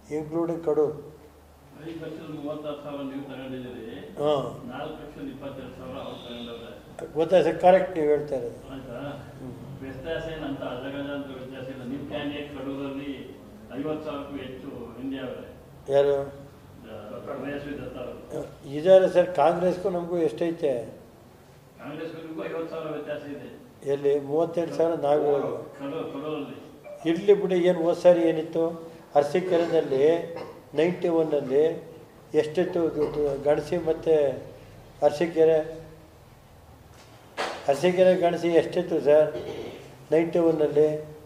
Including Kadur ಐದು ಲಕ್ಷದ ಮೂವತ್ತಾರು ಸಾವಿರ ನೀವು ತಗೊಂಡಿದ್ದೀರಿ ಹಾಂ ನಾಲ್ಕು ಲಕ್ಷದ ಇಪ್ಪತ್ತೆರಡು ಸಾವಿರ ಅವ್ರು ತಗೊಂಡವ್ರೆ ಗೊತ್ತಾ ಸರ್ ಕರೆಕ್ಟ್ ನೀವು ಹೇಳ್ತಾ ಇರೋದು ಆಯ್ತಾ ವ್ಯತ್ಯಾಸ ಏನಂತ ಅಜಗಜಾಂತರ ವ್ಯತ್ಯಾಸ ಇಲ್ಲ ನಿಮ್ಮ ಕ್ಯಾಂಡಿಡೇಟ್ ಕಡೂರಲ್ಲಿ ಐವತ್ತು ಸಾವಿರಕ್ಕೂ ಹೆಚ್ಚು ಹಿಂದೆ ಅವರೇ ಯಾರು ತೇಜಸ್ವಿ ದತ್ತ ಅವರು ಇದ್ದಾರೆ ಸರ್ ಕಾಂಗ್ರೆಸ್ಗೂ ನಮಗೂ ಎಷ್ಟೈತೆ ಕಾಂಗ್ರೆಸ್ಗೂ ಐವತ್ತು ಸಾವಿರ ವ್ಯತ್ಯಾಸ ಇದೆ ಎಲ್ಲಿ ಮೂವತ್ತೆರಡು ಸಾವಿರ ನಾವು ಹೇಳೋದು ಕಡೂರು ಕಡೂರಲ್ಲಿ ಇರಲಿ ಬಿಡಿ ಏನು ಹೋದ ಸಾರಿ ಏನಿತ್ತು ಅರಸೀಕೆರೆನಲ್ಲಿ ನೈಂಟಿ ಒನ್ನಲ್ಲಿ ಎಷ್ಟಿತ್ತು ದುಡ್ಡು ಗಣಸಿ ಮತ್ತು ಅರಸೀಕೆರೆ ಅರಸೀಕೆರೆ ಗಣಸಿ ಎಷ್ಟಿತ್ತು ಸರ್ ನೈಂಟಿ ಒನ್ನಲ್ಲಿ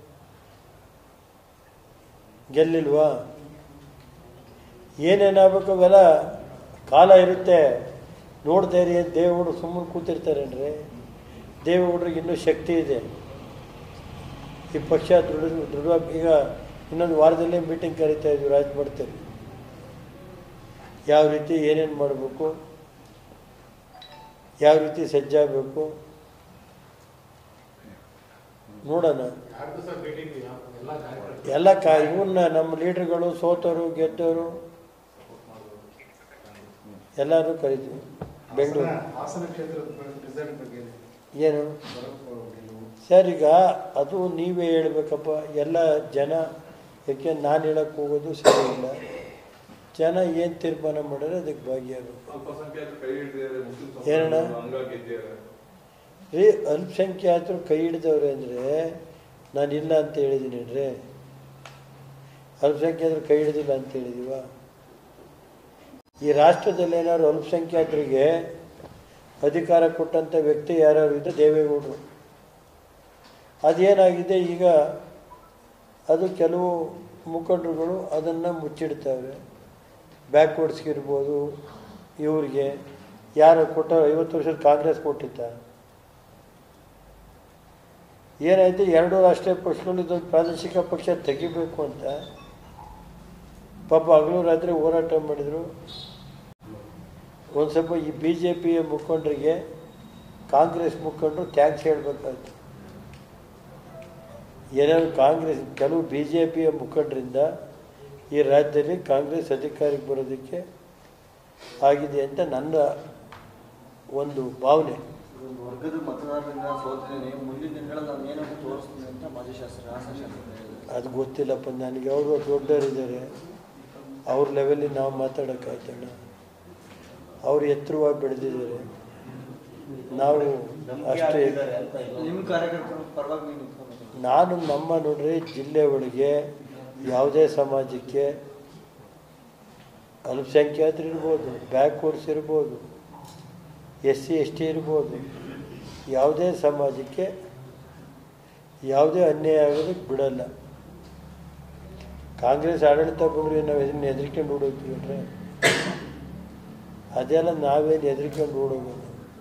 ಗೆಲ್ಲಿಲ್ವಾ ಏನೇನಾಗಬೇಕು ಅವೆಲ್ಲ ಕಾಲ ಇರುತ್ತೆ ನೋಡ್ತಾ ಇರಿ ಅಂತ ದೇವೇಗೌಡರು ಸುಮ್ಮನೆ ಕೂತಿರ್ತಾರೇನ್ರಿ ದೇವೇಗೌಡರಿಗೆ ಇನ್ನೂ ಶಕ್ತಿ ಇದೆ ಈ ಪಕ್ಷ ದೃಢ ದೃಢ ಈಗ ಇನ್ನೊಂದು ವಾರದಲ್ಲೇ ಮೀಟಿಂಗ್ ಕರೀತಾ ಇದ್ವಿ ರಾಜಮಡ್ತಲ್ಲಿ ಯಾವ ರೀತಿ ಏನೇನು ಮಾಡಬೇಕು ಯಾವ ರೀತಿ ಸಜ್ಜಾಗಬೇಕು ನೋಡೋಣ ಯಾರ್ದು ಸರ್ ಮೀಟಿಂಗ್ ಎಲ್ಲ ಕಾರ್ಯಕ್ರಮ ಎಲ್ಲ ಕಾ ಇವನ್ನ ನಮ್ಮ ಲೀಡ್ರ್ಗಳು ಸೋತವರು ಗೆದ್ದವರು ಎಲ್ಲರೂ ಕರಿತೀವಿ ಬೆಂಗಳೂರು ಹಾಸನ ಕ್ಷೇತ್ರದ ರಿಸಲ್ಟ್ ಬಗ್ಗೆ ಏನು ಬರೋದು ಗೆಲುವು ಸರ್ ಈಗ ಅದು ನೀವೇ ಹೇಳ್ಬೇಕಪ್ಪ ಎಲ್ಲ ಜನ ಯಾಕೆ ನಾನು ಹೇಳಕ್ಕೆ ಹೋಗೋದು ಸರಿ ಇಲ್ಲ ಜನ ಏನು ತೀರ್ಮಾನ ಮಾಡಿದ್ರೆ ಅದಕ್ಕೆ ಭಾಗಿಯಾಗಬೇಕು ಅಲ್ಪಸಂಖ್ಯಾತರು ಕೈ ಹಿಡಿದಿದ್ದಾರೆ ಮುಸ್ಲಿಂ ಏನಣ್ಣ? ಸಮುದಾಯದವರು ಹಂಗಾಗಿ ಗೆದ್ದಿದ್ದಾರೆ ರೀ ಅಲ್ಪಸಂಖ್ಯಾತರು ಕೈ ಹಿಡಿದವ್ರೆ ಅಂದರೆ ನಾನು ಇಲ್ಲ ಅಂತ ಹೇಳಿದ್ದೀನಿ ರೀ ಅಲ್ಪಸಂಖ್ಯಾತರು ಕೈ ಹಿಡಿದಿಲ್ಲ ಅಂತ ಹೇಳಿದೀವ ಈ ರಾಷ್ಟ್ರದಲ್ಲಿ ಏನಾದ್ರು ಅಲ್ಪಸಂಖ್ಯಾತರಿಗೆ ಅಧಿಕಾರ ಕೊಟ್ಟಂಥ ವ್ಯಕ್ತಿ ಯಾರ್ಯಾರು ಇದ್ದರೆ ದೇವೇಗೌಡರು ಅದೇನಾಗಿದೆ ಈಗ ಅದು ಕೆಲವು ಮುಖಂಡರುಗಳು ಅದನ್ನು ಮುಚ್ಚಿಡ್ತಾವೆ ಬ್ಯಾಕ್ವರ್ಡ್ಸ್ಗಿರ್ಬೋದು ಇವ್ರಿಗೆ ಯಾರು ಕೊಟ್ಟ ಐವತ್ತು ವರ್ಷದ ಕಾಂಗ್ರೆಸ್ ಕೊಟ್ಟಿತ್ತ ಏನಾಯ್ತು ಎರಡು ರಾಷ್ಟ್ರೀಯ ಪಕ್ಷಗಳು ಇದೊಂದು ಪ್ರಾದೇಶಿಕ ಪಕ್ಷ ತೆಗಿಬೇಕು ಅಂತ ಪಾಪ ಹಗಲು ರಾತ್ರಿ ಹೋರಾಟ ಮಾಡಿದರು ಒಂದು ಸ್ವಲ್ಪ ಈ ಬಿ ಜೆ ಪಿಯ ಮುಖಂಡರಿಗೆ ಕಾಂಗ್ರೆಸ್ ಮುಖಂಡರು ಥ್ಯಾಂಕ್ಸ್ ಹೇಳಬೇಕಾಯ್ತು ಏನಾದ್ರು ಕಾಂಗ್ರೆಸ್ ಕೆಲವು ಬಿ ಜೆ ಪಿಯ ಮುಖಂಡರಿಂದ ಈ ರಾಜ್ಯದಲ್ಲಿ ಕಾಂಗ್ರೆಸ್ ಅಧಿಕಾರಕ್ಕೆ ಬರೋದಕ್ಕೆ ಆಗಿದೆ ಅಂತ ನನ್ನ ಒಂದು ಭಾವನೆ ಒಂದು ವರ್ಗದ ಮತದಾರರಿಂದ ಸೋತಿದ್ದೀನಿ ಮುಂದಿನ ದಿನಗಳಲ್ಲಿ ನಾನು ಏನಾದ್ರು ತೋರಿಸ್ತೀನಿ ಅಂತ ಮಾಜಿ ಶಾಸಕ ಹಾಸನ ಶಾಸಕರು ಹೇಳಿದ್ದಾರೆ ಅದು ಗೊತ್ತಿಲ್ಲಪ್ಪ ನನಗೆ ಅವರು ದೊಡ್ಡವರಿದ್ದಾರೆ ಅವ್ರ ಲೆವೆಲಿಗೆ ನಾವು ಮಾತಾಡೋಕ್ಕಾಯ್ತಣ್ಣ ಅವ್ರು ಎತ್ತರವಾಗಿ ಬೆಳೆದಿದ್ದಾರೆ ನಾವು ಅಷ್ಟೇ ನಿಮ್ಮ ಕಾರ್ಯಕರ್ತರ ಪರವಾಗಿ ನೀವು ನಿಂತ್ಕೊಬೇಕು ನಾನು ನಮ್ಮ ನೋಡ್ರಿ ಜಿಲ್ಲೆ ಒಳಗೆ ಯಾವುದೇ ಸಮಾಜಕ್ಕೆ ಅಲ್ಪಸಂಖ್ಯಾತರು ಇರ್ಬೋದು ಬ್ಯಾಕ್ವರ್ಡ್ಸ್ ಇರ್ಬೋದು ಎಸ್ ಸಿ ಎಸ್ ಟಿ ಇರ್ಬೋದು ಯಾವುದೇ ಸಮಾಜಕ್ಕೆ ಯಾವುದೇ ಅನ್ಯಾಯ ಆಗೋದಕ್ಕೆ ಬಿಡಲ್ಲ ಕಾಂಗ್ರೆಸ್ ಆಡಳಿತ ಬಂದರೆ ನಾವು ಇದನ್ನ ಹೆದರ್ಕೊಂಡು ಓಡೋಗ್ತೀವಿ ಅದೆಲ್ಲ ನಾವೇನು ಹೆದರ್ಕೊಂಡು ಓಡೋಗೋದು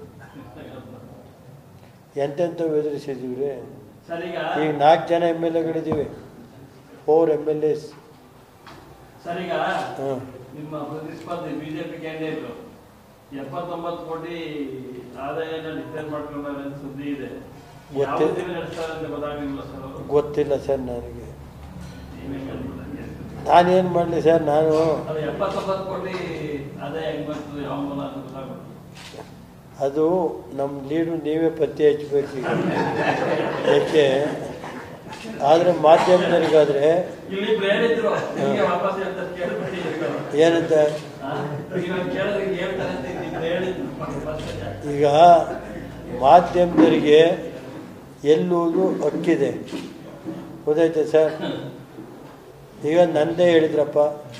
ಎಂತೆಂಥವು ಎದುರಿಸಿದ್ದೀವಿ ರೀ ಸರ್ ಈಗ ಈಗ ನಾಲ್ಕು ಜನ ಎಮ್ ಎಲ್ ಎಗಳಿದ್ದೀವಿ four M L S sir ಈಗ ಹಾಂ ನಿಮ್ಮ ಪ್ರತಿಸ್ಪರ್ಧಿ ಬಿಜೆಪಿ ಕ್ಯಾಂಡಿಡೇಟ್ ಎಪ್ಪತ್ತೊಂಬತ್ತು ಕೋಟಿ ಆದಾಯನ ಡಿಕ್ಲೇರ್ ಮಾಡ್ಕೊಂಡವ್ರೆ ಅಂತ ಸುದ್ದಿ ಇದೆ ಯಾವ ಗೊತ್ತೇ- ದಿನ ನಡೆಸ್ತಾರೆ ಅಂತ ಗೊತ್ತಾಗಿಲ್ಲ ಸರ್ ಅವರು ಗೊತ್ತಿಲ್ಲ ಸರ್ ನನಗೆ ಏನೇನ್ ಹೇಳ್ಬಿಟ್ರೆ. ನಾನೇನು ಮಾಡಲಿ ಸರ್ ನಾನು ಅದು ಎಪ್ಪತ್ತೊಂಬತ್ತು ಕೋಟಿ ಆದಾಯ ಹೆಂಗ್ ಬರ್ತದೆ ಯಾವ ಮೂಲ ಅಂತ ಗೊತ್ತಾಗ್ಬಿಟ್ಟು ಅದು ನಮ್ಮ ಲೀಡು ನೀವೇ ಪತ್ತೆ ಹಚ್ಚಬೇಕು ಈಗ ಯಾಕೆ ಆದರೆ ಮಾಧ್ಯಮದವರಿಗಾದರೆ ಇಲ್ಲಿ ಇಬ್ರು ಹೇಳಿದ್ರು ನಿಮ್ಗೆ ವಾಪಸ್ ಹೇಳ್ತಾರೆ ಕೇಳ್ಬಿಟ್ಟು ಇರ್ತಾರೆ. ಏನಂತ ಆ, ಈಗ ನಾನ್ ಕೇಳಿದ್ರೆ ಹಿಂಗ್ ಹೇಳ್ತಾರೆ ಅಂತ ಇಬ್ರು ಹೇಳಿದ್ರು first ಗೆ. ಈಗ ಮಾಧ್ಯಮದವರಿಗೆ ಎಲ್ಲುವುದು ಹಕ್ಕಿದೆ ಗೊತ್ತಾಯ್ತಾ ಸರ್ ಈಗ ನಂದೇ ಹೇಳಿದ್ರಪ್ಪ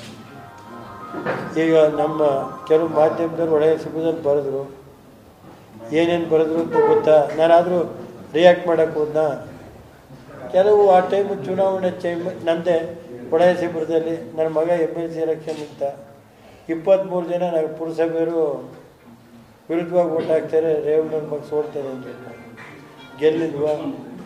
ಈಗ ನಮ್ಮ ಕೆಲವು ಮಾಧ್ಯಮದವ್ರು ಒಳ್ಳೆಯ ಸಮಯದಲ್ಲಿ ಬರೆದ್ರು ಏನೇನು ಬರೆದ್ರು ಅಂತ ಗೊತ್ತಾ ನಾನಾದರೂ ರಿಯಾಕ್ಟ್ ಮಾಡೋಕ್ಕೆ ಹೋದ್ನಾ ಕೆಲವು ಆ ಟೈಮು ಚುನಾವಣೆ ಟೈಮ್ ನಂದೇ ಒಡೆಯ ಶಿಬಿರದಲ್ಲಿ ನನ್ನ ಮಗ ಎಮ್ ಎಲ್ ಸಿ ಎಲೆಕ್ಷನ್ ಅಂತ ಇಪ್ಪತ್ತ್ಮೂರು ಜನ ನಾವು ಪುರಸಭೆಯವರು ವಿರುದ್ಧವಾಗಿ ಓಟ್ ಹಾಕ್ತಾರೆ ರೇವಣ್ಣನ ಮಗ ಸೋಲ್ತಾರೆ ಅಂತ ಗೆಲ್ಲಿಲ್ವಾ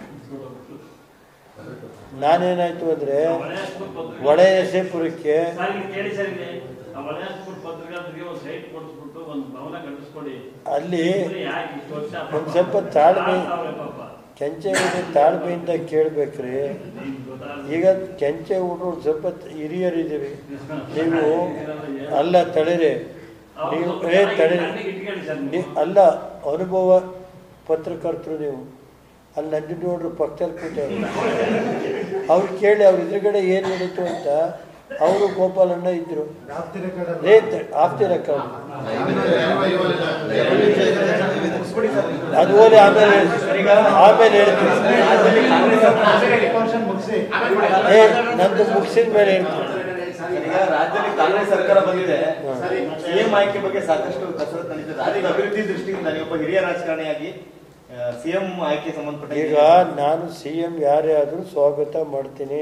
ನಾನೇನಾಯ್ತು ಅಂದರೆ ವಲಯಾಸ್ಪುರ ಪತ್ರಿಕೆ- ಒಡೆಯಸೇಪುರಕ್ಕೆ ಸರ್, ಇಲ್ಲಿ ಕೇಳಿ ಸರ್ ಇಲ್ಲಿ. ಆ ವಲಯಾಸ್ಪುರ ಪತ್ರಿಕಾದ್ರಿಗೆ ಒಂದು ಸೈಟ್ ಕೊಡಿಸ್ಬಿಟ್ಟು ಒಂದು ಭವನ ಕಟ್ಟಿಸ್ಕೊಡಿ ಅಲ್ಲಿ ಇವ್ರು ಯಾಕೆ ಇಷ್ಟು ವರ್ಷ ಪಾಪ ಒಂದ್ ಸ್ವಲ್ಪ ತಾಳ್ಮೆ- ಆಳ್ತಾವ್ರೆ ಪಾಪ. ಕೆಂಚೆ ಹುಡುಗ ತಾಳ್ಮೆಯಿಂದ ಕೇಳಬೇಕ್ರಿ ಈಗ ಕೆಂಚೆ ಹುಡುಗರು ಸ್ವಲ್ಪ ಹಿರಿಯರಿದ್ದೀವಿ ನೀವು ಅಲ್ಲ ತಳಿರಿ ನೀವು ಏ ತಳಿರಿ ನೀ ಅಲ್ಲ ಅನುಭವ ಪತ್ರಕರ್ತರು ನೀವು ಅಲ್ಲಿ ನಂಜನಗೌಡರು ಪಕ್ಕದಲ್ಲಿ ಕೂತವ್ರು ಅವ್ರು ಕೇಳಿ ಅವ್ರ ಎದುರುಗಡೆ ಏನು ನಡೀತು ಅಂತ ಅವರು ಗೋಪಾಲಣ್ಣ ಇದ್ರು ರೇ ಆಫ್ತಿ ರೆಕಾರ್ಡ್ ಅದು ಓದಿ ಆಮೇಲೆ ಹೇಳ್ತೀನಿ. ಆಮೇಲೆ ಹೇಳ್ತೀನಿ ಏ ನಂದು ಮುಗಿಸಿದ ಮೇಲೆ ಹೇಳ್ತೀನಿ ಈಗ ರಾಜ್ಯದಲ್ಲಿ ಕಾಂಗ್ರೆಸ್ ಸರ್ಕಾರ ಬಂದಿದೆ ಸಿಎಂ ಆಯ್ಕೆ ಬಗ್ಗೆ ಸಾಕಷ್ಟು ಕಸರತ್ತು ನಡೀತಿದೆ ರಾಜ್ಯದ ಅಭಿವೃದ್ಧಿ ದೃಷ್ಟಿಯಿಂದ ನೀವೊಬ್ಬ ಹಿರಿಯ ರಾಜಕಾರಣಿಯಾಗಿ ಸಿಎಂ ಆಯ್ಕೆ ಸಂಬಂಧಪಟ್ಟ ಈಗ ನಾನು ಸಿ ಎಂ ಯಾರೇ ಆದರೂ ಸ್ವಾಗತ ಮಾಡ್ತೀನಿ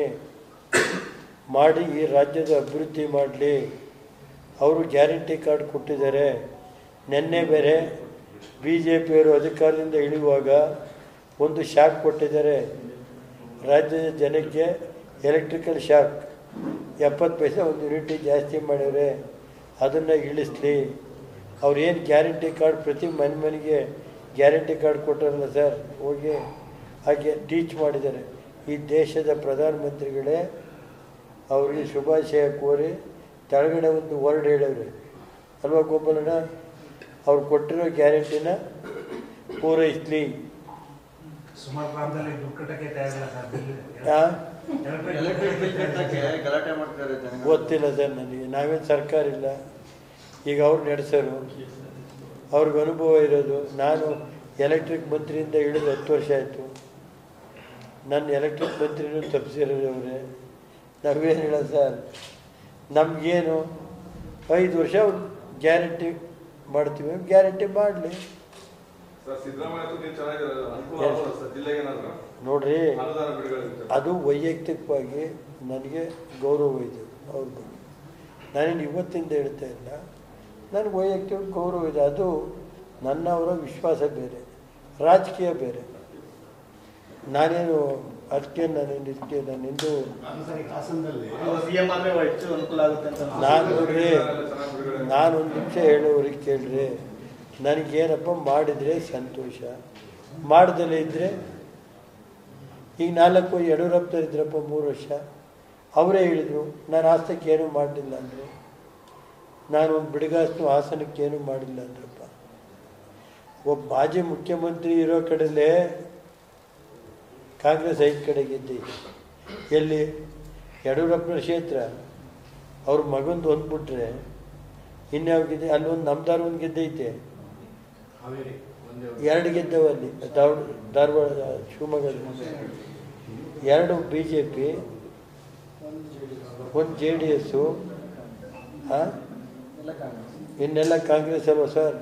ಮಾಡಿ ಈ ರಾಜ್ಯದ ಅಭಿವೃದ್ಧಿ ಮಾಡಲಿ ಅವರು ಗ್ಯಾರಂಟಿ ಕಾರ್ಡ್ ಕೊಟ್ಟಿದ್ದಾರೆ ನಿನ್ನೆ ಬೇರೆ ಬಿ ಜೆ ಪಿಯವರು ಅಧಿಕಾರದಿಂದ ಇಳಿಯುವಾಗ ಒಂದು ಶಾಕ್ ಕೊಟ್ಟಿದ್ದಾರೆ ರಾಜ್ಯದ ಜನಕ್ಕೆ ಎಲೆಕ್ಟ್ರಿಕಲ್ ಶಾಕ್ ಎಪ್ಪತ್ತು ಪೈಸೆ ಒಂದು ಯೂನಿಟಿ ಜಾಸ್ತಿ ಮಾಡಿದರೆ ಅದನ್ನು ಇಳಿಸ್ಲಿ ಅವ್ರು ಏನು ಗ್ಯಾರಂಟಿ ಕಾರ್ಡ್ ಪ್ರತಿ ಮನೆ ಮನೆಗೆ ಗ್ಯಾರಂಟಿ ಕಾರ್ಡ್ ಕೊಟ್ಟಾರಲ್ಲ ಸರ್ ಹೋಗಿ ಹಾಗೆ ಟೀಚ್ ಮಾಡಿದ್ದಾರೆ ಈ ದೇಶದ ಪ್ರಧಾನಮಂತ್ರಿಗಳೇ ಅವ್ರಿಗೆ ಶುಭಾಶಯ ಕೋರಿ ಕೆಳಗಡೆ ಒಂದು ವರ್ಡ್ ಹೇಳವ್ರೆ ಅಲ್ವಾ ಗೋಪಾಲಣ್ಣ ಅವ್ರು ಕೊಟ್ಟಿರೋ ಗ್ಯಾರಂಟಿನ ಪೂರೈಸಲಿ ಸುಮಾರು ಪ್ರಾಂತದಲ್ಲಿ ದುಡ್ಡು ಕಟ್ಟಕ್ಕೆ ತಯಾರಿಲ್ಲ ಸರ್ ಬಿಲ್ ಎಲೆಕ್ಟ್ರಿಕ್ ಬಿಲ್ ಕಟ್ಟಕ್ಕೆ ಗಲಾಟೆ ಮಾಡ್ತಿದ್ದಾರೆ ಜನ ಗೊತ್ತಿಲ್ಲ ಸರ್ ನನಗೆ ನಾವೇನು ಸರ್ಕಾರ ಇಲ್ಲ ಈಗ ಅವ್ರು ನಡೆಸೋರು ಅವ್ರಿಗೆ ಅನುಭವ ಇರೋದು ನಾನು ಎಲೆಕ್ಟ್ರಿಕ್ ಮಂತ್ರಿಯಿಂದ ಇಳಿದು ಹತ್ತು ವರ್ಷ ಆಯಿತು ನನ್ನ ಎಲೆಕ್ಟ್ರಿಕ್ ಮಂತ್ರಿನೂ ತಪ್ಪಿಸಿರೋರು ಅವರೇ ನಾವೇನು ಹೇಳ ಸರ್ ನಮಗೇನು ಐದು ವರ್ಷ ಗ್ಯಾರಂಟಿ ಮಾಡ್ತೀವಿ ಗ್ಯಾರಂಟಿ ಮಾಡಲಿ ಸರ್ ಸಿದ್ದರಾಮಯ್ಯ ಅಂತೂ ನೀವು ಚೆನ್ನಾಗಿರೋದು ಅನುಕೂಲ ಆಗೋಲ್ಲ ಸರ್ ಜಿಲ್ಲೆಗೆ ಏನಾದ್ರು ನೋಡ್ರಿ ಅನುದಾನ ಬಿಡುಗಡೆ ಅದು ವೈಯಕ್ತಿಕವಾಗಿ ನನಗೆ ಗೌರವ ಇದೆ ಅವ್ರ ಬಗ್ಗೆ ನಾನೇನು ಇವತ್ತಿಂದ ಹೇಳ್ತಾ ಇಲ್ಲ ನನಗೆ ವೈಯಕ್ತಿಕ ಗೌರವ ಇದೆ ಅದು ನನ್ನವರ ವಿಶ್ವಾಸ ಬೇರೆ ರಾಜಕೀಯ ಬೇರೆ ನಾನೇನು ಅದಕ್ಕೆ ನಾನೇನು ಇದಕ್ಕೆ ನಾನಿಂದು ಹಾಸನದಲ್ಲಿ ಸಿಎಂ ಆದ್ರೆ ಹೆಚ್ಚು ಅನುಕೂಲ ಆಗುತ್ತೆ ಅಂತ ನಾನು ನೋಡ್ರಿ ಚೆನ್ನಾಗಿ ಬಿಡುಗಡೆ ನಾನು ಒಂದು ನಿಮಿಷ ಹೇಳೋರಿಗೆ ಕೇಳ್ರಿ ನನಗೇನಪ್ಪ ಮಾಡಿದರೆ ಸಂತೋಷ ಮಾಡ್ದಲೇ ಇದ್ದರೆ ಈಗ ನಾಲ್ಕು ಯಡಿಯೂರಪ್ಪ ಇದ್ರಪ್ಪ ಮೂರು ವರ್ಷ ಅವರೇ ಹೇಳಿದರು ನಾನು ಹಾಸನಕ್ಕೆ ಏನೂ ಮಾಡಲಿಲ್ಲ ಅಂದರು ನಾನು ಒಂದು ಬಿಡುಗಾಸನು ಹಾಸನಕ್ಕೆ ಏನೂ ಮಾಡಿಲ್ಲ ಅಂದ್ರಪ್ಪ ಒಬ್ಬ ಮಾಜಿ ಮುಖ್ಯಮಂತ್ರಿ ಇರೋ ಕಡೆಲೇ ಕಾಂಗ್ರೆಸ್ ಐದು ಕಡೆ ಗೆದ್ದೈತೆ ಎಲ್ಲಿ ಯಡಿಯೂರಪ್ಪನ ಕ್ಷೇತ್ರ ಅವ್ರ ಮಗಂದು ಒಂದು ಬಿಟ್ರೆ ಇನ್ಯಾವ ಗೆದ್ದೆ ಅಲ್ಲಿ ಒಂದು ನಮ್ದಾರ ಒಂದು ಗೆದ್ದೈತೆ ಹಾವೇರಿ ಒಂದೇ ಎರಡು ಗೆದ್ದವು ಅಲ್ಲಿ ಧಾರವಾಡ ಧಾರವಾಡ ಶಿವಮೊಗ್ಗದಲ್ಲಿ ಎರಡು ಬಿ ಜೆ ಪಿ ಒಂದು ಜೆ ಡಿ ಎಸ್ಸು ಎಲ್ಲ ಕಾಂಗ್ರೆಸ್ ಇನ್ನೆಲ್ಲ ಕಾಂಗ್ರೆಸ್ ಅಲ್ವಾ ಸರ್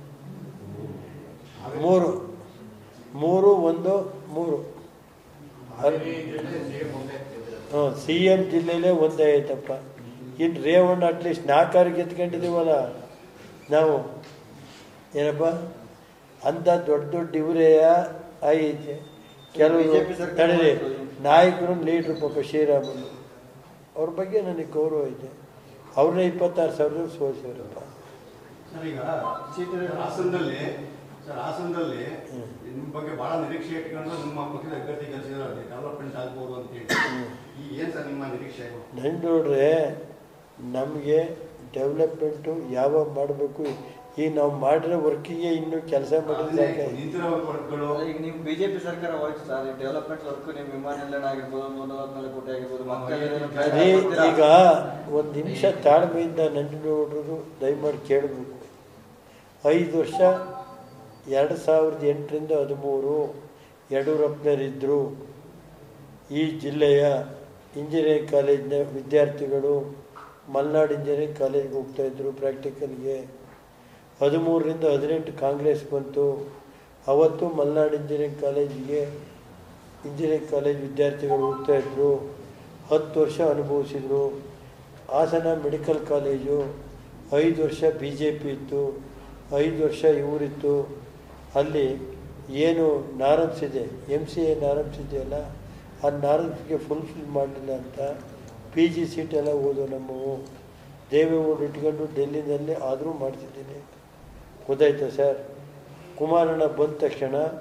ಮೂರು ಮೂರು ಒಂದು ಮೂರು ಹಾವೇರಿ ಜಿಲ್ಲೆ ಸೇಮ್ ಒಂದೇ ಗೆದ್ದಿರೋದು. ಹಾಂ ಸಿ ಎಮ್ ಜಿಲ್ಲೆಯಲ್ಲೇ ಒಂದೇ ಆಯ್ತಪ್ಪ ಇನ್ನು ರೇವಣ್ಣ ಅಟ್ಲೀಸ್ಟ್ ನಾಲ್ಕಾರು ಗೆದ್ಕೊಂಡಿದ್ದೀವಲ್ಲ ನಾವು ಏನಪ್ಪ ಅಂಥ ದೊಡ್ಡ ದೊಡ್ಡ ಇವರೆಯ ಐತೆ ಕೆಲವರು BJP ಸರ್ಕಾರ ತಡೀರಿ ಮಾಡ್ತು. ನಾಯಕರು ಲೀಡ್ರು ಪಾಪ ಶ್ರೀರಾಮುಲು ಅವ್ರ ಬಗ್ಗೆ ನನಗೆ ಗೌರವ ಇದೆ ಅವ್ರನ್ನ ಇಪ್ಪತ್ತಾರು ಸಾವಿರ ಸೋಲ್ಸವ್ರಪ್ಪ ಸರ್ ಈಗ ಹಾಸನದಲ್ಲಿ ಸರ್ ಹಾಸನದಲ್ಲಿ ಹ್ಮ್. ನಿಮ್ಮ ಬಗ್ಗೆ ಬಹಳ ನಿರೀಕ್ಷೆ ಇಟ್ಕೊಂಡು ನಿಮ್ಮ ಪಕ್ಷದ ಅಭ್ಯರ್ಥಿ ಕೆಲಸಿದ್ರೆ ಡೆವಲಪ್ಮೆಂಟ್ ಆಗ್ಬೋದು ಅಂತ ಹೇಳಿ ಈ ಏನ್ ಸರ್ ನಿಮ್ಮ ನಿರೀಕ್ಷೆ ನಂಗೆ ನೋಡ್ರೆ ನಮಗೆ ಡೆವಲಪ್ಮೆಂಟು ಯಾವಾಗ ಮಾಡಬೇಕು ಈಗ ನಾವು ಮಾಡಿರೋ ವರ್ಕಿಗೆ ಇನ್ನೂ ಕೆಲಸ ಮಾಡಿದ್ರೆ ಸಾಕಾಯ್ತು. ನಿಂತಿರೋ ವರ್ಕ್ಗಳು ಅಲ್ಲ, ಈಗ ನೀವು ಬಿಜೆಪಿ ಸರ್ಕಾರ ಹೋಯ್ತು ಸರ್ ಡೆವಲಪ್ಮೆಂಟ್ ವರ್ಕ್ ನೀವು ವಿಮಾನ ನಿಲ್ದಾಣ ಆಗಿರ್ಬೋದು ನೂರ ನಲವತ್ನಾಲ್ಕು ಕೋಟಿ ಆಗಿರ್ಬೋದು ಮಕ್ಕಳಿಗೆ ಅದೇ ಈಗ ಒಂದು ನಿಮಿಷ ತಾಳ್ಮೆಯಿಂದ ನಂಜನಗೌಡರು ದಯಮಾಡಿ ಕೇಳಬೇಕು ಐದು ವರ್ಷ ಎರಡು ಸಾವಿರದ ಎಂಟರಿಂದ ಹದಿಮೂರು ಯಡಿಯೂರಪ್ಪನವರಿದ್ದರು ಈ ಜಿಲ್ಲೆಯ ಇಂಜಿನಿಯರಿಂಗ್ ಕಾಲೇಜಿನ ವಿದ್ಯಾರ್ಥಿಗಳು ಮಲ್ನಾಡು ಇಂಜಿನಿಯರಿಂಗ್ ಕಾಲೇಜ್ಗೆ ಹೋಗ್ತಾಯಿದ್ರು ಪ್ರಾಕ್ಟಿಕಲ್ಗೆ ಹದಿಮೂರರಿಂದ ಹದಿನೆಂಟು ಕಾಂಗ್ರೆಸ್ ಬಂತು ಅವತ್ತು ಮಲ್ನಾಡು ಇಂಜಿನಿಯರಿಂಗ್ ಕಾಲೇಜಿಗೆ ಇಂಜಿನಿಯರಿಂಗ್ ಕಾಲೇಜ್ ವಿದ್ಯಾರ್ಥಿಗಳು ಹೋಗ್ತಾಯಿದ್ರು ಹತ್ತು ವರ್ಷ ಅನುಭವಿಸಿದರು ಹಾಸನ ಮೆಡಿಕಲ್ ಕಾಲೇಜು ಐದು ವರ್ಷ ಬಿ ಜೆ ಪಿ ಇತ್ತು ಐದು ವರ್ಷ ಇವರಿತ್ತು ಅಲ್ಲಿ ಏನು ನಾರಮ್ಸ್ ಇದೆ ಎಮ್ ಸಿ ಎ ನಾರಮ್ಸ್ ಇದೆಯಲ್ಲ ಆ ನಾರಮ್ಸ್ಗೆ ಫುಲ್ಫಿಲ್ ಮಾಡಲಿಲ್ಲ ಅಂತ ಪಿ ಜಿ ಸೀಟೆಲ್ಲ ಓದು ನಮ್ಮವು ದೇವೇಗೌಡರು ಇಟ್ಕೊಂಡು ಡೆಲ್ಲಿನಲ್ಲಿ ಆದರೂ ಮಾಡ್ತಿದ್ದೀನಿ ಗೊತ್ತಾಯ್ತಾ ಸರ್ ಕುಮಾರಣ್ಣ ಬಂದ ತಕ್ಷಣ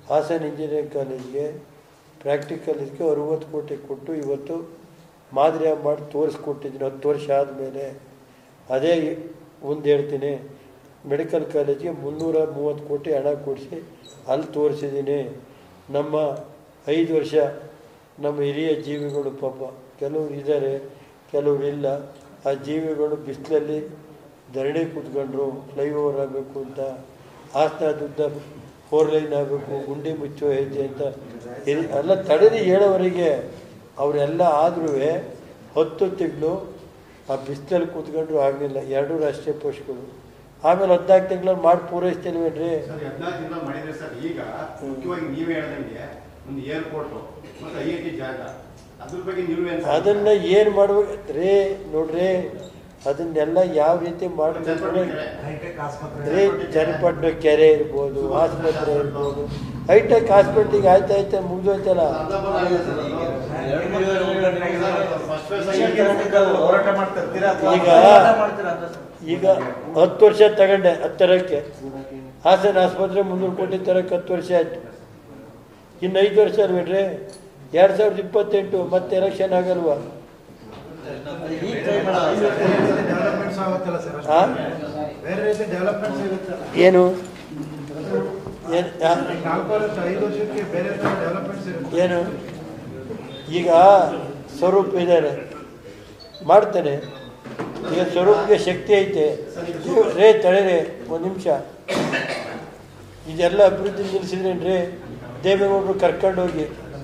ಹಾಸನ ಇಂಜಿನಿಯರಿಂಗ್ ಕಾಲೇಜ್ಗೆ ಪ್ರಾಕ್ಟಿಕಲ್ ಇದಕ್ಕೆ ಅರುವತ್ತು ಕೋಟಿ ಕೊಟ್ಟು ಇವತ್ತು ಮಾದರಿಯಾಗಿ ಮಾಡಿ ತೋರಿಸ್ಕೊಟ್ಟಿದ್ದೀನಿ ಹತ್ತು ವರ್ಷ ಆದಮೇಲೆ ಅದೇ ಒಂದು ಹೇಳ್ತೀನಿ ಮೆಡಿಕಲ್ ಕಾಲೇಜ್ಗೆ ಮುನ್ನೂರ ಮೂವತ್ತು ಕೋಟಿ ಹಣ ಕೊಡಿಸಿ ಅಲ್ಲಿ ತೋರಿಸಿದ್ದೀನಿ ನಮ್ಮ ಐದು ವರ್ಷ ನಮ್ಮ ಹಿರಿಯ ಜೀವಿಗಳು ಪಾಪ ಕೆಲವರು ಇದ್ದಾರೆ ಕೆಲವರು ಇಲ್ಲ ಆ ಜೀವಿಗಳು ಬಿಸಿಲಲ್ಲಿ ಧರಣಿ ಕೂತ್ಕೊಂಡ್ರು ಫ್ಲೈಓವರ್ ಆಗಬೇಕು ಅಂತ ಹಾಸನದುದ್ದ ಫೋರ್ ಲೈನ್ ಆಗಬೇಕು ಗುಂಡಿ ಮುಚ್ಚೋ ಹೆಜ್ಜೆ ಅಂತ ಹಿರಿ ಎಲ್ಲ ತಡೆದು ಹೇಳೋವರೆಗೆ ಅವರೆಲ್ಲ ಆದ್ರೂ ಹತ್ತು ತಿಂಗಳು ಆ ಬಿಸಿಲಲ್ಲಿ ಕೂತ್ಕೊಂಡ್ರು ಆಗಲಿಲ್ಲ ಎರಡೂ ರಾಷ್ಟ್ರೀಯ ಪೋಸ್ಟ್ಗಳು ಆಮೇಲೆ ಹದಿನಾಲ್ಕು ತಿಂಗಳಲ್ಲಿ ಮಾಡಿ ಪೂರೈಸ್ತಿಲ್ವೇನ್ರಿ ಸರ್ ಹದಿನಾಲ್ಕು ದಿನ ಮಾಡಿದ್ರೆ ಸರ್ ಈಗ ಮುಖ್ಯವಾಗಿ ನೀವೇ ಹೇಳ್ದಂಗೆ ಒಂದು ಏರ್ಪೋರ್ಟ್ ಮತ್ತೆ ಐ ಐ ಟಿ ಜಾಗ ಅದ್ರ ಬಗ್ಗೆ ನೀವೇ ಅದನ್ನ ಏನು ಮಾಡ್ಬೇಕು ರೇ ನೋಡ್ರಿ ಅದನ್ನೆಲ್ಲ ಯಾವ ರೀತಿ ಮಾಡಬೇಕು ಹೈಟೆಕ್ ಆಸ್ಪತ್ರೆ ರೇ ಚನ್ನಪಟ್ಟಣ ಕೆರೆ ಇರ್ಬೋದು ಆಸ್ಪತ್ರೆ ಇರ್ಬೋದು ಹೈಟೆಕ್ ಹಾಸ್ಪಿಟ್ಲಿಗೆ ಆಯ್ತಾ ಆಯ್ತಾ ಮುಗಿದೋಯ್ತಲ್ಲ ಹೋರಾಟ ಮಾಡ್ತಾ ಇರ್ತೀರಾ ಅಥವಾ ಈಗ ಹೋರಾಟ ಮಾಡ್ತೀರಾ ಅಂತ ಸರ್? ಈಗ ಹತ್ತು ವರ್ಷ ತಗೊಂಡೆ ಹತ್ತರಕ್ಕೆ ಹಾಸನ ಆಸ್ಪತ್ರೆ ಮುನ್ನೂರು ಕೋಟಿ ತರಕ್ಕೆ ಹತ್ತು ವರ್ಷ ಆಯ್ತು ಇನ್ನು ಐದು ವರ್ಷ ಬಿಡ್ರಿ ಎರಡು ಸಾವಿರದ ಇಪ್ಪತ್ತೆಂಟು ಮತ್ತೆ ಎಲೆಕ್ಷನ್ ಆಗಲ್ವಾ ಡೆವಲಪ್ಮೆಂಟ್ಸ್ ಆಗುತ್ತಲ್ಲ ಸರ್ ಅಷ್ಟೇ. ಆ? ಬೇರೆ ರೀತಿ ಡೆವಲಪ್ಮೆಂಟ್ಸ್ ಇರುತ್ತಲ್ಲ ಏನು ಏನು ಆ? ಈಗ ನಾಲ್ಕು ವರ್ಷ ಐದು ವರ್ಷಕ್ಕೆ ಬೇರೆ ತರ ಡೆವಲಪ್ಮೆಂಟ್ಸ್ ಇರುತ್ತೆ ಏನು ಈಗ ಸ್ವರೂಪ್ ಇದ್ದಾರೆ ಮಾಡ್ತಾನೆ ಈಗ ಸ್ವರೂಪ್ಗೆ ಶಕ್ತಿ ಐತೆ ರೇ ತಡೆರೆ ಒಂದು ನಿಮಿಷ ಇದೆಲ್ಲ ಅಭಿವೃದ್ಧಿ ನಿಲ್ಲಿಸಿದ್ರೇನ್ರಿ ದೇವೇಗೌಡರು ಕರ್ಕೊಂಡೋಗಿ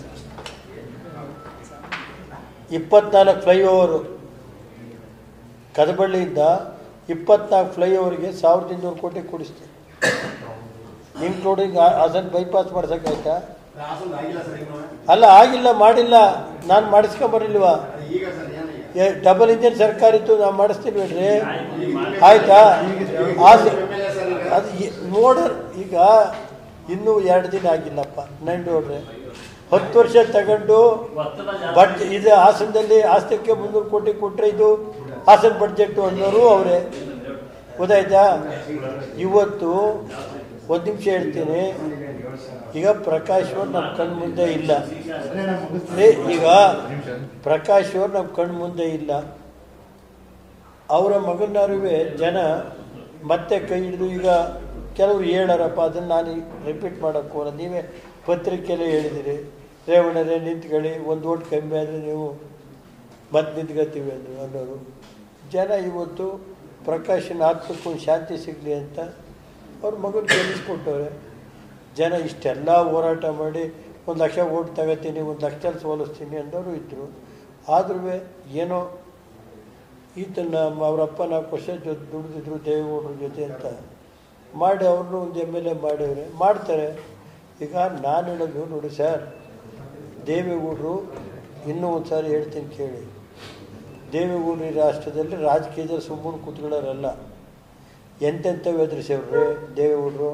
ಇಪ್ಪತ್ನಾಲ್ಕು ಫ್ಲೈಓವರು ಕದಬಳ್ಳಿಯಿಂದ ಇಪ್ಪತ್ನಾಲ್ಕು ಫ್ಲೈಓವರ್ಗೆ ಸಾವಿರದ ಇನ್ನೂರು ಕೋಟಿ ಕೊಡಿಸ್ತೀನಿ ಇನ್ಕ್ಲೂಡಿಂಗ್ ಅದನ್ನು ಬೈಪಾಸ್ ಮಾಡ್ಸೋಕ್ಕಾಯ್ತಾ ಹಾಸನ ಆಗಿಲ್ಲ ಸರ್ ಈಗ ಅಲ್ಲ ಆಗಿಲ್ಲ ಮಾಡಿಲ್ಲ ನಾನು ಮಾಡಿಸ್ಕೊಂಬರ್ಲಿಲ್ವಾ ಈಗ ಸರ್ ಏನಿಗೆ ಡಬಲ್ ಇಂಜಿನ್ ಸರ್ಕಾರ ಇತ್ತು ನಾವು ಮಾಡಿಸ್ತೀನಿ ಬಿಡ್ರಿ ಆಯ್ತಾ ಆಸೆ ಅದು ಎ- ನೋಡ ಈಗ ಇನ್ನೂ ಎರಡು ದಿನ ಆಗಿಲ್ಲಪ್ಪ ನಾನು ನೋಡ್ರಿ ಹತ್ತು ವರ್ಷ ತಗೊಂಡು ಒತ್ತಡ ಬಟ್ ಜಾಸ್ತಿ ಇದು ಹಾಸನದಲ್ಲಿ ಆಸ್ತಕ್ಕೆ ಮುನ್ನೂರು ಕೋಟಿ ಕೊಟ್ಟರೆ ಇದು ಹಾಸನ ಬಡ್ಜೆಟ್ ಅನ್ನೋರು ಅವರೇ ಗೊತ್ತಾಯ್ತಾ ಇವತ್ತು ಒಂದು ನಿಮಿಷ ಹೇಳ್ತೀನಿ ಈಗ ಪ್ರಕಾಶ್ ಅವ್ರು ನಮ್ಮ ಕಣ್ಣು ಮುಂದೆ ಇಲ್ಲ ಏ, ಈಗ ಪ್ರಕಾಶ್ ಅವ್ರು ನಮ್ಮ ಕಣ್ಣು ಮುಂದೆ ಇಲ್ಲ ಅವರ ಮಗನಾರುವೆ ಜನ ಮತ್ತೆ ಕೈ ಹಿಡಿದು ಈಗ ಕೆಲವರು ಹೇಳಾರಪ್ಪ ಅದನ್ನು ನಾನು ರಿಪೀಟ್ ಮಾಡೋಕ್ಕೆ ಹೋಗಲ್ಲ ನೀವೇ ಪತ್ರಿಕೆಯಲ್ಲೇ ಹೇಳಿದಿರಿ ರೇವಣ್ಣರೇ ನಿಂತ್ಕೊಳ್ಳಿ ಒಂದು ಓಟ್ ಕಮ್ಮಿ ಆದರೆ ನೀವು ಮತ್ತೆ ನಿಂತ್ಕೋತೀವಿ ಅಂದರು ಅನ್ನೋರು ಜನ ಇವತ್ತು ಪ್ರಕಾಶನ ಆತ್ಮಕ್ಕೆ ಒಂದು ಶಾಂತಿ ಸಿಗಲಿ ಅಂತ ಅವ್ರ ಮಗನ ಗೆಲ್ಲಿಸ್ಕೊಟ್ಟವ್ರೆ ಜನ ಇಷ್ಟೆಲ್ಲ ಹೋರಾಟ ಮಾಡಿ ಒಂದು ಲಕ್ಷ ಓಟ್ ತಗೋತೀನಿ ಒಂದು ಲಕ್ಷದಲ್ಲಿ ಸೋಲಿಸ್ತೀನಿ ಅನ್ನೋರು ಇದ್ದರು ಆದ್ರೂ ಏನೋ ಈತನ ಅವರಪ್ಪ ನಾಲ್ಕು ವರ್ಷ ಜೊತೆ ದುಡಿದಿದ್ರು ದೇವೇಗೌಡರ ಜೊತೆ ಅಂತ ಮಾಡಿ ಅವ್ರನ್ನೂ ಒಂದು ಎಮ್ ಎಲ್ ಎ ಮಾಡಿವ್ರೆ ಮಾಡ್ತಾರೆ ಈಗ ನಾನು ಹೇಳೋದು ನೋಡಿ ಸರ್ ದೇವೇಗೌಡರು ಇನ್ನೂ ಒಂದು ಸಾರಿ ಹೇಳ್ತೀನಿ ಕೇಳಿ ದೇವೇಗೌಡರು ಈ ರಾಷ್ಟ್ರದಲ್ಲಿ ರಾಜಕೀಯದಲ್ಲಿ ಸುಮ್ಮನೆ ಕೂತ್ಕೊಳ್ಳೋರಲ್ಲ ಎಂತೆಂಥವು ಎದುರಿಸವ್ರೆ ದೇವೇಗೌಡರು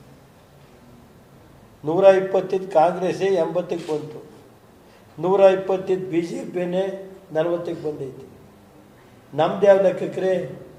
ನೂರ ಇಪ್ಪತ್ತಿದ್ದು ಕಾಂಗ್ರೆಸ್ಸೇ ಎಂಬತ್ತಕ್ಕೆ ಬಂತು ನೂರ ಇಪ್ಪತ್ತಿದ್ದು ಬಿ ಜೆ ಪಿನೇ ನಲವತ್ತಕ್ಕೆ ಬಂದೈತಿ ನಮ್ದು ಯಾವ ಲೆಕ್ಕಕ್ರೆ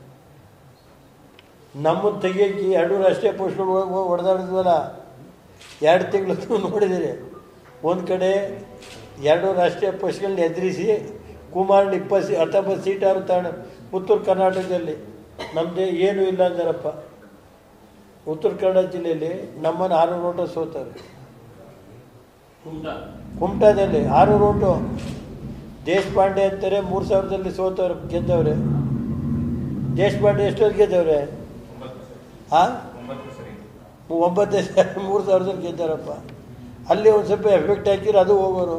ನಮ್ಮನ್ನು ತೆಗಿಯೋಕ್ಕೆ ಎರಡು ರಾಷ್ಟ್ರೀಯ ಪೋಸ್ಟ್ಗಳು ಹೊಡೆದಾಡಿದ್ವಲ್ಲ ಎರಡು ತಿಂಗಳು ನೋಡಿದ್ದೀರಿ ಒಂದು ಕಡೆ ಎರಡು ರಾಷ್ಟ್ರೀಯ ಪಕ್ಷಗಳನ್ನ ಎದುರಿಸಿ ಕುಮಾರನ್ ಇಪ್ಪತ್ತು ಸೀ ಹತ್ತೊಂಬತ್ತು ಸೀಟಾರು ತಗೊಂಡು ಉತ್ತರ ಕರ್ನಾಟಕದಲ್ಲಿ ನಮ್ಮದೇ ಏನೂ ಇಲ್ಲ ಅಂದಾರಪ್ಪ ಉತ್ತರ ಕನ್ನಡ ಜಿಲ್ಲೆಯಲ್ಲಿ ನಮ್ಮನ್ನು ಆರು ಓಟ ಸೋತಾರೆ ಕುಂಟ ಕುಮಟಾದಲ್ಲಿ ಆರು ಓಟು ದೇಶಪಾಂಡೆ ಅಂತಾರೆ ಮೂರು ಸಾವಿರದಲ್ಲಿ ಸೋತವ್ರೆ ಗೆದ್ದವ್ರೆ ದೇಶಪಾಂಡೆ ಎಷ್ಟೊತ್ತು ಗೆದ್ದವ್ರೆ ಹಾಂ ಒಂಬತ್ತೇ ಸಾವಿರ ಮೂರು ಸಾವಿರದಲ್ಲಿ ಗೆದ್ದಾರಪ್ಪ ಅಲ್ಲಿ ಒಂದು ಸ್ವಲ್ಪ ಎಫೆಕ್ಟ್ ಹಾಕಿದ್ರೆ ಅದು ಹೋಗೋರು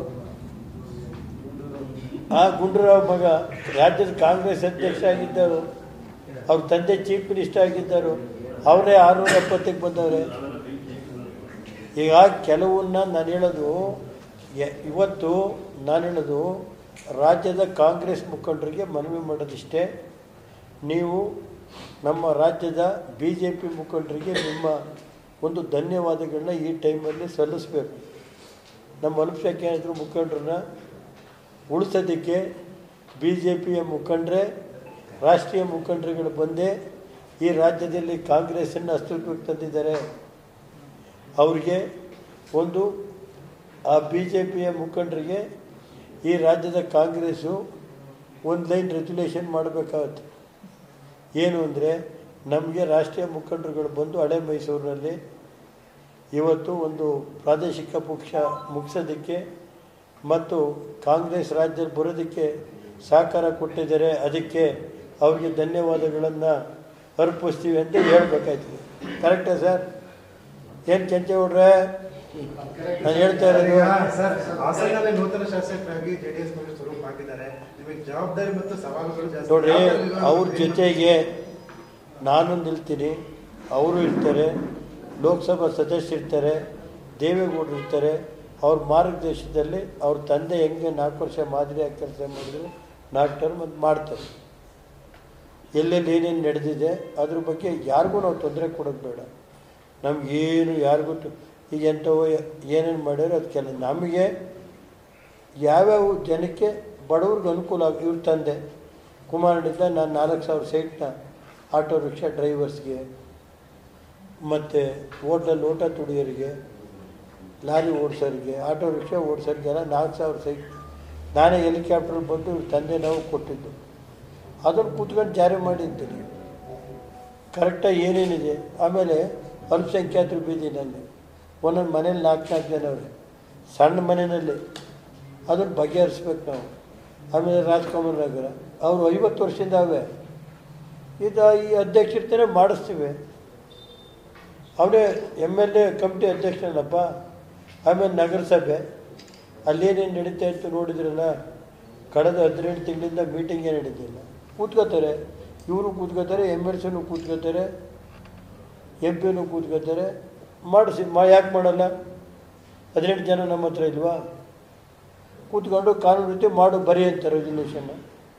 ಆ ಗುಂಡೂರಾವ್ ಮಗ ರಾಜ್ಯದ ಕಾಂಗ್ರೆಸ್ ಅಧ್ಯಕ್ಷ ಆಗಿದ್ದರು ಅವ್ರ ತಂದೆ ಚೀಫ್ ಮಿನಿಸ್ಟರ್ ಆಗಿದ್ದರು ಅವರೇ ಆರುನೂರ ಎಪ್ಪತ್ತಕ್ಕೆ ಬಂದವ್ರೆ ಈಗ ಕೆಲವನ್ನ ನಾನು ಹೇಳೋದು ಎ- ಇವತ್ತು ನಾನು ಹೇಳೋದು ರಾಜ್ಯದ ಕಾಂಗ್ರೆಸ್ ಮುಖಂಡರಿಗೆ ಮನವಿ ಮಾಡೋದಿಷ್ಟೇ ನೀವು ನಮ್ಮ ರಾಜ್ಯದ ಬಿ ಜೆ ಪಿ ಮುಖಂಡರಿಗೆ ನಿಮ್ಮ ಒಂದು ಧನ್ಯವಾದಗಳನ್ನ ಈ ಟೈಮಲ್ಲಿ ಸಲ್ಲಿಸಬೇಕು ನಮ್ಮ ಅಲ್ಪಸಂಖ್ಯಾತರ ಮುಖಂಡರನ್ನ ಉಳಿಸೋದಕ್ಕೆ ಬಿ ಜೆ ಪಿಯ ಮುಖಂಡರೇ ರಾಷ್ಟ್ರೀಯ ಮುಖಂಡರುಗಳು ಬಂದೇ ಈ ರಾಜ್ಯದಲ್ಲಿ ಕಾಂಗ್ರೆಸ್ಸನ್ನು ಅಸ್ತಿತ್ವಕ್ಕೆ ತಂದಿದ್ದಾರೆ ಅವ್ರಿಗೆ ಒಂದು ಆ ಬಿ ಜೆ ಪಿಯ ಮುಖಂಡರಿಗೆ ಈ ರಾಜ್ಯದ ಕಾಂಗ್ರೆಸ್ಸು ಒಂದು ಲೈನ್ ರೆಗ್ಯುಲೇಷನ್ ಮಾಡಬೇಕಾಗತ್ತೆ ಏನು ಅಂದರೆ ನಮಗೆ ರಾಷ್ಟ್ರೀಯ ಮುಖಂಡರುಗಳು ಬಂದು ಹಳೆ ಮೈಸೂರಿನಲ್ಲಿ ಇವತ್ತು ಒಂದು ಪ್ರಾದೇಶಿಕ ಪಕ್ಷ ಮುಗಿಸೋದಕ್ಕೆ ಮತ್ತು ಕಾಂಗ್ರೆಸ್ ರಾಜ್ಯದಲ್ಲಿ ಬರೋದಕ್ಕೆ ಸಹಕಾರ ಕೊಟ್ಟಿದ್ದಾರೆ ಅದಕ್ಕೆ ಅವರಿಗೆ ಧನ್ಯವಾದಗಳನ್ನು ಅರ್ಪಿಸ್ತೀವಿ ಅಂತ ಹೇಳ್ಬೇಕಾಯ್ತದೆ ಕರೆಕ್ಟಾ ಸರ್ ಏನು ಕೆಂಚೇಗೌಡ್ರೆ ನಾನು ಹೇಳ್ತಾ ಇರೋದು ಈಗ ಸರ್ ಹಾಸನದಲ್ಲಿ ನೂತನ ಶಾಸಕರಾಗಿ ಜೆಡಿಎಸ್ ಪಕ್ಷ ಸ್ವರೂಪ ಹಾಕಿದ್ದಾರೆ ನಿಮಗೆ ಜವಾಬ್ದಾರಿ ಮತ್ತು ಸವಾಲುಗಳು ಜಾಸ್ತಿ ನೋಡ್ರಿ ಜವಾಬ್ದಾರಿ ನಿರ್ವಹಣೆ ಅವ್ರ ಬಗ್ಗೆ ಜೊತೆಗೆ ನಾನು ನಿಲ್ತೀನಿ ಅವರು ಇರ್ತಾರೆ ಲೋಕಸಭಾ ಸದಸ್ಯರಿರ್ತಾರೆ ದೇವೇಗೌಡರು ಇರ್ತಾರೆ ಅವ್ರ ಮಾರ್ಗದರ್ಶನದಲ್ಲಿ ಅವ್ರ ತಂದೆ ಹೆಂಗೆ ನಾಲ್ಕು ವರ್ಷ ಮಾದರಿಯಾಗಿ ಕೆಲಸ ಮಾಡಿದ್ರು ನಾಲ್ಕು ಟರ್ಮ್ ಅದು ಮಾಡ್ತಾರೆ ಎಲ್ಲೆಲ್ಲಿ ಏನೇನು ನಡೆದಿದೆ ಅದ್ರ ಬಗ್ಗೆ ಯಾರಿಗೂ ನಾವು ತೊಂದರೆ ಕೊಡೋದು ಬೇಡ ನಮಗೇನು ಯಾರಿಗೂ ತ- ಈಗ ಎಂಥವು ಏನೇನು ಮಾಡ್ಯಾರೋ ಅದಕ್ಕೆಲ್ಲ ನಮಗೆ ಯಾವ್ಯಾವ ಜನಕ್ಕೆ ಬಡವ್ರಿಗೆ ಅನುಕೂಲ ಆಗ ಇವ್ರ ತಂದೆ ಕುಮಾರನಿಂದ ನಾನು ನಾಲ್ಕು ಸಾವಿರ ಸೈಟ್ನ ಆಟೋ ರಿಕ್ಷಾ ಡ್ರೈವರ್ಸ್ಗೆ ಮತ್ತು ಹೋಟೆಲ್ ಊಟ ತುಡಿಯೋರಿಗೆ ಲಾರಿ ಓಡಿಸೋರಿಗೆ ಆಟೋ ರಿಕ್ಷಾ ಓಡಿಸೋರಿಗೆಲ್ಲ ನಾಲ್ಕು ಸಾವಿರ ಸೈಟ್ ನಾನೇ ಹೆಲಿಕಾಪ್ಟರ್ ಬಂದು ಇವ್ರ ತಂದೆ ನಾವು ಕೊಟ್ಟಿದ್ದು ಅದನ್ನು ಕೂತ್ಕೊಂಡು ಜಾರಿ ಮಾಡಿದ್ದೀನಿ ಕರೆಕ್ಟಾಗಿ ಏನೇನಿದೆ ಆಮೇಲೆ ಅಲ್ಪಸಂಖ್ಯಾತರು ಬೀದಿನಲ್ಲಿ ಒಂದೊಂದು ಮನೇಲಿ ನಾಲ್ಕು ನಾಲ್ಕು ಜನ ಅವ್ರೆ ಸಣ್ಣ ಮನೆಯಲ್ಲಿ ಅದನ್ನು ಬಗೆಹರಿಸ್ಬೇಕು ನಾವು ಆಮೇಲೆ ರಾಜ್ಕುಮಾರ್ ನಗರ ಅವರು ಐವತ್ತು ವರ್ಷದಿಂದ ಅವೆ ಇದು ಈ ಅಧ್ಯಕ್ಷರ್ತಾನೆ ಮಾಡಿಸ್ತೀವಿ ಅವನೇ ಎಮ್ ಎಲ್ ಎ ಕಮಿಟಿ ಅಧ್ಯಕ್ಷನಲ್ಲಪ್ಪ ಆಮೇಲೆ ನಗರಸಭೆ ಅಲ್ಲೇನೇನು ನಡೀತಾ ಇತ್ತು ನೋಡಿದ್ರಲ್ಲ ಕಳೆದ ಹದಿನೆಂಟು ತಿಂಗಳಿಂದ ಮೀಟಿಂಗೇ ನಡೀತಿಲ್ಲ ಕೂತ್ಕೋತಾರೆ ಇವರು ಕೂತ್ಕೋತಾರೆ ಎಮ್ ಎಲ್ ಸಿನೂ ಕೂತ್ಕೋತಾರೆ ಎಂ ಪಿನೂ ಕೂತ್ಕೋತಾರೆ ಮಾಡಿಸಿ ಮಾ ಯಾಕೆ ಮಾಡಲ್ಲ ಹದಿನೆಂಟು ಜನ ನಮ್ಮ ಹತ್ರ ಇಲ್ವಾ ಕೂತ್ಕೊಂಡು ಕಾನೂನು ರೀತಿ ಮಾಡು ಬರಿ ಅಂತ ರೆಸಲ್ಯೂಷನ್ನ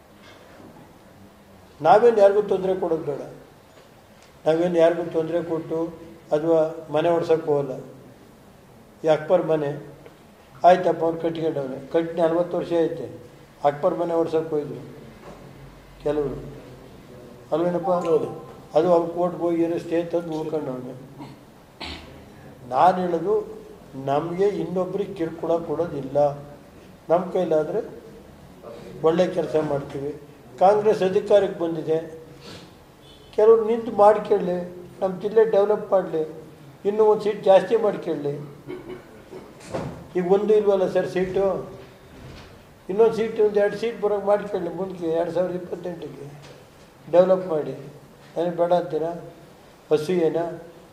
ನಾವೇನು ಯಾರಿಗೂ ತೊಂದರೆ ಕೊಡೋದು ಬೇಡ ನಾವೇನು ಯಾರಿಗೂ ತೊಂದರೆ ಕೊಟ್ಟು ಅಥವಾ ಮನೆ ಒಡ್ಸೋಕ್ಕೆ ಹೋಗಲ್ಲ ಈ ಅಕ್ಬರ್ ಮನೆ ಆಯ್ತಪ್ಪ ಅವ್ನು ಕಟ್ಕೊಂಡವ್ರೆ ಕಟ್ಟಿ ನಲ್ವತ್ತು ವರ್ಷ ಐತೆ ಅಕ್ಬರ್ ಮನೆ ಒಡ್ಸೋಕ್ಕೆ ಹೋಯ್ದ್ರು ಕೆಲವರು ಅಲ್ವೇನಪ್ಪ ಹೌದು ಅದು ಅವ್ರು ಕೋರ್ಟ್ಗೆ ಹೋಗಿ ಏನೋ ಸ್ಟೇ ತಂದು ಉಳ್ಕೊಂಡವನೆ ನಾನು ಹೇಳೋದು ನಮಗೆ ಇನ್ನೊಬ್ರಿಗೆ ಕಿರುಕುಳ ಕೊಡೋದಿಲ್ಲ ನಮ್ಮ ಕೈಲಾದರೆ ಒಳ್ಳೆ ಕೆಲಸ ಮಾಡ್ತೀವಿ ಕಾಂಗ್ರೆಸ್ ಅಧಿಕಾರಕ್ಕೆ ಬಂದಿದೆ ಕೆಲವ್ರು ನಿಂತು ಮಾಡ್ಕೊಳ್ಳಿ ನಮ್ಮ ಜಿಲ್ಲೆ ಡೆವಲಪ್ ಮಾಡಲಿ ಇನ್ನೂ ಒಂದು ಸೀಟ್ ಜಾಸ್ತಿ ಮಾಡ್ಕೊಳ್ಳಿ ಈಗ ಒಂದು ಇಲ್ವಲ್ಲ ಸರ್ ಸೀಟು ಇನ್ನೊಂದು ಸೀಟ್ ಒಂದು ಎರಡು ಸೀಟ್ ಬರೋಂಗೆ ಮಾಡ್ಕೊಳ್ಳಿ ಮುಂದಕ್ಕೆ ಎರಡು ಸಾವಿರದ ಇಪ್ಪತ್ತೆಂಟಿಗೆ ಡೆವಲಪ್ ಮಾಡಿ ನನಗೆ ಬೇಡ ಅಂತೀರಾ ಹಸು ಏನಾ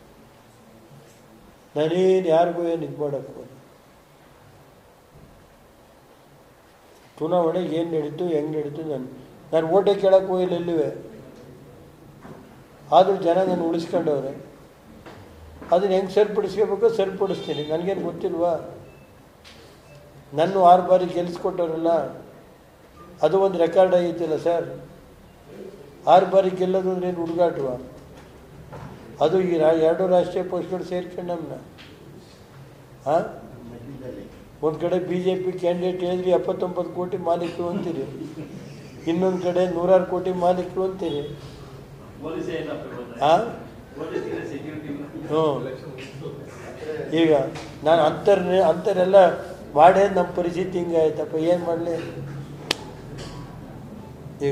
ನಾನೇನು ಯಾರಿಗೂ ಏನು ಇದು ಮಾಡೋಕ್ಕೆ ಹೋಗಲ್ಲ. ಚುನಾವಣೆ ಏನು ನಡೀತು ಹೆಂಗೆ ನಡೀತು ನಾನು ನಾನು ಓಟೆ ಕೇಳಕ್ಕೆ ಹೋಗಿಲ್ಲ ಎಲ್ಲಿವೆ ಆದರೂ ಜನ ನಾನು ಉಳಿಸ್ಕೊಂಡವ್ರೆ ಅದನ್ನು ಹೆಂಗೆ ಸರಿಪಡಿಸ್ಕೋಬೇಕು ಸರಿಪಡಿಸ್ತೀನಿ ನನಗೇನು ಗೊತ್ತಿಲ್ವಾ ನನ್ನ ಆರು ಬಾರಿ ಗೆಲ್ಲಿಸ್ಕೊಟ್ಟವ್ರಲ್ಲ ಅದು ಒಂದು ರೆಕಾರ್ಡ್ ಆಗೈತಿಲ್ಲ ಸರ್ ಆರು ಬಾರಿ ಗೆಲ್ಲೋದು ಅಂದ್ರೆ ಏನು ಹುಡುಗಾಟವ ಅದು ಈ ರಾ ಎರಡು ರಾಷ್ಟ್ರೀಯ ಪಕ್ಷಗಳು ಸೇರ್ಕೊಂಡು ನಮ್ಮನ್ನ ಹಾಂ ಒಂದು ಕಡೆ ಬಿ ಜೆ ಪಿ ಕ್ಯಾಂಡಿಡೇಟ್ ಹೇಳಿದ್ರಿ ಎಪ್ಪತ್ತೊಂಬತ್ತು ಕೋಟಿ ಮಾಲೀಕರು ಅಂತೀರಿ ಇನ್ನೊಂದು ಕಡೆ ನೂರಾರು ಕೋಟಿ ಮಾಲೀಕರು ಅಂತೀರಿ ಪೊಲೀಸ್ ಏನಪ್ಪ ಹಾಂ ಪೊಲೀಸ್ಗೆ ಸೆಕ್ಯೂರಿಟಿ ಹ್ಞೂ ಈಗ ನಾನು ಅಂತರ್ ಅಂತರೆಲ್ಲ ಮಾಡೇ ನಮ್ಮ ಪರಿಸ್ಥಿತಿ ಹಿಂಗಾಯ್ತಪ್ಪ ಏನು ಮಾಡಲಿ ಈಗ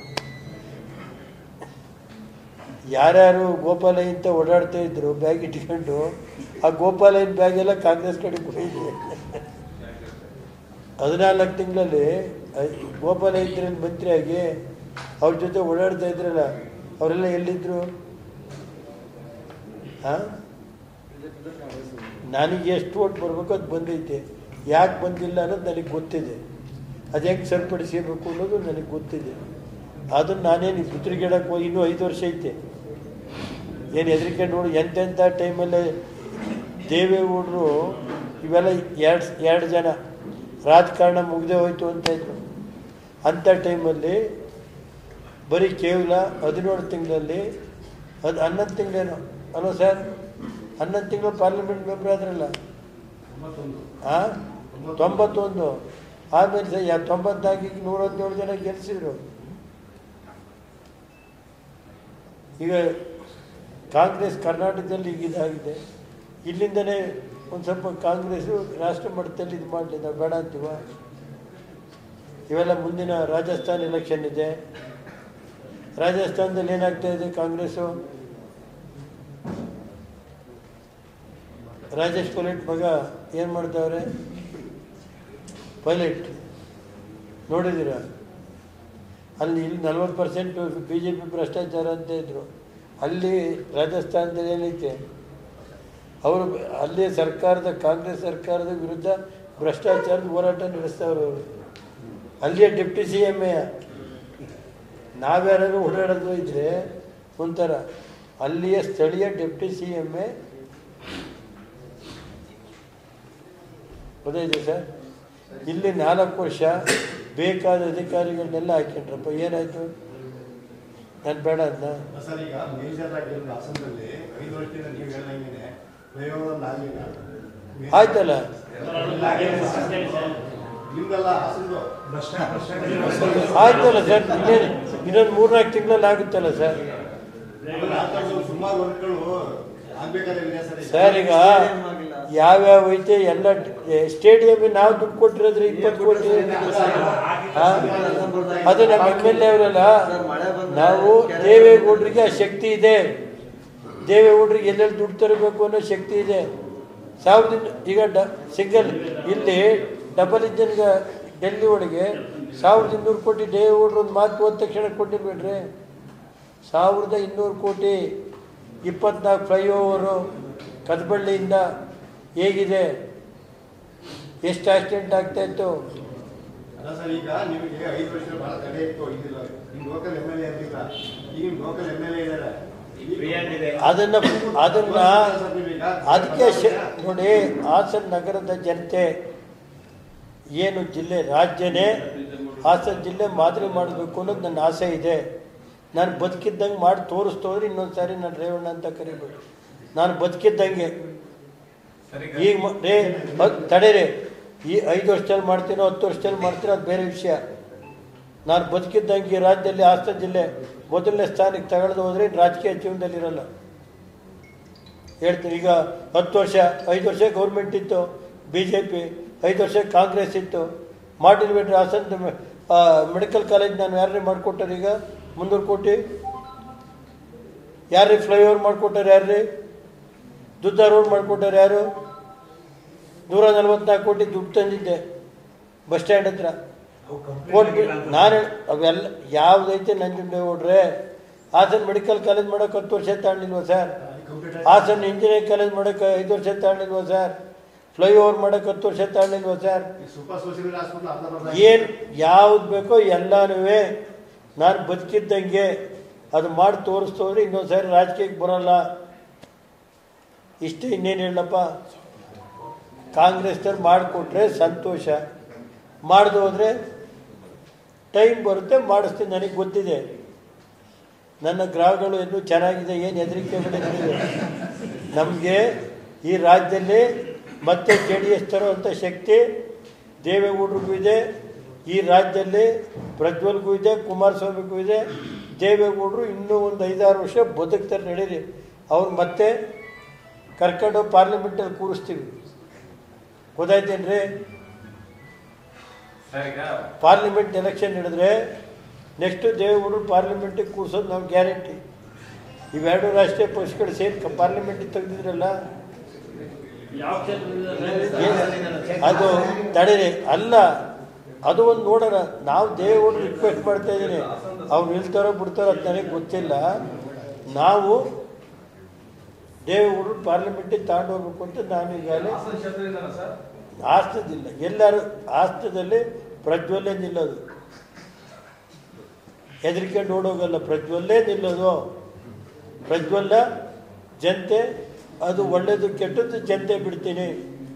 ಯಾರ್ಯಾರು ಗೋಪಾಲಯ್ಯಂತ ಓಡಾಡ್ತಾ ಇದ್ರು ಬ್ಯಾಗ್ ಇಟ್ಕೊಂಡು ಆ ಗೋಪಾಲಯ್ಯನ ಬ್ಯಾಗ್ ಎಲ್ಲ ಕಾಂಗ್ರೆಸ್ ಕಡೆಗೆ ಹೋಗಿದೆ ಹದಿನಾಲ್ಕು ತಿಂಗಳಲ್ಲಿ ಗೋಪಾಲಯ್ಯ ಇದ್ರಲ್ಲಿ ಮಂತ್ರಿಯಾಗಿ ಅವ್ರ ಜೊತೆ ಓಡಾಡ್ತಾ ಇದ್ರಲ್ಲ ಅವರೆಲ್ಲ ಎಲ್ಲಿದ್ರು ಹಾಂ ನನಗೆ ಎಷ್ಟು ಓಟ್ ಬರಬೇಕು ಅದು ಬಂದೈತೆ ಯಾಕೆ ಬಂದಿಲ್ಲ ಅನ್ನೋದು ನನಗೆ ಗೊತ್ತಿದೆ ಅದು ಹೆಂಗೆ ಸರಿಪಡಿಸಬೇಕು ಅನ್ನೋದು ನನಗೆ ಗೊತ್ತಿದೆ ಅದನ್ನು ನಾನೇನು ಗುತ್ರಿಗಿಡಕ್ಕೆ ಹೋಗಿ ಇನ್ನೂ ಐದು ವರ್ಷ ಐತೆ ಏನು ಹೆದರಿಕೆ ನೋಡಿ ಎಂತೆಂಥ ಟೈಮಲ್ಲಿ ದೇವೇಗೌಡರು ಇವೆಲ್ಲ ಎರಡು ಎರಡು ಜನ ರಾಜಕಾರಣ ಮುಗ್ದೇ ಹೋಯ್ತು ಅಂತ ಇದ್ರು ಅಂಥ ಟೈಮಲ್ಲಿ ಬರೀ ಕೇವಲ ಹದಿನೇಳು ತಿಂಗಳಲ್ಲಿ ಅದು ಹನ್ನೊಂದು ತಿಂಗಳೇನೋ ಅಲ್ವ ಸರ್ ಹನ್ನೊಂದು ತಿಂಗಳು ಪಾರ್ಲಿಮೆಂಟ್ ಮೆಂಬರ್ ಆದ್ರಲ್ಲ ಹಾಂ ತೊಂಬತ್ತೊಂದು ಆಮೇಲೆ ಸ- ಯಾ ತೊಂಬತ್ನಾಲ್ಕು ನೂರ ಹದಿನೇಳು ಜನ ಗೆಲ್ಲಿಸಿದ್ರು ಈಗ ಕಾಂಗ್ರೆಸ್ ಕರ್ನಾಟಕದಲ್ಲಿ ಈಗ ಇದಾಗಿದೆ ಇಲ್ಲಿಂದನೇ ಒಂದು ಸ್ವಲ್ಪ ಕಾಂಗ್ರೆಸ್ಸು ರಾಷ್ಟ್ರ ಮಟ್ಟದಲ್ಲಿ ಇದು ಮಾಡಲಿ ನಾವು ಬೇಡ ಅಂತೀವ ಇವೆಲ್ಲ ಮುಂದಿನ ರಾಜಸ್ಥಾನ್ ಎಲೆಕ್ಷನ್ ಇದೆ ರಾಜಸ್ಥಾನದಲ್ಲಿ ಏನಾಗ್ತಾ ಇದೆ ಕಾಂಗ್ರೆಸ್ಸು ರಾಜೇಶ್ ಪೈಲಟ್ ಮಗ ಏನು ಮಾಡ್ತಾವ್ರೆ ಪೈಲಟ್ ನೋಡಿದ್ದೀರಾ ಅಲ್ಲಿ ಇಲ್ಲಿ ನಲ್ವತ್ತು ಪರ್ಸೆಂಟ್ ಬಿ ಜೆ ಪಿ ಭ್ರಷ್ಟಾಚಾರ ಅಂತ ಇದ್ರು ಅಲ್ಲಿ ರಾಜಸ್ಥಾನದಲ್ಲಿ ಏನೈತೆ ಅವರು ಅಲ್ಲಿ ಸರ್ಕಾರದ ಕಾಂಗ್ರೆಸ್ ಸರ್ಕಾರದ ವಿರುದ್ಧ ಭ್ರಷ್ಟಾಚಾರದ ಹೋರಾಟ ನಡೆಸ್ತವ್ರು ಅವರು ಅಲ್ಲಿಯ ಡೆಪ್ಟಿ ಸಿ ಎಮ್ ಎ ನಾವ್ಯಾರು ಓಡಾಡೋದು ಇದ್ರೆ ಒಂಥರ ಅಲ್ಲಿಯ ಸ್ಥಳೀಯ ಡೆಪ್ಟಿ ಸಿ ಎಮ್ ಎ ಗೊತ್ತಾಯ್ತು ಸರ್ ಇಲ್ಲಿ ನಾಲ್ಕು ವರ್ಷ ಬೇಕಾದ ಅಧಿಕಾರಿಗಳನ್ನೆಲ್ಲ ಹಾಕ್ಕೊಂಡ್ರಪ್ಪ ಏನಾಯ್ತು ನಾನು ಬೇಡ ಅಂತ ಸರ್ ಈಗ ಮೇಜರ್ ಆಗಿ ಒಂದು ಹಾಸನದಲ್ಲಿ ಐದು ವರ್ಷದಿಂದ ನೀವು ಹೇಳ್ದಂಗೆ ಫ್ಲೈಓವರ್ ಒಂದು ಆಗಲಿಲ್ಲ ಆಯ್ತಲ್ಲ ನಿಮ್ದೆಲ್ಲ ಹಾಸನದು ಆಯ್ತಲ್ಲ ಸರ್ ಇನ್ನೇನು ಇನ್ನೊಂದು ಮೂರ್ನಾಲ್ಕು ತಿಂಗಳಲ್ಲಿ ಆಗುತ್ತಲ್ಲ ಸರ್ ಅದನ್ನ ಆಗ್ತಾ ಸುಮಾರು ವರ್ಕ್ಗಳು ಆಗ್ಬೇಕಾದ್ರೆ ಇದೆ ಸರ್ ಈಗ. ಸರ್ ಈಗ ಯಾವ್ಯಾವ ಐತೆ ಎಲ್ಲ ಸ್ಟೇಡಿಯಂ ನಾವು ದುಡ್ಡು ಕೊಟ್ಟಿರೋದ್ರೆ ಇಪ್ಪತ್ತು ಕೋಟಿ ಹಾ? ಅದು ನಮ್ಮ ಎಮ್ ಎಲ್ ಎ ಅವರಲ್ಲ ನಾವು ದೇವೇಗೌಡರಿಗೆ ಆ ಶಕ್ತಿ ಇದೆ ದೇವೇಗೌಡರಿಗೆ ಎಲ್ಲೆಲ್ಲಿ ದುಡ್ಡು ತರಬೇಕು ಅನ್ನೋ ಶಕ್ತಿ ಇದೆ ಸಾವಿರದ ಈಗ ಡ ಸಿಂಗಲ್ ಇಲ್ಲಿ ಡಬಲ್ ಇಂಜನ್ ಡೆಲ್ಲಿ ಒಳಗೆ ಸಾವಿರದ ಇನ್ನೂರು ಕೋಟಿ ದೇವೇಗೌಡರು ಒಂದು ಮಾತು ಹೋದ ತಕ್ಷಣ ಕೊಟ್ಟಿರ್ಬೇಡ್ರಿ ಸಾವಿರದ ಇನ್ನೂರು ಕೋಟಿ ಇಪ್ಪತ್ನಾಲ್ಕು ಫ್ಲೈಓವರು ಕದಬಳ್ಳಿಯಿಂದ ಹೇಗಿದೆ ಎಷ್ಟು ಆಕ್ಸಿಡೆಂಟ್ ಆಗ್ತಾ ಇತ್ತು ಅಲ್ಲ ಸರ್ ಈಗ ನಿಮಗೆ ಐದು ವರ್ಷ ಬಹಳ ತಡೆ ಇತ್ತು ಇದಿಲ್ಲ ನಿಮ್ ಲೋಕಲ್ ಎಮ್ ಎಲ್ ಎ ಇರ್ಲಿಲ್ಲ ಈಗ ನಿಮ್ ಲೋಕಲ್ ಎಮ್ ಎಲ್ ಎ ಇದ್ದಾರೆ ಫ್ರೀ ಹ್ಯಾಂಡ್ ಇದೆ ಅದನ್ನ ಅದನ್ನ ಅದಕ್ಕೆ ಶ- ನೋಡಿ ಹಾಸನ ನಗರದ ಜನತೆ ಏನು ಜಿಲ್ಲೆ ರಾಜ್ಯನೇ ಹಾಸನ ಜಿಲ್ಲೆ ಮಾದರಿ ಮಾಡಬೇಕು ಅನ್ನೋದು ನನ್ನ ಆಸೆ ಇದೆ ನಾನು ಬದುಕಿದ್ದಂಗೆ ಮಾಡಿ ತೋರಿಸ್ತೋದ್ರೆ ಇನ್ನೊಂದು ಸಾರಿ ನಾನು ರೇವಣ್ಣ ಅಂತ ಕರಿಬೇಡಿ ನಾನು ಬದುಕಿದ್ದಂಗೆ ಈಗ ಮ- ರೇ ಬದ್- ತಡೀರಿ ಈ ಐದು ವರ್ಷದಲ್ಲಿ ಮಾಡ್ತೀನೋ ಹತ್ತು ವರ್ಷದಲ್ಲಿ ಮಾಡ್ತೀನೋ ಅದು ಬೇರೆ ವಿಷಯ ನಾನು ಬದುಕಿದ್ದಂಗೆ ಈ ರಾಜ್ಯದಲ್ಲಿ ಹಾಸನ ಜಿಲ್ಲೆ ಮೊದಲನೇ ಸ್ಥಾನಕ್ಕೆ ತಗೊಳ್ದು ಹೋದ್ರೆ ಇನ್ನು ರಾಜಕೀಯ ಜೀವನದಲ್ಲಿ ಇರಲ್ಲ ಹೇಳ್ತೀನಿ ಈಗ ಹತ್ತು ವರ್ಷ ಐದು ವರ್ಷ ಗೌರ್ಮೆಂಟ್ ಇತ್ತು ಬಿ ಜೆ ಪಿ ಐದು ವರ್ಷ ಕಾಂಗ್ರೆಸ್ ಇತ್ತು ಮಾರ್ಟಿನ್ ಬಿಟ್ರೆ ಹಾಸನ ಮೆಡಿಕಲ್ ಕಾಲೇಜ್ ನಾನು ಯಾರೇ ಮಾಡಿಕೊಟ್ಟಾರೆ ಈಗ ಮುನ್ನೂರು ಕೋಟಿ ಯಾರೇ ಫ್ಲೈಓವರ್ ಮಾಡಿಕೊಟ್ಟಾರೆ ಯಾರ್ರೀ ದುಡ್ಡ ರೋಡ್ ಮಾಡಿಕೊಟ್ಟಾರೆ ಯಾರು ನೂರ ನಲ್ವತ್ನಾಲ್ಕು ಕೋಟಿ ದುಡ್ಡು ತಂದಿದ್ದೆ ಬಸ್ ಸ್ಟ್ಯಾಂಡ್ ಹತ್ರ ಕೊಟ್ಬಿ ನಾನು ಅವೆಲ್ಲ ಯಾವುದೈತೆ ನಂಜುಂಡೇಗೌಡ್ರೆ ಹಾಸನ ಮೆಡಿಕಲ್ ಕಾಲೇಜ್ ಮಾಡೋಕೆ ಹತ್ತು ವರ್ಷ ತಾಣಲಿಲ್ವ ಸರ್ ಹಾಸನ ಇಂಜಿನಿಯರಿಂಗ್ ಕಾಲೇಜ್ ಮಾಡೋಕೆ ಐದು ವರ್ಷ ತಾಣಲಿಲ್ವ ಸರ್ ಫ್ಲೈಓವರ್ ಮಾಡೋಕೆ ಹತ್ತು ವರ್ಷ ತಾಣಲಿಲ್ವ ಸರ್ ಸೂಪರ್ ಸ್ಪೆಷಲಿಸ್ಟ್ ಹಾಸ್ಪಿಟಲ್ ಅರ್ಧ ಬರ್ದ ಏನು ಯಾವ್ದು ಬೇಕೋ ಎಲ್ಲನೂ ನಾನು ಬದುಕಿದ್ದಂಗೆ ಅದು ಮಾಡಿ ತೋರಿಸ್ತೋದ್ರೆ ಇನ್ನೊಂದು ಸಾರಿ ರಾಜಕೀಯಕ್ಕೆ ಬರೋಲ್ಲ ಇಷ್ಟೇ ಇನ್ನೇನು ಹೇಳಪ್ಪ ಕಾಂಗ್ರೆಸ್ನವ್ರು ಮಾಡಿಕೊಟ್ರೆ ಸಂತೋಷ ಮಾಡ್ದು ಹೋದರೆ ಟೈಮ್ ಬರುತ್ತೆ ಮಾಡಿಸ್ತೀನಿ ನನಗೆ ಗೊತ್ತಿದೆ ನನ್ನ ಗ್ರಹಗಳು ಇನ್ನೂ ಚೆನ್ನಾಗಿದೆ ಏನು ಹೆದರಿಕೆ ಬಿಟ್ಟಿದೆ ನಮಗೆ ಈ ರಾಜ್ಯದಲ್ಲಿ ಮತ್ತೆ ಜೆ ಡಿ ಎಸ್ ತರುವಂಥ ಶಕ್ತಿ ದೇವೇಗೌಡರಿಗೂ ಇದೆ ಈ ರಾಜ್ಯದಲ್ಲಿ ಪ್ರಜ್ವಲ್ಗೂ ಇದೆ ಕುಮಾರಸ್ವಾಮಿಗೂ ಇದೆ ದೇವೇಗೌಡರು ಇನ್ನೂ ಒಂದು ಐದಾರು ವರ್ಷ ಬದುಕ್ತಾರೆ ನಡೀರಿ ಅವ್ರು ಮತ್ತೆ ಕರ್ಕೊಂಡು ಪಾರ್ಲಿಮೆಂಟಲ್ಲಿ ಕೂರಿಸ್ತೀವಿ ಗೊತ್ತಾಯ್ತೇನ್ರಿ ಪಾರ್ಲಿಮೆಂಟ್ ಎಲೆಕ್ಷನ್ ನಡೆದ್ರೆ ನೆಕ್ಸ್ಟು ದೇವೇಗೌಡರು ಪಾರ್ಲಿಮೆಂಟಿಗೆ ಕೂರಿಸೋದು ನಾವು ಗ್ಯಾರಂಟಿ ಇವೆರಡು ರಾಷ್ಟ್ರೀಯ ಪಕ್ಷಗಳು ಸೇರಿ ಪಾರ್ಲಿಮೆಂಟಿಗೆ ತೆಗೆದಿದ್ರಲ್ಲ ಯಾವ ಕ್ಷೇತ್ರದಿಂದ ಏನ್- ಅದು ತಡೀರಿ ಅಲ್ಲ ಅದು ಒಂದು ನೋಡೋಣ ನಾವು ದೇವೇಗೌಡರು ರಿಕ್ವೆಸ್ಟ್ ಮಾಡ್ತಾ ಇದ್ದೀನಿ ಅವ್ರು ನಿಲ್ತಾರೋ ಬಿಡ್ತಾರೋ ಅದು ನನಗೆ ಗೊತ್ತಿಲ್ಲ ನಾವು ದೇವೇಗೌಡರು ಪಾರ್ಲಿಮೆಂಟಿಗೆ ತಗೊಂಡು ಹೋಗ್ಬೇಕು ಅಂತ ನಾನು ಈಗಾಗಲೇ ಹಾಸನ ಕ್ಷೇತ್ರದಿಂದನಾ ಸರ್ ಆಸ್ತದಿಲ್ಲ ಎಲ್ಲರೂ ಆಸ್ತದಲ್ಲಿ ಪ್ರಜ್ವಲ್ಲೇ ನಿಲ್ಲೋದು ಹೆದರ್ಕೊಂಡು ಓಡೋಗಲ್ಲ ಪ್ರಜ್ವಲ್ಲೇ ನಿಲ್ಲೋದು ಪ್ರಜ್ವಲ್ಲ ಜನತೆ ಅದು ಒಳ್ಳೇದು ಕೆಟ್ಟದ್ದು ಜನತೆ ಬಿಡ್ತೀನಿ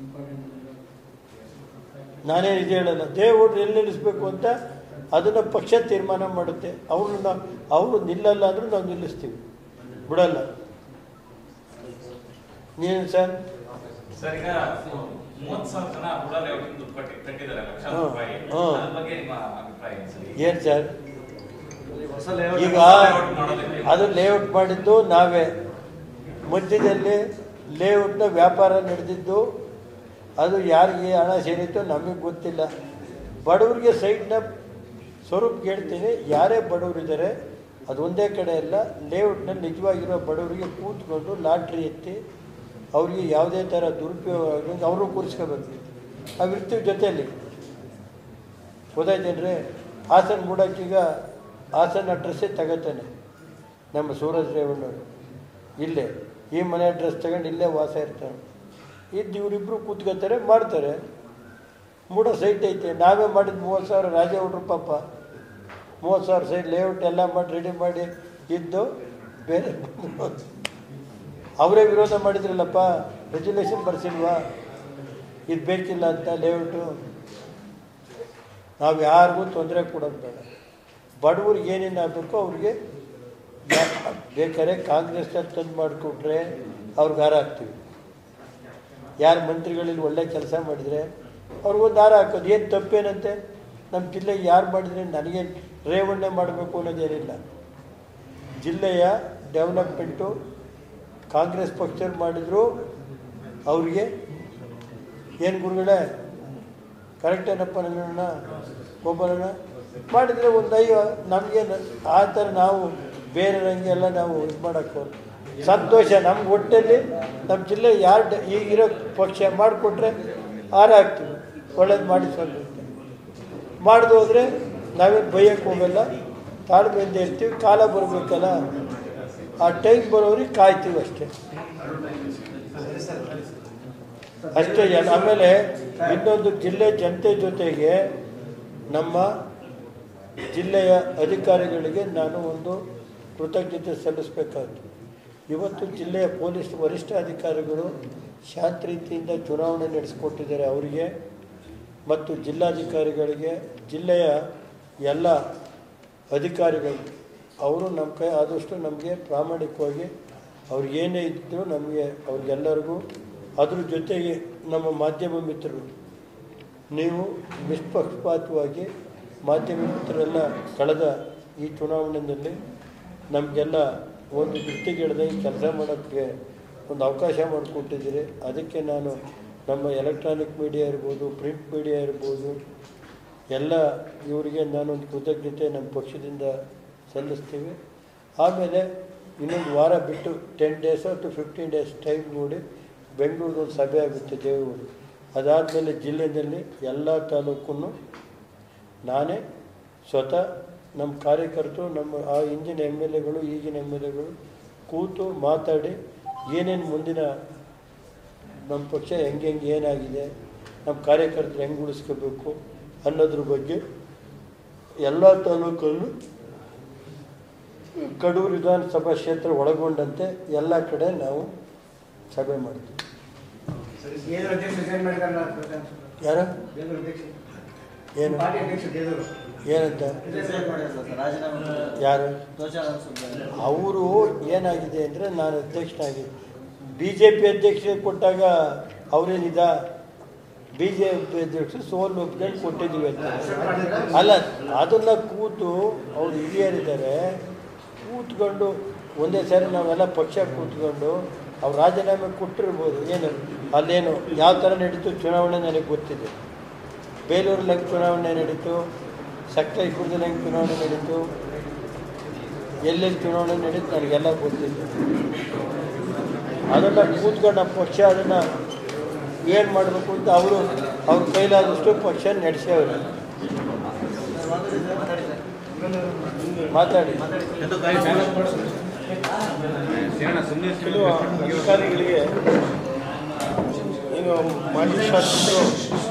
ನಾನೇ ಇದು ಹೇಳಲ್ಲ ದೇವೇಗೌಡರು ಎಲ್ಲಿ ನಿಲ್ಲಿಸ್ಬೇಕು ಅಂತ ಅದನ್ನು ಪಕ್ಷ ತೀರ್ಮಾನ ಮಾಡುತ್ತೆ ಅವ್ರನ್ನ ನಾವು ಅವರು ನಿಲ್ಲಲ್ಲ ಅಂದ್ರೂ ನಾವು ನಿಲ್ಲಿಸ್ತೀವಿ ಬಿಡಲ್ಲ ನೀನು ಸರ್ ಸರ್ ಈಗ ಮೂವತ್ತು ಸಾವಿರ ಜನ ರೂರಲ್ ಲೇಔಟ್ ದುಡ್ಡು ಕಟ್ಟಿ ಕಟ್ಟಿದ್ದಾರೆ ಲಕ್ಷಾಂತರ ಹ್ಮ್. ರೂಪಾಯಿ ಹ್ಮ್. ಅದ್ರ ಬಗ್ಗೆ ನಿಮ್ಮ ಅಭಿಪ್ರಾಯ ಏನು ಸರ್ ಏನು ಸರ್ ಹೊಸ ಲೇಔಟ್ ಈಗ ಲೇಔಟ್ ಮಾಡೋದಕ್ಕೆ ಅದು ಲೇಔಟ್ ಮಾಡಿದ್ದು ನಾವೇ ಮಧ್ಯದಲ್ಲಿ ಲೇಔಟ್ನ ವ್ಯಾಪಾರ ನಡೆದಿದ್ದು ಅದು ಯಾರಿಗೆ ಹಣ ಸೇರಿತ್ತು ನಮಗೆ ಗೊತ್ತಿಲ್ಲ ಬಡವರಿಗೆ ಸೈಟ್ನ ಸ್ವರೂಪ ಹೇಳ್ತೀನಿ ಯಾರೇ ಬಡವರಿದ್ದಾರೆ ಅದು ಒಂದೇ ಕಡೆ ಅಲ್ಲ ಲೇಔಟ್ನಲ್ಲಿ ನಿಜವಾಗಿರೋ ಬಡವರಿಗೆ ಕೂತ್ಕೊಂಡು ಲಾಟ್ರಿ ಎತ್ತಿ ಅವ್ರಿಗೆ ಯಾವುದೇ ಥರ ದುರುಪಯೋಗ ಆಗದಂಗೆ ಅವರು ಕೂರಿಸ್ಕೋಬೇಕು ಅವಿರ್ತೀವಿ ಜೊತೆಯಲ್ಲಿ ಗೊತ್ತಾಯ್ತೇನ್ರಿ ಹಾಸನ ಮೂಡಕ್ಕೀಗ ಹಾಸನ ಅಡ್ರೆಸ್ಸೇ ತಗೋತಾನೆ ನಮ್ಮ ಸೂರಜ್ ರೇವಣ್ಣವರು ಇಲ್ಲೇ ಈ ಮನೆ ಅಡ್ರೆಸ್ ತಗೊಂಡು ಇಲ್ಲೇ ವಾಸ ಇರ್ತಾನೆ ಇದ್ದು ಇವರಿಬ್ಬರು ಕೂತ್ಕೋತಾರೆ ಮಾಡ್ತಾರೆ ಮೂಡೋ ಸೈಟ್ ಐತೆ ನಾವೇ ಮಾಡಿದ ಮೂವತ್ತು ಸಾವಿರ ರಾಜ ಹುಡ್ರು ಪಾಪ ಮೂವತ್ತು ಸಾವಿರ ಸೈಟ್ ಲೇಔಟ್ ಎಲ್ಲ ಮಾಡಿ ರೆಡಿ ಮಾಡಿ ಇದ್ದು ಬೇರೆ ಅವರೇ ವಿರೋಧ ಮಾಡಿದ್ರಲ್ಲಪ್ಪ ರೆಜುಲೇಷನ್ ಬರ್ಸಿಲ್ವಾ ಇದು ಬೇಕಿಲ್ಲ ಅಂತ ಲೇಔಟು ನಾವು ಯಾರಿಗೂ ತೊಂದರೆ ಕೊಡೋದು ಬೇಡ ಬಡವ್ರಿಗೆ ಏನೇನು ಆಗಬೇಕೋ ಅವ್ರಿಗೆ ಯಾ- ಬೇಕಾದ್ರೆ ಕಾಂಗ್ರೆಸ್ನಲ್ಲಿ ತಂದು ಮಾಡಿಕೊಟ್ರೆ ಅವ್ರಿಗೆ ಹಾರ ಹಾಕ್ತೀವಿ ಯಾರು ಮಂತ್ರಿಗಳಲ್ಲಿ ಒಳ್ಳೆ ಕೆಲಸ ಮಾಡಿದರೆ ಅವ್ರಿಗೊಂದು ಹಾರ ಹಾಕೋದು ಏನು ತಪ್ಪೇನಂತೆ ನಮ್ಮ ಜಿಲ್ಲೆಗೆ ಯಾರು ಮಾಡಿದ್ರೆ ನನಗೆ ರೇವಣ್ಣೆ ಮಾಡಬೇಕು ಅನ್ನೋದೇನಿಲ್ಲ ಜಿಲ್ಲೆಯ ಡೆವಲಪ್ಮೆಂಟು ಕಾಂಗ್ರೆಸ್ ಪಕ್ಷದವ್ರು ಮಾಡಿದ್ರು ಅವ್ರಿಗೆ ಏನು ಗುರುಗಳೇ ಕರೆಕ್ಟ್ ಏನಪ್ಪ ನನ್ನ ಒಬ್ಬರನ್ನ ಮಾಡಿದರೆ ಒಂದು ಐವ ನಮಗೆ ಆ ಥರ ನಾವು ಬೇರೆ ಎಲ್ಲ ನಾವು ಇದು ಮಾಡೋಕ್ಕೆ ಸಂತೋಷ ನಮ್ಮ ಹೊಟ್ಟೆಲ್ಲಿ ನಮ್ಮ ಜಿಲ್ಲೆ ಯಾರು ಡ- ಈಗಿರೋ ಪಕ್ಷ ಮಾಡಿಕೊಟ್ರೆ ಹಾರ ಹಾಕ್ತೀವಿ ಒಳ್ಳೇದು ಮಾಡಿಸ್ಕೊಂಡು ಮಾಡ್ದು ಹೋದರೆ ನಾವೇನು ಬೈಯಕ್ಕೆ ಹೋಗಲ್ಲ ತಾಳ್ಮೆಯಿಂದ ಇರ್ತೀವಿ ಕಾಲ ಬರಬೇಕಲ್ಲ ಆ ಟೈಮ್ ಬರೋರಿಗೆ ಕಾಯ್ತೀವಿ ಅಷ್ಟೇ ಅಷ್ಟೇ ಜನ ಆಮೇಲೆ ಇನ್ನೊಂದು ಜಿಲ್ಲೆ ಜನತೆ ಜೊತೆಗೆ ನಮ್ಮ ಜಿಲ್ಲೆಯ ಅಧಿಕಾರಿಗಳಿಗೆ ನಾನು ಒಂದು ಕೃತಜ್ಞತೆ ಸಲ್ಲಿಸಬೇಕಾಯ್ತು ಇವತ್ತು ಜಿಲ್ಲೆಯ ಪೊಲೀಸ್ ವರಿಷ್ಠ ಅಧಿಕಾರಿಗಳು ಶಾಂತ ರೀತಿಯಿಂದ ಚುನಾವಣೆ ನಡೆಸಿಕೊಟ್ಟಿದ್ದಾರೆ ಅವರಿಗೆ ಮತ್ತು ಜಿಲ್ಲಾಧಿಕಾರಿಗಳಿಗೆ ಜಿಲ್ಲೆಯ ಎಲ್ಲ ಅಧಿಕಾರಿಗಳು ಅವರು ನಮ್ಮ ಕೈ ಆದಷ್ಟು ನಮಗೆ ಪ್ರಾಮಾಣಿಕವಾಗಿ ಅವ್ರಿಗೇನೇ ಇದ್ದು ನಮಗೆ ಅವ್ರಿಗೆಲ್ಲರಿಗೂ ಅದ್ರ ಜೊತೆಗೆ ನಮ್ಮ ಮಾಧ್ಯಮ ಮಿತ್ರರು ನೀವು ನಿಷ್ಪಕ್ಷಪಾತವಾಗಿ ಮಾಧ್ಯಮ ಮಿತ್ರರೆಲ್ಲ ಕಳೆದ ಈ ಚುನಾವಣೆಯಲ್ಲಿ ನಮಗೆಲ್ಲ ಒಂದು ದೃಷ್ಟಿಗೆಡದೆ ಕೆಲಸ ಮಾಡೋಕ್ಕೆ ಒಂದು ಅವಕಾಶ ಮಾಡಿಕೊಟ್ಟಿದ್ದೀರಿ ಅದಕ್ಕೆ ನಾನು ನಮ್ಮ ಎಲೆಕ್ಟ್ರಾನಿಕ್ ಮೀಡಿಯಾ ಇರ್ಬೋದು ಪ್ರಿಂಟ್ ಮೀಡಿಯಾ ಇರ್ಬೋದು ಎಲ್ಲ ಇವರಿಗೆ ನಾನೊಂದು ಕೃತಜ್ಞತೆ ನಮ್ಮ ಪಕ್ಷದಿಂದ ಸಲ್ಲಿಸ್ತೀವಿ ಆಮೇಲೆ ಇನ್ನೊಂದು ವಾರ ಬಿಟ್ಟು ten days to fifteen days time ನೋಡಿ ಬೆಂಗಳೂರಿಗೆ ಒಂದು ಸಭೆ ಆಗುತ್ತೆ ದೇವರು ಅದಾದಮೇಲೆ ಜಿಲ್ಲೆಯಲ್ಲಿ ಎಲ್ಲ ತಾಲೂಕನ್ನು ನಾನೇ ಸ್ವತಃ ನಮ್ಮ ಕಾರ್ಯಕರ್ತರು ನಮ್ಮ ಆ ಹಿಂದಿನ ಎಮ್ ಎಲ್ ಎಗಳು ಈಗಿನ ಎಮ್ ಎಲ್ ಎಗಳು ಕೂತು ಮಾತಾಡಿ ಏನೇನು ಮುಂದಿನ ನಮ್ಮ ಪಕ್ಷ ಹೆಂಗೆ ಹೆಂಗೆ ಏನಾಗಿದೆ ನಮ್ಮ ಕಾರ್ಯಕರ್ತರು ಹೆಂಗೆ ಉಳಿಸ್ಕೋಬೇಕು ಅನ್ನೋದ್ರ ಬಗ್ಗೆ ಎಲ್ಲ ತಾಲೂಕಲ್ಲೂ ಕಡೂರು ವಿಧಾನಸಭಾ ಕ್ಷೇತ್ರ ಒಳಗೊಂಡಂತೆ ಎಲ್ಲ ಕಡೆ ನಾವು ಸಭೆ ಮಾಡ್ತೀವಿ ಕೇಂದ್ರ ಅಧ್ಯಕ್ಷ ರಿಸೈನ್ ಮಾಡಿದಾರಲ್ಲ ಯಾರ ಕೇಂದ್ರ ಅಧ್ಯಕ್ಷ ಏನು ಪಾರ್ಟಿ ಅಧ್ಯಕ್ಷ ದೇವರು ಏನಂತ ರಿಸೈನ್ ಮಾಡಿದಾರೆ ರಾಜೀನಾಮೆ ಯಾರು ಅವರು ಏನಾಗಿದೆ ಅಂದರೆ ನಾನು ಅಧ್ಯಕ್ಷನಾಗಿದ್ದೆ ಬಿ ಜೆ ಪಿ ಅಧ್ಯಕ್ಷ ಕೊಟ್ಟಾಗ ಅವರೇನಿದ ಬಿ ಜೆ ಪಿ ಅಧ್ಯಕ್ಷರು ಸೋಲು ಒಪ್ಕೊಂಡು ಕೊಟ್ಟಿದ್ದೀವಿ ಅಂತ ಅಲ್ಲ ಅದನ್ನು ಕೂತು ಅವ್ರು ಹಿರಿಯರಿದ್ದಾರೆ ಕೂತ್ಕೊಂಡು ಒಂದೇ ಸಾರಿ ನಾವೆಲ್ಲ ಪಕ್ಷ ಕೂತ್ಕೊಂಡು ಅವ್ರು ರಾಜೀನಾಮೆ ಕೊಟ್ಟಿರ್ಬೋದು ಏನು ಅಲ್ಲೇನು ಯಾವ ಥರ ನಡೀತು ಚುನಾವಣೆ ನನಗೆ ಗೊತ್ತಿದೆ ಬೇಲೂರಲ್ಲಿ ಹೆಂಗೆ ಚುನಾವಣೆ ನಡೀತು ಸಕ್ಲೇಶ್ಪುರದಲ್ಲಿ ಹೆಂಗೆ ಚುನಾವಣೆ ನಡೀತು ಎಲ್ಲೆಲ್ಲಿ ಚುನಾವಣೆ ನಡೀತು ನನಗೆಲ್ಲ ಗೊತ್ತಿದೆ ಅದನ್ನು ಕೂತ್ಕೊಂಡು ನಮ್ಮ ಪಕ್ಷ ಅದನ್ನು ಏನು ಮಾಡಬೇಕು ಅಂತ ಅವರು ಅವ್ರ ಕೈಲಾದಷ್ಟು ಪಕ್ಷ ನಡೆಸ್ಯವ್ರೆ ಮಾತಾಡಿ ಕೆಲವು ಅಧಿಕಾರಿಗಳಿಗೆ ಏನು ಮಾಜಿ ಶಾಸಕರು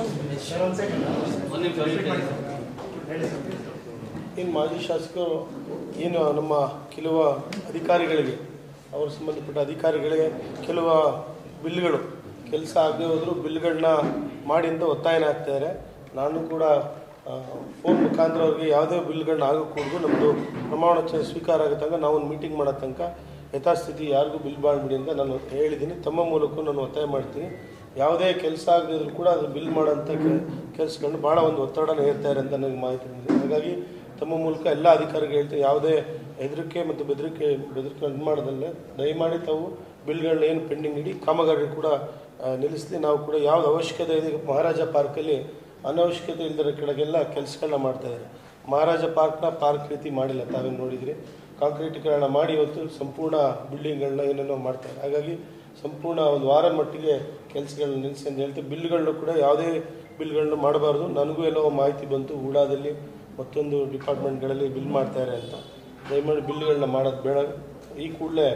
ಏನು ಮಾಜಿ ಶಾಸಕರು ಏನು ನಮ್ಮ ಕೆಲವು ಅಧಿಕಾರಿಗಳಿಗೆ ಅವ್ರ ಸಂಬಂಧಪಟ್ಟ ಅಧಿಕಾರಿಗಳಿಗೆ ಕೆಲವು ಬಿಲ್ಗಳು ಕೆಲಸ ಆಗದೆ ಹೋದರೂ ಬಿಲ್ಗಳನ್ನ ಮಾಡಿ ಅಂತ ಒತ್ತಾಯನ ಆಗ್ತಾಯಿದ್ದಾರೆ ನಾನು ಕೂಡ ಫೋನ್ ಮುಖಾಂತರ ಅವ್ರಿಗೆ ಯಾವುದೇ ಬಿಲ್ಗಳನ್ನ ಆಗಕೂಡದು ನಮ್ಮದು ಪ್ರಮಾಣ ವಚನ ಸ್ವೀಕಾರ ಆಗೋ ತನಕ ನಾವು ಒಂದು ಮೀಟಿಂಗ್ ಮಾಡೋ ತನಕ ಯಥಾಸ್ಥಿತಿ ಯಾರಿಗೂ ಬಿಲ್ ಮಾಡಬೇಡಿ ಅಂತ ನಾನು ಹೇಳಿದ್ದೀನಿ ತಮ್ಮ ಮೂಲಕ ನಾನು ಒತ್ತಾಯ ಮಾಡ್ತೀನಿ ಯಾವುದೇ ಕೆಲಸ ಆಗದಿದ್ರು ಕೂಡ ಅದು ಬಿಲ್ ಮಾಡೋಂಥ ಕೆಲಸಗಳನ್ನ ಭಾಳ ಒಂದು ಒತ್ತಡನ ಹೇರ್ತಾರೆ ಅಂತ ನನಗೆ ಮಾಹಿತಿ ಬಂದಿದೆ ಹಾಗಾಗಿ ತಮ್ಮ ಮೂಲಕ ಎಲ್ಲ ಅಧಿಕಾರಿಗಳು ಹೇಳ್ತೀನಿ ಯಾವುದೇ ಹೆದರಿಕೆ ಮತ್ತು ಬೆದರಿಕೆ ಬೆದರಿಕೆ ಇದು ಮಾಡೋದಲ್ಲೇ ದಯಮಾಡಿ ತಾವು ಬಿಲ್ಗಳನ್ನ ಏನು ಪೆಂಡಿಂಗ್ ಇಡಿ ಕಾಮಗಾರಿ ಕೂಡ ಆ, ನಿಲ್ಲಿಸಲಿ ನಾವು ಕೂಡ ಯಾವ್ದು ಅವಶ್ಯಕತೆ ಇದೆ ಈಗ ಮಹಾರಾಜ ಪಾರ್ಕಲ್ಲಿ ಅನವಶ್ಯಕತೆ ಇಲ್ಲದ ಕಡೆಗೆಲ್ಲ ಕೆಲಸಗಳನ್ನ ಮಾಡ್ತಾ ಇದ್ದಾರೆ ಮಹಾರಾಜ ಪಾರ್ಕ್ನ ಪಾರ್ಕ್ ರೀತಿ ಮಾಡಿಲ್ಲ ತಾವೇನು ನೋಡಿದ್ರಿ ಕಾಂಕ್ರೀಟೀಕರಣ ಮಾಡಿ ಇವತ್ತು ಸಂಪೂರ್ಣ ಬಿಲ್ಡಿಂಗ್ಗಳನ್ನ ಏನೇನೋ ಮಾಡ್ತಾರೆ ಹಾಗಾಗಿ ಸಂಪೂರ್ಣ ಒಂದು ವಾರ ಮಟ್ಟಿಗೆ ಕೆಲಸಗಳನ್ನ ನಿಲ್ಲಿಸಿ ಅಂತ ಹೇಳ್ತೀವಿ ಬಿಲ್ಗಳನ್ನ ಕೂಡ ಯಾವುದೇ ಬಿಲ್ಗಳನ್ನ ಮಾಡಬಾರ್ದು ನನಗೂ ಎಲ್ಲೋ ಮಾಹಿತಿ ಬಂತು ಹೂಡಾದಲ್ಲಿ ಮತ್ತೊಂದು ಡಿಪಾರ್ಟ್ಮೆಂಟ್ಗಳಲ್ಲಿ ಬಿಲ್ ಮಾಡ್ತಾರೆ ಅಂತ ದಯಮಾಡಿ ಬಿಲ್ಗಳನ್ನ ಮಾಡೋದು ಬೇಡ ಈ ಕೂಡಲೇ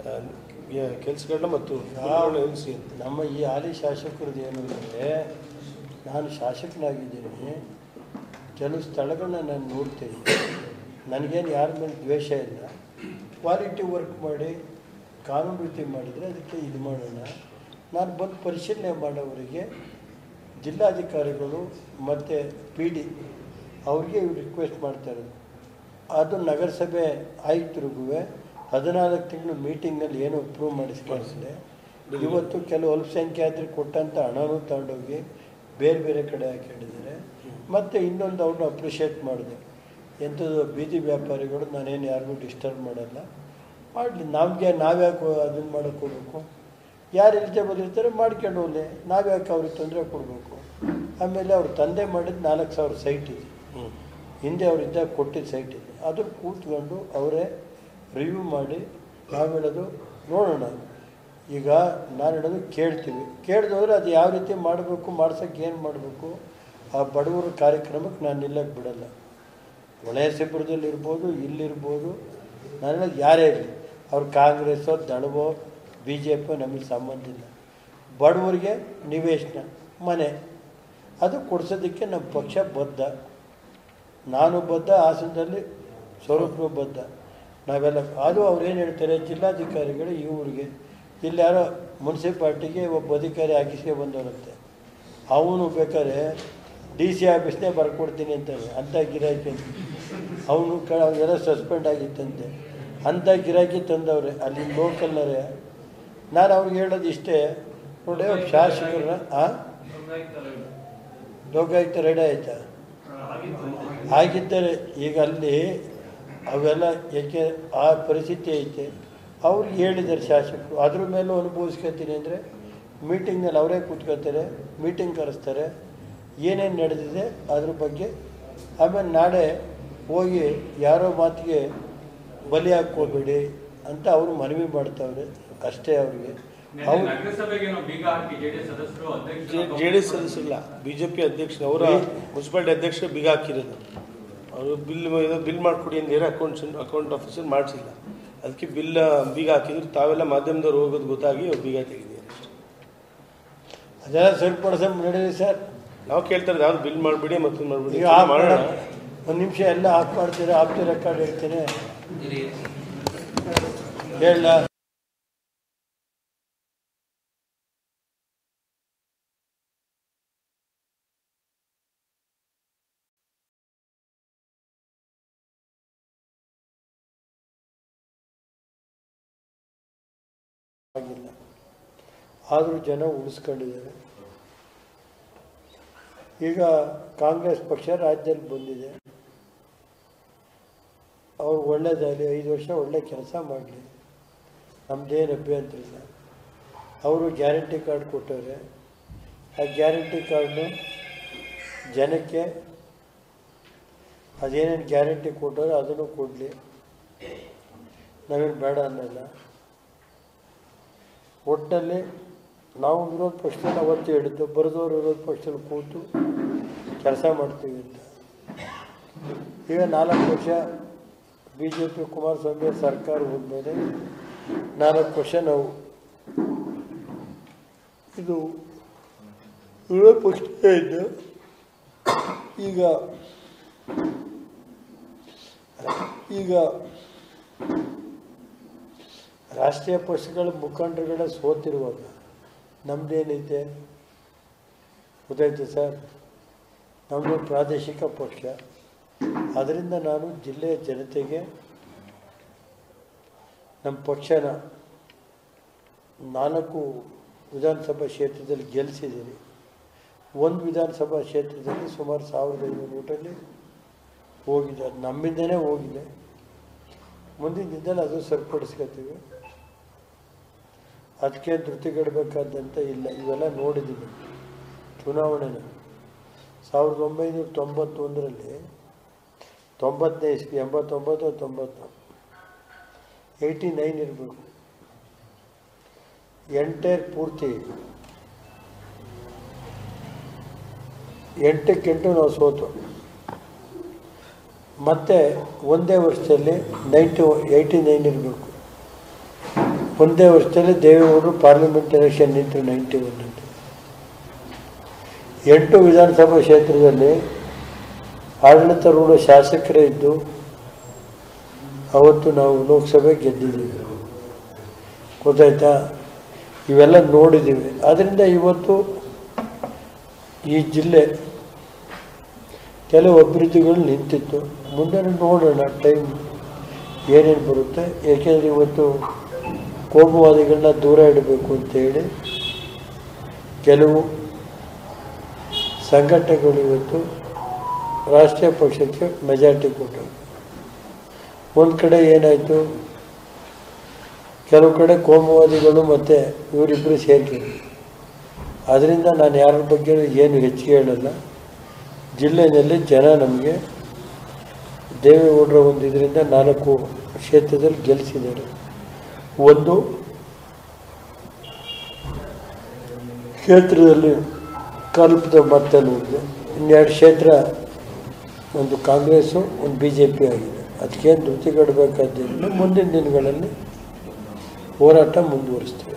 ಕೆಲಸಗಳನ್ನ ಮತ್ತು ಬಿಲ್ಗಳನ್ನ ನಿಲ್ಲಿಸಿ ಅಂತ ನಮ್ಮ ಈ ಹಾಲಿ ಶಾಸಕರದ್ದು ಏನು ಅಂದರೆ ನಾನು ಶಾಸಕನಾಗಿದ್ದೀನಿ ಕೆಲವು ಸ್ಥಳಗಳನ್ನ ನಾನು ನೋಡ್ತೀನಿ ನನಗೇನು ಯಾರ ಮೇಲೆ ದ್ವೇಷ ಇಲ್ಲ ಕ್ವಾಲಿಟಿ ವರ್ಕ್ ಮಾಡಿ ಕಾನೂನು ರೀತಿ ಮಾಡಿದರೆ ಅದಕ್ಕೆ ಇದು ಮಾಡೋಣ ನಾನು ಬಂದು ಪರಿಶೀಲನೆ ಮಾಡೋವರಿಗೆ ಜಿಲ್ಲಾಧಿಕಾರಿಗಳು ಮತ್ತು ಪಿ ಡಿ ಅವ್ರಿಗೆ ರಿಕ್ವೆಸ್ಟ್ ಮಾಡ್ತಾ ಇರೋದು ಅದು ನಗರಸಭೆ ಆಯುಕ್ತರಿಗೂ ಹದಿನಾಲ್ಕು ತಿಂಗಳು ಮೀಟಿಂಗ್ನಲ್ಲಿ ಏನೋ ಅಪ್ರೂವ್ ಮಾಡಿಸ್ಕೊಳ್ಸಿದೆ ಇವತ್ತು ಕೆಲವು ಅಲ್ಪಸಂಖ್ಯಾತರಿಗೆ ಕೊಟ್ಟಂಥ ಹಣನೂ ತಗೊಂಡೋಗಿ ಬೇರೆ ಬೇರೆ ಕಡೆ ಹಾಕಿಟ್ಟಿದ್ದಾರೆ ಮತ್ತು ಇನ್ನೊಂದು ಅವ್ರನ್ನ ಅಪ್ರಿಷಿಯೇಟ್ ಮಾಡಿದೆ ಎಂಥದ್ದು ಬೀದಿ ವ್ಯಾಪಾರಿಗಳು ನಾನೇನು ಯಾರಿಗೂ ಡಿಸ್ಟರ್ಬ್ ಮಾಡಲ್ಲ ಮಾಡಲಿ ನಮಗೆ ನಾವ್ಯಾಕೆ ಅದನ್ನು ಮಾಡೋಕ್ಕೆ ಹೋಗ್ಬೇಕು ಯಾರು ಎಲಿಜಿಬಲ್ ಇರ್ತಾರೆ ಮಾಡ್ಕೊಂಡು ಹೋಗ್ಲಿ ನಾವ್ಯಾಕೆ ಅವ್ರಿಗೆ ತೊಂದರೆ ಕೊಡಬೇಕು ಆಮೇಲೆ ಅವ್ರ ತಂದೆ ಮಾಡಿದ ನಾಲ್ಕು ಸಾವಿರ ಸೈಟ್ ಇದೆ ಹಿಂದೆ ಅವರಿದ್ದಾಗ ಕೊಟ್ಟಿದ್ದ ಸೈಟ್ ಇದೆ ಅದು ಕೂತ್ಕೊಂಡು ಅವರೇ ರಿವ್ಯೂ ಮಾಡಿ ನಾವು ಹೇಳೋದು ನೋಡೋಣ ಈಗ ನಾನು ಹೇಳೋದು ಕೇಳ್ತೀವಿ ಕೇಳಿದವ್ರೆ ಅದು ಯಾವ ರೀತಿ ಮಾಡಬೇಕು ಮಾಡ್ಸೋಕ್ಕೆ ಏನು ಮಾಡಬೇಕು ಆ ಬಡವರ ಕಾರ್ಯಕ್ರಮಕ್ಕೆ ನಾನು ನಿಲ್ಲಕ್ಕೆ ಬಿಡಲ್ಲ ಒಳೆಯಸಿಪುರದಲ್ಲಿ ಇರ್ಬೋದು ಇಲ್ಲಿರ್ಬೋದು ನಾನು ಹೇಳೋದು ಯಾರೇ ಇರಲಿ ಅವ್ರು ಕಾಂಗ್ರೆಸ್ಸೋ ದಳವೋ ಬಿ ಜೆ ಪಿ ನಮಗೆ ಸಂಬಂಧ ಇಲ್ಲ ಬಡವರಿಗೆ ನಿವೇಶನ ಮನೆ ಅದು ಕೊಡ್ಸೋದಕ್ಕೆ ನಮ್ಮ ಪಕ್ಷ ಬದ್ಧ ನಾನು ಬದ್ಧ ಹಾಸನದಲ್ಲಿ ಸ್ವರೂಪರು ಬದ್ಧ ನಾವೆಲ್ಲ ಅದು ಅವ್ರು ಏನು ಹೇಳ್ತಾರೆ ಜಿಲ್ಲಾಧಿಕಾರಿಗಳು ಈ ಊರಿಗೆ ಇಲ್ಲಿ ಯಾರೋ ಮುನ್ಸಿಪಾಲ್ಟಿಗೆ ಒಬ್ಬ ಅಧಿಕಾರಿ ಹಾಕಿಸ್ಕೆ ಬಂದವರಂತೆ ಅವನು ಬೇಕಾದ್ರೆ ಡಿ ಸಿ ಆಫೀಸ್ನೇ ಬರ್ಕೊಡ್ತೀನಿ ಅಂತಾನೆ ಅಂಥ ಗಿರಾಕಿ ಅವನು ಕ ಅವನೆಲ್ಲ ಸಸ್ಪೆಂಡ್ ಆಗಿತ್ತಂತೆ ಅಂಥ ಗಿರಾಕಿ ತಂದವ್ರೆ ಅಲ್ಲಿ ಲೋಕಲ್ನರೇ ನಾನು ಅವ್ರಿಗೆ ಹೇಳೋದು ಇಷ್ಟೇ ನೋಡಿ ಒಬ್ಬ ಶಾಸಕರನ್ನ ಆ ಲೋಕಾಯುಕ್ತ ರೆಡಿ ಆಯ್ತಾ ಆಗಿದ್ದರೆ ಈಗ ಅಲ್ಲಿ ಅವೆಲ್ಲ ಏಕೆ ಆ ಪರಿಸ್ಥಿತಿ ಐತೆ ಅವ್ರಿಗೆ ಹೇಳಿದ್ದಾರೆ ಶಾಸಕರು ಅದ್ರ ಮೇಲೂ ಅನುಭವಿಸ್ಕೊತೀನಿ ಅಂದರೆ ಮೀಟಿಂಗ್ನಲ್ಲಿ ಅವರೇ ಕೂತ್ಕೊತಾರೆ ಮೀಟಿಂಗ್ ಕರೆಸ್ತಾರೆ ಏನೇನು ನಡೆದಿದೆ ಅದ್ರ ಬಗ್ಗೆ ಆಮೇಲೆ ನಾಳೆ ಹೋಗಿ ಯಾರೋ ಮಾತಿಗೆ ಬಲಿ ಹಾಕ್ಕೋಬೇಡಿ ಅಂತ ಅವರು ಮನವಿ ಮಾಡ್ತಾವ್ರೆ ಅಷ್ಟೇ ಅವ್ರಿಗೆ ಅವ್ರು ನಗರಸಭೆಗೆ ನಾವು ಬೀಗ ಹಾಕಿ ಜೆಡಿಎಸ್ ಸದಸ್ಯರು ಅಧ್ಯಕ್ಷರು ಜೆ ಡಿ ಎಸ್ ಸದಸ್ಯರಿಲ್ಲ ಬಿ ಜೆ ಪಿ ಅಧ್ಯಕ್ಷ ಅವರ ಮುನ್ಸಿಪಾಲಿಟಿ ಅಧ್ಯಕ್ಷರು ಬಿಗ ಹಾಕಿರೋದು ಅವರು ಬಿಲ್ ಇದು ಬಿಲ್ ಮಾಡಿಕೊಡಿ ಅಂತ ಅಕೌಂಟ್ಸ್ ಅಕೌಂಟ್ ಆಫೀಸರ್ ಮಾಡಿಸಿಲ್ಲ ಅದಕ್ಕೆ ಬಿಲ್ ಬೀಗ ಹಾಕಿದ್ರು ತಾವೆಲ್ಲ ಮಾಧ್ಯಮದವ್ರು ಹೋಗೋದು ಗೊತ್ತಾಗಿ ಅವ್ರು ಬೀಗ ತೆಗೆದಿದ್ದಾರೆ ಅಷ್ಟೇ ಅದೆಲ್ಲ ಸರಿಪಡಿಸ ನಡೀಲಿ ಸರ್ ನಾವು ಕೇಳ್ತಾ ಇರೋದು ಯಾವ್ದು ಬಿಲ್ ಮಾಡಿಬಿಡಿ ಮತ್ತೊಂದು ಮಾಡಿಬಿಡಿ ಈಗ ಆಫ್ ಮಾಡೋಣ ಒಂದು ನಿಮಿಷ ಎಲ್ಲ ಆಫ್ ಮಾಡ್ತೀರಾ ಆಫ್ ದಿ ರೆಕಾರ್ಡ್ ಹೇಳ್ತೀನಿ ಹೇಳ ಆಗಿಲ್ಲ ಆದರೂ ಜನ ಉಳಿಸ್ಕೊಂಡಿದ್ದಾರೆ ಈಗ ಕಾಂಗ್ರೆಸ್ ಪಕ್ಷ ರಾಜ್ಯದಲ್ಲಿ ಬಂದಿದೆ ಅವ್ರು ಒಳ್ಳೇದಾಗಲಿ ಐದು ವರ್ಷ ಒಳ್ಳೆ ಕೆಲಸ ಮಾಡಲಿ ನಮ್ಮದೇನು ಅಭ್ಯಂತರ ಇಲ್ಲ ಅವರು ಗ್ಯಾರಂಟಿ ಕಾರ್ಡ್ ಕೊಟ್ಟವ್ರೆ ಆ ಗ್ಯಾರಂಟಿ ಕಾರ್ಡು ಜನಕ್ಕೆ ಅದೇನೇನು ಗ್ಯಾರಂಟಿ ಕೊಟ್ಟವ್ರೆ ಅದನ್ನು ಕೊಡಲಿ ನಾವೇನು ಬೇಡ ಅನ್ನಲ್ಲ ಒಟ್ಟಿನಲ್ಲಿ ನಾವು ವಿರೋಧ ಪಕ್ಷದಲ್ಲಿ ಅವತ್ತು ಹೇಳಿದ್ದು ಬರೆದವರು ವಿರೋಧ ಪಕ್ಷದಲ್ಲಿ ಕೂತು ಕೆಲಸ ಮಾಡ್ತೀವಿ ಅಂತ ಈಗ ನಾಲ್ಕು ವರ್ಷ ಬಿ ಜೆ ಪಿ ಕುಮಾರಸ್ವಾಮಿ ಸರ್ಕಾರ ಹೋದ್ಮೇಲೆ ನಾಲ್ಕು ವರ್ಷ ನಾವು ಇದು ವಿರೋಧ ಪಕ್ಷ ಇದ್ದು ಈಗ ಈಗ ರಾಷ್ಟ್ರೀಯ ಪಕ್ಷಗಳ ಮುಖಂಡರುಗಳ ಸೋತಿರುವಾಗ ನಮ್ಮದೇನೈತೆ ಗೊತ್ತಾಯ್ತು ಸರ್ ನಮ್ಮದು ಪ್ರಾದೇಶಿಕ ಪಕ್ಷ ಅದರಿಂದ ನಾನು ಜಿಲ್ಲೆಯ ಜನತೆಗೆ ನಮ್ಮ ಪಕ್ಷನ ನಾಲ್ಕು ವಿಧಾನಸಭಾ ಕ್ಷೇತ್ರದಲ್ಲಿ ಗೆಲ್ಲಿಸಿದ್ದೀನಿ ಒಂದು ವಿಧಾನಸಭಾ ಕ್ಷೇತ್ರದಲ್ಲಿ ಸುಮಾರು ಸಾವಿರದ ಐನೂರು ಓಟಲ್ಲಿ ಹೋಗಿದೆ ಅದು ನಮ್ಮಿಂದನೇ ಹೋಗಿದೆ ಮುಂದಿನ ದಿನದಲ್ಲಿ ಅದು ಸರಿಪಡಿಸ್ಕೊತೀವಿ ಅದಕ್ಕೆ ಧೃತಿಗೆಡಬೇಕಾದಂತ ಇಲ್ಲ ಇವೆಲ್ಲ ನೋಡಿದ್ದೀವಿ ಚುನಾವಣೆನ ಸಾವಿರದ ಒಂಬೈನೂರ ತೊಂಬತ್ತೊಂದರಲ್ಲಿ ತೊಂಬತ್ತನೇ ಇಸ್ವಿ ಎಂಬತ್ತೊಂಬತ್ತು ತೊಂಬತ್ತು ಏಯ್ಟಿ ನೈನ್ ಇರಬೇಕು ಎಂಟೈರ್ ಪೂರ್ತಿ ಎಂಟಕ್ಕೆಂಟು ನಾವು ಸೋತು ಮತ್ತೆ ಒಂದೇ ವರ್ಷದಲ್ಲಿ ನೈಂಟಿ ಏಯ್ಟಿ ನೈನ್ ಇರಬೇಕು ಒಂದೇ ವರ್ಷದಲ್ಲಿ ದೇವೇಗೌಡರು ಪಾರ್ಲಿಮೆಂಟ್ ಎಲೆಕ್ಷನ್ ನಿಂತರು ನೈಂಟಿ ಒನ್ ಅಂತ ಎಂಟು ವಿಧಾನಸಭಾ ಕ್ಷೇತ್ರದಲ್ಲಿ ಆಡಳಿತಾರೂಢ ಶಾಸಕರೇ ಇದ್ದು ಅವತ್ತು ನಾವು ಲೋಕಸಭೆ ಗೆದ್ದಿದ್ದೀವಿ ಗೊತ್ತಾಯ್ತಾ ಇವೆಲ್ಲ ನೋಡಿದ್ದೀವಿ ಆದ್ದರಿಂದ ಇವತ್ತು ಈ ಜಿಲ್ಲೆ ಕೆಲವು ಅಭಿವೃದ್ಧಿಗಳು ನಿಂತಿತ್ತು ಮುಂದೆ ನೋಡೋಣ ಟೈಮ್ ಏನೇನು ಬರುತ್ತೆ ಏಕೆಂದರೆ ಇವತ್ತು ಕೋಮುವಾದಿಗಳನ್ನ ದೂರ ಇಡಬೇಕು ಅಂತೇಳಿ ಕೆಲವು ಸಂಘಟನೆಗಳು ಇವತ್ತು ರಾಷ್ಟ್ರೀಯ ಪಕ್ಷಕ್ಕೆ ಮೆಜಾರಿಟಿ ಕೊಟ್ಟರು ಒಂದು ಕಡೆ ಏನಾಯಿತು ಕೆಲವು ಕಡೆ ಕೋಮುವಾದಿಗಳು ಮತ್ತು ಇವರಿಬ್ಬರು ಸೇರ್ಕೊಂಡು ಅದರಿಂದ ನಾನು ಯಾರ ಬಗ್ಗೆ ಏನು ಹೆಚ್ಚಿಗೆ ಹೇಳಲ್ಲ ಜಿಲ್ಲೆಯಲ್ಲಿ ಜನ ನಮಗೆ ದೇವೇಗೌಡರ ಒಂದು ಇದರಿಂದ ನಾಲ್ಕು ಕ್ಷೇತ್ರದಲ್ಲಿ ಗೆಲ್ಲಿಸಿದ್ದಾರೆ ಒಂದು ಕ್ಷೇತ್ರದಲ್ಲಿ ಕಲ್ಪದ ಮತ್ತಲ್ಲಿ ಒಂದು ಇನ್ನೆರಡು ಕ್ಷೇತ್ರ ಒಂದು ಕಾಂಗ್ರೆಸ್ಸು ಒಂದು ಬಿ ಜೆ ಪಿ ಆಗಿದೆ ಅದಕ್ಕೇನು ಧೃತಿಗಡಬೇಕಾದ್ದರಿಂದ ಮುಂದಿನ ದಿನಗಳಲ್ಲಿ ಹೋರಾಟ ಮುಂದುವರಿಸ್ತೀವಿ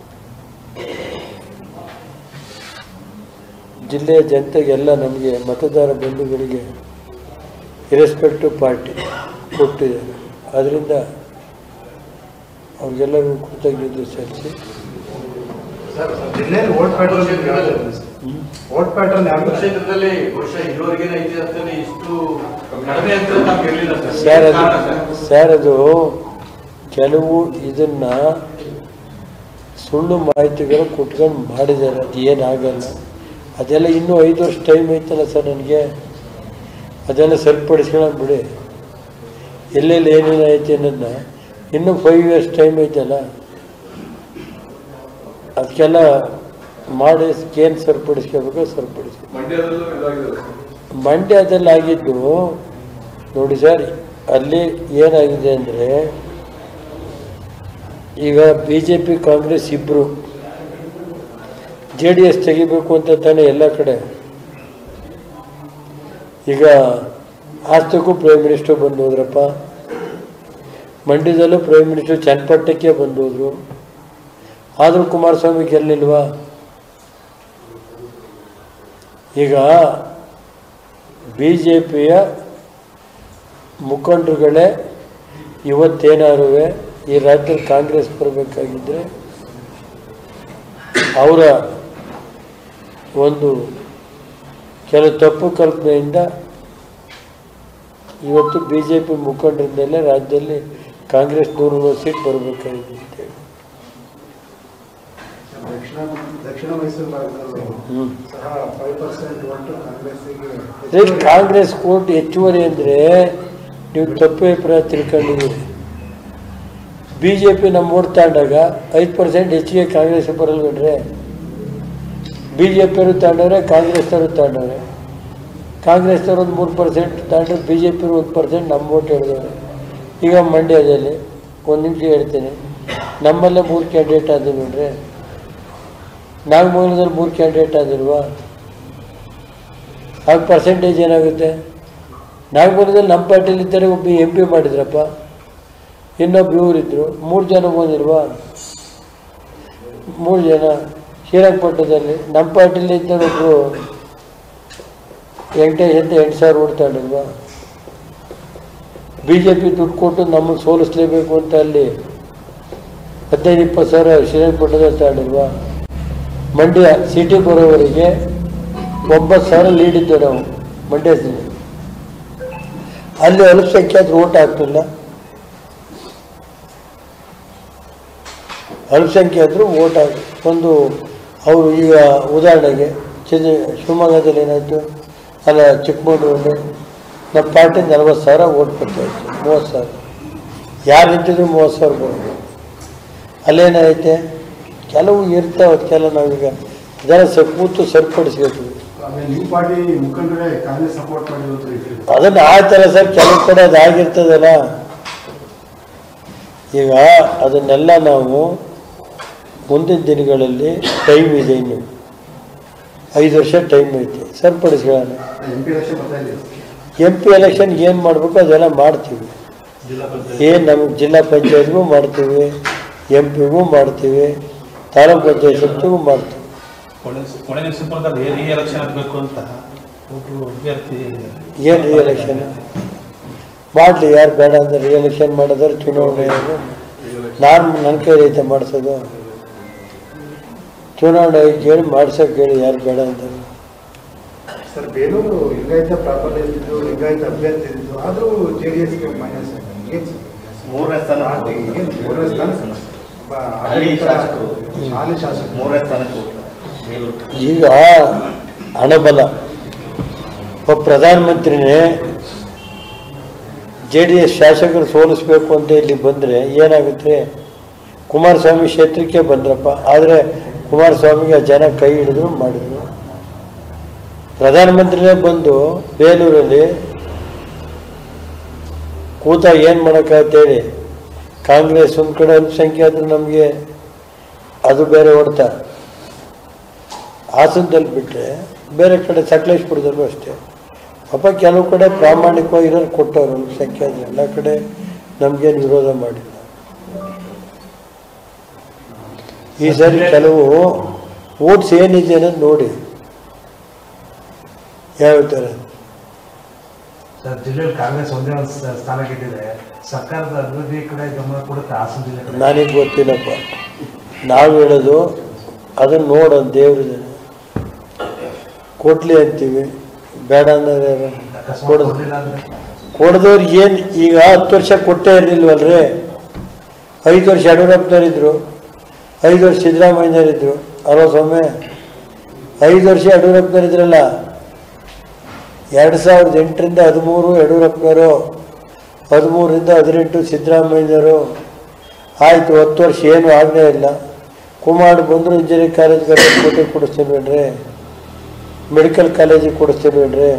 ಜಿಲ್ಲೆಯ ಜನತೆಗೆಲ್ಲ ನಮಗೆ ಮತದಾರ ಬಂಧುಗಳಿಗೆ ಇರೆಸ್ಪೆಕ್ಟಿವ್ ಪಾರ್ಟಿ ಕೊಟ್ಟಿದ್ದಾರೆ ಅದರಿಂದ ಅವ್ರಿಗೆಲ್ಲರಿಗೂ ಕೃತಜ್ಞತೆ ಸಲ್ಲಿಸಿ ಸರ್ ಜಿಲ್ಲೆಯಲ್ಲಿ ವೋಟ್ ಪ್ಯಾಟರ್ನ್ ವೋಟ್ ಪ್ಯಾಟರ್ನ್ ಯಾವುದು ಕ್ಷೇತ್ರದಲ್ಲಿ ಬಹುಶಃ ಇದುವರೆಗಿನ ಇತಿಹಾಸದಲ್ಲಿ ಇಷ್ಟು ಕಡಿಮೆ ಅಂತ ನಮ್ಗೆ ಇರಲಿಲ್ಲ ಸರ್ ಸರ್ ಅದು ಸರ್ ಅದು ಕೆಲವು ಇದನ್ನ ಸುಳ್ಳು ಮಾಹಿತಿಗಳು ಕೊಟ್ಕೊಂಡು ಮಾಡಿದ್ದಾರೆ ಅದು ಏನಾಗಲ್ಲ ಅದೆಲ್ಲ ಇನ್ನೂ ಐದು ವರ್ಷ ಟೈಮ್ ಐತಲ್ಲ ಸರ್ ನನಗೆ ಅದೆಲ್ಲ ಸರಿಪಡಿಸ್ಕೊಳ್ಳೋಣ ಬಿಡಿ ಎಲ್ಲೆಲ್ಲಿ ಏನೇನು ಐತೆ ಅನ್ನೋದನ್ನ ಇನ್ನೂ ಫೈವ್ ಇಯರ್ಸ್ ಟೈಮ್ ಐತಲ್ಲ ಅದಕ್ಕೆಲ್ಲ ಮಾಡಿ ಏನು ಸರಿಪಡಿಸ್ಕೋಬೇಕೋ ಸರಿಪಡಿಸ್ಕೊ ಮಂಡ್ಯದಲ್ಲೂ ಇದಾಗಿದೆ ಸರ್ ಮಂಡ್ಯದಲ್ಲಿ ಆಗಿದ್ದು ನೋಡಿ ಸರ್ ಅಲ್ಲಿ ಏನಾಗಿದೆ ಅಂದರೆ ಈಗ ಬಿ ಜೆ ಪಿ ಕಾಂಗ್ರೆಸ್ ಇಬ್ಬರು ಜೆ ಡಿ ಎಸ್ ತೆಗಿಬೇಕು ಅಂತ ತಾನೇ ಎಲ್ಲ ಕಡೆ ಈಗ ಆಸ್ತಕ್ಕೂ ಪ್ರೈಮ್ ಮಿನಿಸ್ಟರ್ ಬಂದು ಹೋದ್ರಪ್ಪ ಮಂಡ್ಯದಲ್ಲೂ ಪ್ರೈಮ್ ಮಿನಿಸ್ಟರ್ ಚನ್ನಪಟ್ಟಣಕ್ಕೆ ಬಂದು ಹೋದ್ರು ಆದರೂ ಕುಮಾರಸ್ವಾಮಿ ಗೆಲ್ಲಿಲ್ವಾ ಈಗ ಬಿ ಜೆ ಪಿಯ ಮುಖಂಡರುಗಳೇ ಇವತ್ತೇನಾರು ಈ ರಾಜ್ಯದಲ್ಲಿ ಕಾಂಗ್ರೆಸ್ ಬರಬೇಕಾಗಿದ್ದರೆ ಅವರ ಒಂದು ಕೆಲವು ತಪ್ಪು ಕಲ್ಪನೆಯಿಂದ ಇವತ್ತು ಬಿ ಜೆ ಪಿ ಮುಖಂಡರಿಂದಲೇ ರಾಜ್ಯದಲ್ಲಿ ಕಾಂಗ್ರೆಸ್ ನೂರು ನೂರು ಸೀಟ್ ಬರಬೇಕಾಗಿದೆ ಅಂತೇಳಿ ದಕ್ಷಿಣ ದಕ್ಷಿಣ ಮೈಸೂರು ಭಾಗದಲ್ಲಿ ಹ್ಞೂ ಸಹ ಫೈವ್ ಪರ್ಸೆಂಟ್ ಒಟ್ಟು ಕಾಂಗ್ರೆಸ್ಸಿಗೆ ಅದೇ ಕಾಂಗ್ರೆಸ್ ಕೋರ್ಟ್ ಹೆಚ್ಚುವರಿ ಅಂದರೆ ನೀವು ತಪ್ಪು ಅಭಿಪ್ರಾಯ ತಿಳ್ಕೊಂಡಿದ್ದೀರಿ ಬಿ ಜೆ ಪಿ ನಮ್ಮ ಓಟ್ ತಗೊಂಡಾಗ ಐದು ಪರ್ಸೆಂಟ್ ಹೆಚ್ಚಿಗೆ ಕಾಂಗ್ರೆಸ್ ಬರಲ್ವೇನ್ರೆ ಬಿ ಜೆ ಪಿಯವರು ತಗೊಂಡವ್ರೆ ಕಾಂಗ್ರೆಸ್ನವರು ತಗೊಂಡವ್ರೆ ಕಾಂಗ್ರೆಸ್ನವ್ರು ಒಂದು ಮೂರು ಪರ್ಸೆಂಟ್ ತಗೊಂಡ್ರೆ ಬಿ ಜೆ ಪಿಯವರು ಒಂದು ಪರ್ಸೆಂಟ್ ನಮ್ಮ ಓಟ್ ಹೇಳಿದವ್ರೆ ಈಗ ಮಂಡ್ಯದಲ್ಲಿ ಒಂದು ನಿಮಿಷ ಹೇಳ್ತೀನಿ ನಮ್ಮಲ್ಲೇ ಮೂರು ಕ್ಯಾಂಡಿಡೇಟ್ ಆದ್ರು ನೋಡ್ರಿ ನಾಗಮಂಗಲದಲ್ಲಿ ಮೂರು ಕ್ಯಾಂಡಿಡೇಟ್ ಆದಿಲ್ವಾ ಆಗ ಪರ್ಸೆಂಟೇಜ್ ಏನಾಗುತ್ತೆ ನಾಗಪುರದಲ್ಲಿ ನಮ್ಮ ಪಾರ್ಟಿಲಿದ್ದರೆ ಒಬ್ಬ ಎಂ ಪಿ ಮಾಡಿದ್ರಪ್ಪ ಇನ್ನೊಬ್ಬ ಇವರಿದ್ದರು ಮೂರು ಜನ ಬಂದಿಲ್ವಾ ಮೂರು ಜನ ಶ್ರೀರಂಗಪಟ್ಟಣದಲ್ಲಿ ನಮ್ಮ ಪಾರ್ಟಿಲಿ ಇದ್ದರು ಒಬ್ಬರು ವೆಂಕಟೇಶ್ ಅಂತ ಎಂಟು ಸಾವಿರ ಓಡ್ತಾಡಿಲ್ವಾ ಬಿ ಜೆ ಪಿ ದುಡ್ಡು ಕೊಟ್ಟು ನಮ್ಮನ್ನು ಸೋಲಿಸ್ಲೇಬೇಕು ಅಂತ ಅಲ್ಲಿ ಹದಿನೈದು ಇಪ್ಪತ್ತು ಸಾವಿರ ಶ್ರೀರಂಗಪಟ್ಟಣದಲ್ಲಿ ತಾಡಿಲ್ವಾ ಮಂಡ್ಯ ಸಿಟಿ ಬರೋವರೆಗೆ ಒಂಬತ್ತು ಸಾವಿರ ಲೀಡ್ ಇದ್ದೇವೆ ನಾವು ಮಂಡ್ಯದಲ್ಲಿ ಅಲ್ಲಿ ಅಲ್ಪಸಂಖ್ಯಾತರು ಓಟ್ ಹಾಕ್ತಿಲ್ಲ ಅಲ್ಪಸಂಖ್ಯಾತರು ಓಟ್ ಹಾಕಿ ಒಂದು ಅವರು ಈಗ ಉದಾಹರಣೆಗೆ ಚಿನ್ನ ಶಿವಮೊಗ್ಗದಲ್ಲಿ ಏನಾಯಿತು ಅಲ್ಲ ಚಿಕ್ಕಮಗಳೂರಲ್ಲಿ ನಮ್ಮ ಪಾರ್ಟಿ ನಲ್ವತ್ತು ಸಾವಿರ ಓಟ್ ಬರ್ತಾಯಿತ್ತು ಮೂವತ್ತು ಸಾವಿರ ಯಾರು ನಿಂತಿದ್ರು ಮೂವತ್ತು ಸಾವಿರ ಬರೋದು ಅಲ್ಲೇನಾಯ್ತೆ ಕೆಲವು ಇರ್ತಾವೆ ಅದಕ್ಕೆಲ್ಲ ನಾವೀಗ ಇದೆಲ್ಲ ಸ ಕೂತು ಸರಿಪಡಿಸ್ಬೇಕು ಆಮೇಲೆ ನಿಮ್ಮ ಪಾರ್ಟಿ ಮುಖಂಡರೇ ಕಾಂಗ್ರೆಸ್ ಸಪೋರ್ಟ್ ಮಾಡಿರೋದು ಇದ್ರಿ ಅದನ್ನು ಆಯ್ತಲ್ಲ ಸರ್ ಕೆಲವು ಕಡೆ ಅದು ಆಗಿರ್ತದಲ್ಲ ಈಗ ಅದನ್ನೆಲ್ಲ ನಾವು ಮುಂದಿನ ದಿನಗಳಲ್ಲಿ ಟೈಮ್ ಇದೆ ಇನ್ನು ಐದು ವರ್ಷ ಟೈಮ್ ಐತೆ ಸರಿಪಡಿಸ್ಕೊಳ್ಳೋಣ ಎಂ ಪಿ ಎಲೆಕ್ಷನ್ ಬರ್ತಾ ಇದೆ ಎಂ ಪಿ ಎಲೆಕ್ಷನ್ ಏನು ಮಾಡಬೇಕು ಅದೆಲ್ಲ ಮಾಡ್ತೀವಿ ಏನು ನಮಗೆ ಜಿಲ್ಲಾ ಪಂಚಾಯತ್ಗೂ ಮಾಡ್ತೀವಿ ಎಂ ಪಿಗೂ ಮಾಡ್ತೀವಿ ತಾಲೂಕು ಪಂಚಾಯತ್ ಸಮಿತಿಗೂ ಮಾಡ್ತೀವಿ ಕೊನೆ ಕೊನೆ ಸಂದರ್ಭದಲ್ಲಿ ರೀ ಎಲೆಕ್ಷನ್ ಆಗಬೇಕು ಅಂತ ಒಬ್ರು ಅಭ್ಯರ್ಥಿ ಏನು ರಿ ಎಲೆಕ್ಷನ್ ಮಾಡಲಿ ಯಾರು ಬೇಡ ಅಂದ್ರೆ ರಿ ಎಲೆಕ್ಷನ್ ಮಾಡಿದ್ರೆ ಚುನಾವಣೆ ನಾನು ನನ್ನ ಕೈಲಿ ಐತೆ ಮಾಡಿಸೋದು ಚುನಾವಣೆ ಕೇಳಿ ಮಾಡ್ಸೋಕೆ ಹೇಳಿ ಯಾರು ಬೇಡ ಅಂತಾರೆ ಸರ್ ಬೇಲೂರು ಲಿಂಗಾಯತ ಪ್ರಾಬಲ್ಯ ಇದ್ದಿದ್ದು ಲಿಂಗಾಯತ ಅಭ್ಯರ್ಥಿ ಇದ್ದಿದ್ದು ಆದರೂ ಜೆ ಡಿ ಎಸ್ಗೆ ಮೈನಸ್ ಏನು ಮೂರನೇ ಸ್ಥಾನ ಏನು ಮೂರನೇ ಸ್ಥಾನ ಬ- ಹಾಲಿ ಶಾಸಕರು. ಹಾಲಿ ಶಾಸಕರು ಮೂರನೇ ಸ್ಥಾನಕ್ಕೆ ಹೋಗ್ತಾರೆ ಬೇಲೂರು. ಈಗ ಹಣಬಲ ಒಬ್ಬ ಪ್ರಧಾನಮಂತ್ರಿನೇ ಜೆ ಡಿ ಎಸ್ ಶಾಸಕರು ಸೋಲಿಸ್ಬೇಕು ಅಂತ ಇಲ್ಲಿ ಬಂದರೆ ಏನಾಗುತ್ತೆ ಕುಮಾರಸ್ವಾಮಿ ಕ್ಷೇತ್ರಕ್ಕೆ ಬಂದ್ರಪ್ಪ ಆದರೆ ಕುಮಾರಸ್ವಾಮಿಗೆ ಜನ ಕೈ ಹಿಡಿದ್ರು ಮಾಡಿದ್ರು ಪ್ರಧಾನಮಂತ್ರಿನೇ ಬಂದು ಬೇಲೂರಲ್ಲಿ ಕೂತ ಏನು ಮಾಡೋಕ್ಕಾಗತ್ತೇಳಿ ಕಾಂಗ್ರೆಸ್ ಒಂದು ಕಡೆ ಅಲ್ಪಸಂಖ್ಯಾತರು ನಮಗೆ ಅದು ಬೇರೆ ಹೊಡ್ತಾ ಹಾಸನದಲ್ಲಿ ಬಿಟ್ಟರೆ ಬೇರೆ ಕಡೆ ಸಕಲೇಶ್ಪುರದಲ್ಲೂ ಅಷ್ಟೇ ಪಾಪ ಕೆಲವು ಕಡೆ ಪ್ರಾಮಾಣಿಕವಾಗಿರೋರು ಕೊಟ್ಟವರು ಅಲ್ಪಸಂಖ್ಯಾತರು ಎಲ್ಲ ಕಡೆ ನಮಗೇನು ವಿರೋಧ ಮಾಡಿಲ್ಲ ಈ ಸರಿ ಕೆಲವು ಓಟ್ಸ್ ಏನಿದೆ ಅನ್ನೋದು ನೋಡಿ ಯಾವ ಥರ ಸರ್ ಜಿಲ್ಲೆಯಲ್ಲಿ ಕಾಂಗ್ರೆಸ್ ಒಂದೇ ಒಂದು ಸ- ಸ್ಥಾನ ಗೆದ್ದಿದೆ ಸರ್ಕಾರದ ಅಭಿವೃದ್ಧಿ ಕಡೆ ಗಮನ ಕೊಡುತ್ತೆ ಹಾಸನ ಜಿಲ್ಲೆ ಕಡೆ ನನಗೆ ಗೊತ್ತಿಲ್ಲಪ್ಪ ನಾವು ಹೇಳೋದು ಅದನ್ನು ನೋಡೋದು ದೇವ್ರದ್ದು ಕೊಡ್ಲಿ ಅಂತೀವಿ ಬೇಡ ಅನ್ನೋದು ಯಾರು? ಅಕಸ್ಮಾತ್ ಕೊಡೋದು ಕೊಡ್ಲಿಲ್ಲ ಅಂದ್ರೆ ಕೊಡ್ದವ್ರು ಏನು ಈಗ ಹತ್ತು ವರ್ಷ ಕೊಟ್ಟೇ ಇರಲಿಲ್ವಲ್ರಿ ಐದು ವರ್ಷ ಯಡಿಯೂರಪ್ಪನವರಿದ್ರು ಐದು ವರ್ಷ ಸಿದ್ದರಾಮಯ್ಯನವರಿದ್ರು ಅಲ್ವ ಸ್ವಾಮಿ ಐದು ವರ್ಷ ಯಡಿಯೂರಪ್ಪನವರಿದ್ರಲ್ಲ ಎರಡು ಸಾವಿರದ ಎಂಟರಿಂದ ಹದಿಮೂರು ಯಡಿಯೂರಪ್ಪನವರು ಹದಿಮೂರರಿಂದ ಹದಿನೆಂಟು ಸಿದ್ದರಾಮಯ್ಯನವರು ಆಯಿತು ಹತ್ತು ವರ್ಷ ಏನು ಆಗಲೇ ಇಲ್ಲ ಕುಮಾರ್ ಬಂದರು ಇಂಜಿನಿಯರಿಂಗ್ ಕಾಲೇಜ್ಗೆ ಕೋಟಿ ಕೊಡಿಸ್ತೀನಿ ಬಿಡ್ರಿ ಮೆಡಿಕಲ್ ಕಾಲೇಜಿಗೆ ಕೊಡಿಸ್ತೀನಿ ಬಿಡ್ರಿ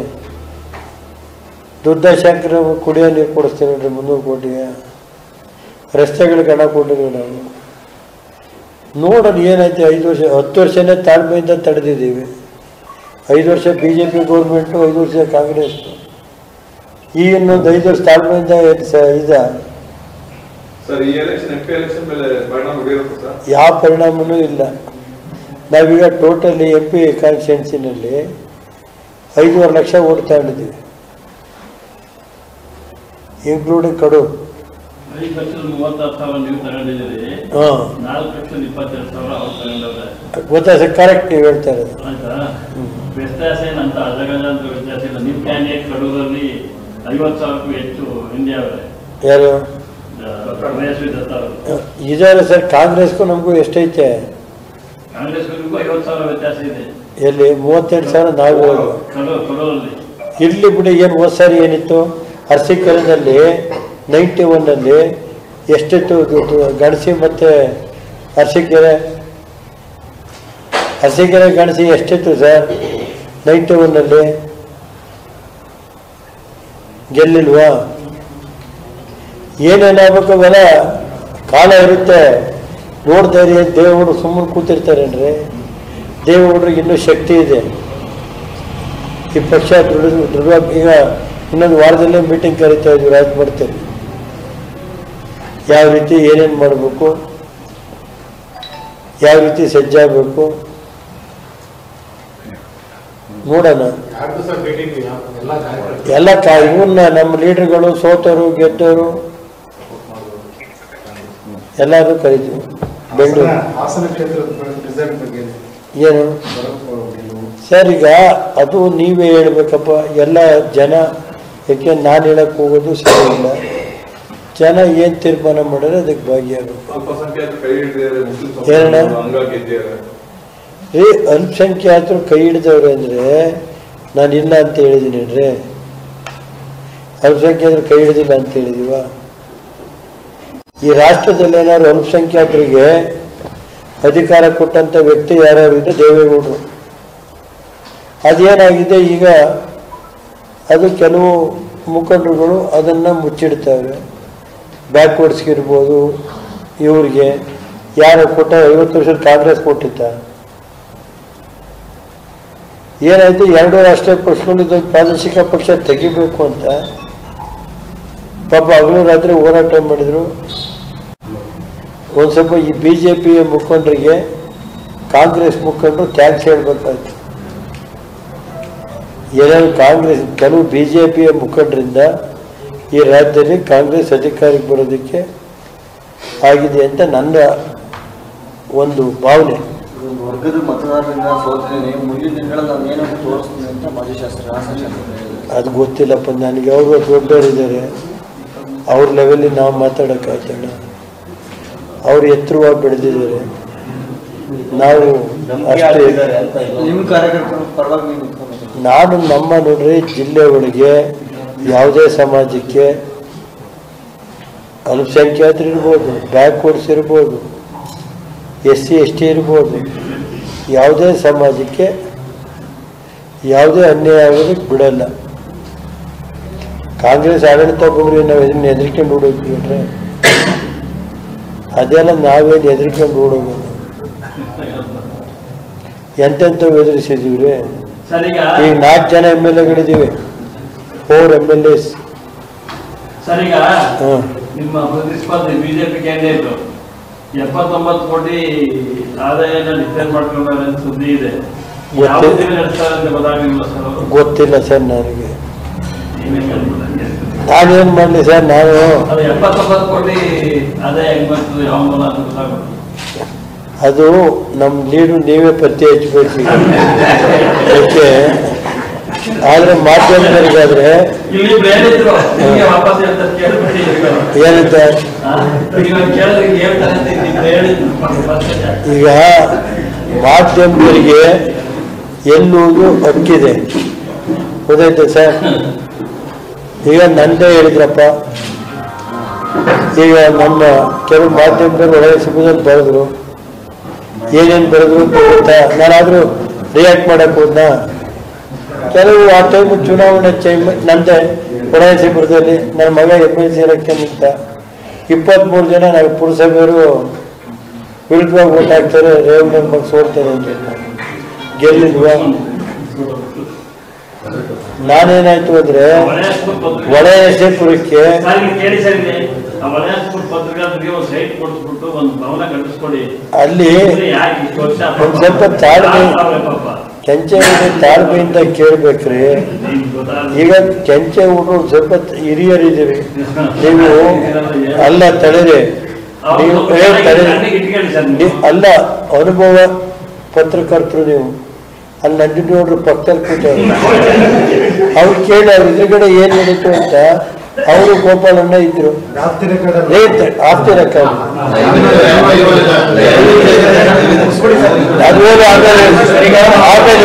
ದುರ್ದಶಂಕರ ಕುಡಿಯೋ ನೀರು ಕೊಡಿಸ್ತೀನಿ ನೋಡ್ರಿ ಮುನ್ನೂರು ಕೋಟಿಗೆ ರಸ್ತೆಗಳಿಗೆ ಹಣ ಕೊಟ್ಟಿದ್ದೀವಿ ನಾವು ನೋಡೋಣ ಏನಾಯ್ತು ಐದು ವರ್ಷ ಹತ್ತು ವರ್ಷನೇ ತಾಳ್ಮೆಯಿಂದ ತಡೆದಿದ್ದೀವಿ ಐದು ವರ್ಷ ಬಿ ಜೆ ಪಿ ಗೌರ್ಮೆಂಟು ಐದು ವರ್ಷ ಕಾಂಗ್ರೆಸ್ ಈ ಇನ್ನೊಂದು ಐದು ವರ್ಷ ತಾಳ್ಮೆಯಿಂದ ಏನು ಸ ಇದ ಸರ್ ಈ ಎಲೆಕ್ಷನ್ ಎಂ ಪಿ ಎಲೆಕ್ಷನ್ ಮೇಲೆ ಪರಿಣಾಮ ಬೀರುತ್ತೆ ಸರ್ ಯಾವ ಪರಿಣಾಮನೂ ಇಲ್ಲ ನಾವೀಗ ಟೋಟಲಿ ಎಂ ಪಿ ಕಾನ್ಸ್ಟಿಟ್ಯೂನ್ಸಿನಲ್ಲಿ ಐದೂವರೆ ಲಕ್ಷ ಓಟ್ ತಗೊಂಡಿದ್ದೀವಿ ಇನ್ಕ್ಲೂಡಿಂಗ್ ಕಡು ಐದು ಲಕ್ಷದ ಮೂವತ್ತಾರು ಸಾವಿರ ನೀವು ತಗೊಂಡಿದ್ದೀರಿ ಹಾಂ ನಾಲ್ಕು ಲಕ್ಷದ ಇಪ್ಪತ್ತೆರಡು ಸಾವಿರ ಅವ್ರು ತಗೊಂಡವ್ರೆ ಗೊತ್ತಾ ಸರ್ ಕರೆಕ್ಟ್ ನೀವು ಹೇಳ್ತಾ ಇರೋದು ಆಯ್ತಾ ವ್ಯತ್ಯಾಸ ಏನಂತ ಅಜಗಜಾಂತರ ವ್ಯತ್ಯಾಸ ಇಲ್ಲ ನಿಮ್ಮ ಕ್ಯಾಂಡಿಡೇಟ್ ಕಡೂರಲ್ಲಿ ಐವತ್ತು ಸಾವಿರಕ್ಕೂ ಹೆಚ್ಚು ಹಿಂದೆ ಅವರೇ ಯಾರು ತೇಜಸ್ವಿ ದತ್ತ ಅವರು ಇದಾರೆ ಸರ್ ಕಾಂಗ್ರೆಸ್ಗೂ ನಮಗೂ ಎಷ್ಟೈತೆ ಕಾಂಗ್ರೆಸ್ಗೂ ಐವತ್ತು ಸಾವಿರ ವ್ಯತ್ಯಾಸ ಇದೆ ಎಲ್ಲಿ ಮೂವತ್ತೆರಡು ಸಾವಿರ ನಾವು ಹೇಳೋದು ಕಡೂರು ಕಡೂರಲ್ಲಿ ಇರ್ಲಿ ಬಿಡಿ ಏನು ಹೋದ ಸಾರಿ ಏನಿತ್ತು ಅರಸೀಕೆರೆನಲ್ಲಿ ನೈಂಟಿ ಒನ್ನಲ್ಲಿ ಎಷ್ಟಿತ್ತು ದುಡ್ಡು ಗಣಸಿ ಮತ್ತು ಅರಸೀಕೆರೆ ಅರಸೀಕೆರೆ ಗಣಸಿ ಎಷ್ಟಿತ್ತು ಸರ್ ನೈಂಟಿ ಒನ್ನಲ್ಲಿ ಗೆಲ್ಲಿಲ್ವಾ ಏನೇನಾಗಬೇಕು ಅವೆಲ್ಲ ಕಾಲ ಇರುತ್ತೆ ನೋಡ್ತಾರೆ ದೇವರು ಸುಮ್ಮನೆ ಕೂತಿರ್ತಾರೇನ್ರಿ ದೇವರುಗಳಿಗೆ ಇನ್ನೂ ಶಕ್ತಿ ಇದೆ ಈ ಪಕ್ಷ ದೃಢ ದೃಢ ಈಗ ಇನ್ನೊಂದು ವಾರದಲ್ಲೇ ಮೀಟಿಂಗ್ ಕರಿತಾ ಇದ್ವಿ ರಾಜಮಡ್ತೇನೆ ಯಾವ ರೀತಿ ಏನೇನು ಮಾಡಬೇಕು ಯಾವ ರೀತಿ ಸಜ್ಜಾಗಬೇಕು ನೋಡೋಣ ಯಾರ್ದು ಸರ್ ಮೀಟಿಂಗ್ ಎಲ್ಲ ಕಾರ್ಯಕರ್ತರು ಎಲ್ಲ ಕಾ ಇವನ್ನ ನಮ್ಮ ಲೀಡರ್ಗಳು ಸೋತರು ಗೆದ್ದವರು ಎಲ್ಲರೂ ಕರಿತೀವಿ ಬೆಂಗಳೂರು ಹಾಸನ- ಹಾಸನ ಕ್ಷೇತ್ರದ ರಿಸಲ್ಟ್ ಬಗ್ಗೆ ಏನು ಬರೋದು ನೀವು ಸರ್ ಈಗ ಅದು ನೀವೇ ಹೇಳ್ಬೇಕಪ್ಪ ಎಲ್ಲ ಜನ ಯಾಕೆ ನಾನು ಹೇಳಕ್ಕೆ ಹೋಗೋದು ಸರಿ ಇಲ್ಲ ಜನ ಏನು ತೀರ್ಮಾನ ಮಾಡಿದ್ರೆ ಅದಕ್ಕೆ ಭಾಗಿಯಾಗಬೇಕು ಅಲ್ಪಸಂಖ್ಯಾತರು ಕೈ ಹಿಡಿದಿದ್ದಾರೆ ಮುಸ್ಲಿಂ ಏನಣ್ಣ? ಸಮುದಾಯದವರು ಹಂಗಾಗಿ ಗೆದ್ದಿದ್ದಾರೆ ರೀ ಅಲ್ಪಸಂಖ್ಯಾತರು ಕೈ ಹಿಡಿದವ್ರು ಅಂದರೆ ನಾನು ಇಲ್ಲ ಅಂತ ಹೇಳಿದ್ದೀನಿ ರೀ ಅಲ್ಪಸಂಖ್ಯಾತರು ಕೈ ಹಿಡಿದಿಲ್ಲ ಅಂತ ಹೇಳಿದೀವ ಈ ರಾಷ್ಟ್ರದಲ್ಲಿ ಏನಾದ್ರು ಅಲ್ಪಸಂಖ್ಯಾತರಿಗೆ ಅಧಿಕಾರ ಕೊಟ್ಟಂಥ ವ್ಯಕ್ತಿ ಯಾರ್ಯಾರು ಇದ್ದರೆ ದೇವೇಗೌಡರು ಅದೇನಾಗಿದೆ ಈಗ ಅದು ಕೆಲವು ಮುಖಂಡರುಗಳು ಅದನ್ನು ಮುಚ್ಚಿಡ್ತವೆ ಬ್ಯಾಕ್ವರ್ಡ್ಸ್ಗಿರ್ಬೋದು ಇವ್ರಿಗೆ ಯಾರು ಕೊಟ್ಟ ಐವತ್ತು ವರ್ಷದ ಕಾಂಗ್ರೆಸ್ ಕೊಟ್ಟಿದ್ದ ಏನಾಯ್ತು ಎರಡು ರಾಷ್ಟ್ರೀಯ ಪಕ್ಷಗಳಿದ್ದು ಪ್ರಾದೇಶಿಕ ಪಕ್ಷ ತೆಗಿಬೇಕು ಅಂತ ಪಾಪ ಹಗಲು ರಾತ್ರಿ ಹೋರಾಟ ಮಾಡಿದರು ಒಂದು ಸ್ವಲ್ಪ ಈ ಬಿ ಜೆ ಪಿಯ ಮುಖಂಡರಿಗೆ ಕಾಂಗ್ರೆಸ್ ಮುಖಂಡರು ಥ್ಯಾಂಕ್ಸ್ ಹೇಳ್ಬೇಕಾಯ್ತು ಏನಾದ್ರು ಕಾಂಗ್ರೆಸ್ ಕೆಲವು ಬಿ ಜೆ ಪಿಯ ಮುಖಂಡರಿಂದ ಈ ರಾಜ್ಯದಲ್ಲಿ ಕಾಂಗ್ರೆಸ್ ಅಧಿಕಾರಕ್ಕೆ ಬರೋದಕ್ಕೆ ಆಗಿದೆ ಅಂತ ನನ್ನ ಒಂದು ಭಾವನೆ ಒಂದು ವರ್ಗದ ಮತದಾರರಿಂದ ಸೋತ್ರೇನೆ ಮುಂದಿನ ದಿನಗಳಲ್ಲಿ ನಾನು ಏನಂತ ತೋರಿಸ್ತೀನಿ ಅಂತ ಮಾಜಿ ಶಾಸಕ ಹಾಸನ ಶಾಸಕರು ಹೇಳಿದ್ದಾರೆ. ಅದು ಗೊತ್ತಿಲ್ಲಪ್ಪ ನನಗೆ ಅವರು ದೊಡ್ಡವರಿದ್ದಾರೆ ಅವ್ರ ಲೆವೆಲಿಗೆ ನಾವು ಮಾತಾಡೋಕ್ಕಾಗ್ತಲ್ಲ ಅವ್ರು ಎತ್ತರವಾಗಿ ಬೆಳೆದಿದ್ದಾರೆ ನಾವು ನಂಬಿಕೆ ಅಷ್ಟೇ ಆಗಿದ್ದಾರೆ ಅಂತ ಇಲ್ಲ. ನಿಮ್ಮ ಕಾರ್ಯಕರ್ತರ ಪರವಾಗಿ ನೀವು ನಿಂತ್ಕೊಂಡು ನಾನು ನಮ್ಮ ನೋಡ್ರಿ ಜಿಲ್ಲೆ ಒಳಗೆ ಯಾವುದೇ ಸಮಾಜಕ್ಕೆ ಅಲ್ಪಸಂಖ್ಯಾತರು ಇರ್ಬೋದು ಬ್ಯಾಕ್ವರ್ಡ್ಸ್ ಇರ್ಬೋದು ಎಸ್ ಸಿ ಎಸ್ ಟಿ ಇರ್ಬೋದು ಯಾವುದೇ ಸಮಾಜಕ್ಕೆ ಯಾವುದೇ ಅನ್ಯಾಯ ಆಗೋದಕ್ಕೆ ಬಿಡಲ್ಲ ಕಾಂಗ್ರೆಸ್ ಆಡಳಿತ ಬಂದ್ರೆ ನಾವು ಇದನ್ನ ಹೆದರ್ಕೊಂಡು ಓಡೋಗ್ಬಿಟ್ರೆ ಅದೆಲ್ಲ ನಾವೇನು ಹೆದರ್ಕೊಂಡು ಓಡೋಗೋದು ಎಂತೆಂಥವು ಎದುರಿಸಿದೀವಿ ರೀ ಸರ್ ಈಗ ಈಗ ನಾಲ್ಕು ಜನ ಎಮ್ ಎಲ್ ಎಗಳಿದ್ದೀವಿ four M L S sir ಈಗ ಹಾಂ ನಿಮ್ಮ ಪ್ರತಿಸ್ಪರ್ಧಿ ಬಿಜೆಪಿ ಕ್ಯಾಂಡಿಡೇಟ್ ಎಪ್ಪತ್ತೊಂಬತ್ತು ಕೋಟಿ ಆದಾಯನ ಡಿಕ್ಲೇರ್ ಮಾಡ್ಕೊಂಡಾರೆ ಅಂತ ಸುದ್ದಿ ಇದೆ ಯಾವ ಗೊತ್ತು. ರೀತಿ ನಡೆಸ್ತಾರೆ ಅಂತ ಗೊತ್ತಾಗಿಲ್ಲ ಸರ್ ಅವರು ಗೊತ್ತಿಲ್ಲ ಸರ್ ನನಗೆ ನೀವೇ ಹೇಳ್ಬಿಡಿ. ನಾನೇನು ಮಾಡಲಿ ಸರ್ ನಾನು ಅದು ಎಪ್ಪತ್ತೊಂಬತ್ತು ಕೋಟಿ ಆದಾಯ ಹೆಂಗ್ ಬರ್ತದೆ ಯಾವ ಮೂಲ ಅಂತ ಗೊತ್ತಾಗ್ಬಿಟ್ಟು ಅದು ನಮ್ಮ ಲೀಡು ನೀವೇ ಪತ್ತೆ ಹಚ್ಚಬೇಕು ಈಗ. ಯಾಕೆ ಆದರೆ ಮಾಧ್ಯಮದವರಿಗಾದ್ರೆ ಇಲ್ಲಿ ಹೇಳಿದ್ರು ನಿಮ್ಗೆ ವಾಪಸ್ ಹೇಳ್ತಾರೆ ಕೇಳ್ಬಿಡಿ ಏನಂತ ಇವಾಗ ಕೇಳಿದ್ರೆ ಹಿಂಗ್ ಹೇಳ್ತಾರೆ ಅಂತ ಇಬ್ರು ಹೇಳಿದ್ರು ಮತ್ತೆ ಈಗ ಮಾಧ್ಯಮದವರಿಗೆ ಎನ್ನುವುದು ಹಕ್ಕಿದೆ ಗೊತ್ತಾಯ್ತಾ ಸರ್ ಈಗ ನಂದೇ ಹೇಳಿದ್ರಪ್ಪ ಈಗ ನಮ್ಮ ಕೆಲವು ಮಾಧ್ಯಮದವರು ಒಳ್ಳೆಯ ಸಮಯದಲ್ಲಿ ಬರೆದ್ರು ಏನೇನು ಬರೆದ್ರು ಅಂತ ಗೊತ್ತಾ ನಾನಾದರೂ ರಿಯಾಕ್ಟ್ ಮಾಡಕ್ಕೆ ಹೋದ್ನಾ ಕೆಲವು ಆ ಟೈಮು ಚುನಾವಣೆ ಟೈಮ್ ನಂದೆ ಒಳ್ಳೆಯ ಶಿಬಿರದಲ್ಲಿ ನನ್ನ ಮಗ ಎಮ್ ಎಲ್ ಸಿ ಎಲೆಕ್ಷನ್ ಅಂತ ಇಪ್ಪತ್ತ್ಮೂರು ಜನ ನಾವು ಪುರಸಭೆಯವರು ವಿರುದ್ಧವಾಗಿ ಓಟ್ ಹಾಕ್ತಾರೆ ರೇವಣ್ಣ ಮಗ ಸೋಲ್ತಾರೆ ಅಂತ ಹೇಳ್ತಾರೆ. ಗೆಲ್ಲಿಲ್ವಾ ನಾನೇನಾಯ್ತು ಅಂದ್ರೆ ಒಳೆಯಸೇಪುರಕ್ಕೆ ಸರ್ ಇಲ್ಲಿ ಕೇಳಿ ಸರ್ ಇಲ್ಲಿ ಆ ವಲಯಾಸ್ಪುರ್ ಪತ್ರಿಕಾದ್ರಿಗೆ ಒಂದು ಸೈಟ್ ಕೊಡ್ಸ್ಬಿಟ್ಟು ಒಂದು ಭವನ ಕಟ್ಟಿಸ್ಕೊಡಿ ಅಲ್ಲಿ ಇದ್ರೆ ಯಾಕೆ ಇಷ್ಟು ವರ್ಷ ಒಂದ್ ಸ್ವಲ್ಪ ತಾಳ್ಮೆ ತಾಳ್ಮೆ ಪಾಪ ಕೆಂಚೆ ಹುಡುಗ್ರು ತಾಳ್ಮೆಯಿಂದ ಕೇಳ್ಬೇಕ್ರಿ ನಿಮ್ಗೆ ಗೊತ್ತಾಗ್ಲಿ. ಈಗ ಕೆಂಚೆ ಹುಡುಗರು ಸ್ವಲ್ಪ ಹಿರಿಯರಿದ್ದೀರಿ ನೀವು ಅಲ್ಲ ತಡೆರಿ ಅವ್ರು ನೀವು ಸ್ವಲ್ಪ ಏ, ತಡೆರಿ. ಕಣ್ಣಿಗೆ ಇಟ್ಕೊಳ್ಳಿ ಸರ್ ನೀವು. ನೀ- ಅಲ್ಲ ಅನುಭವ ಪತ್ರಕರ್ತರು ನೀವು ಅಲ್ಲಿ ನಂಜು ನೋಡ್ರು ಪಕ್ಕದಲ್ಲಿ ಕೂತವ್ರು ಅವ್ರು ಕೇಳಿ ಅವ್ರ ಎದುರುಗಡೆ ಏನ್ ನಡೀತು ಅಂತ ಅವರು ಗೋಪಾಲಣ್ಣ ಇದ್ರು ಏ, ತ- ಆಪ್ತರ ಕಾಲ ಅದು ಹೇಳು ಆಮೇಲೆ ಆಮೇಲೆ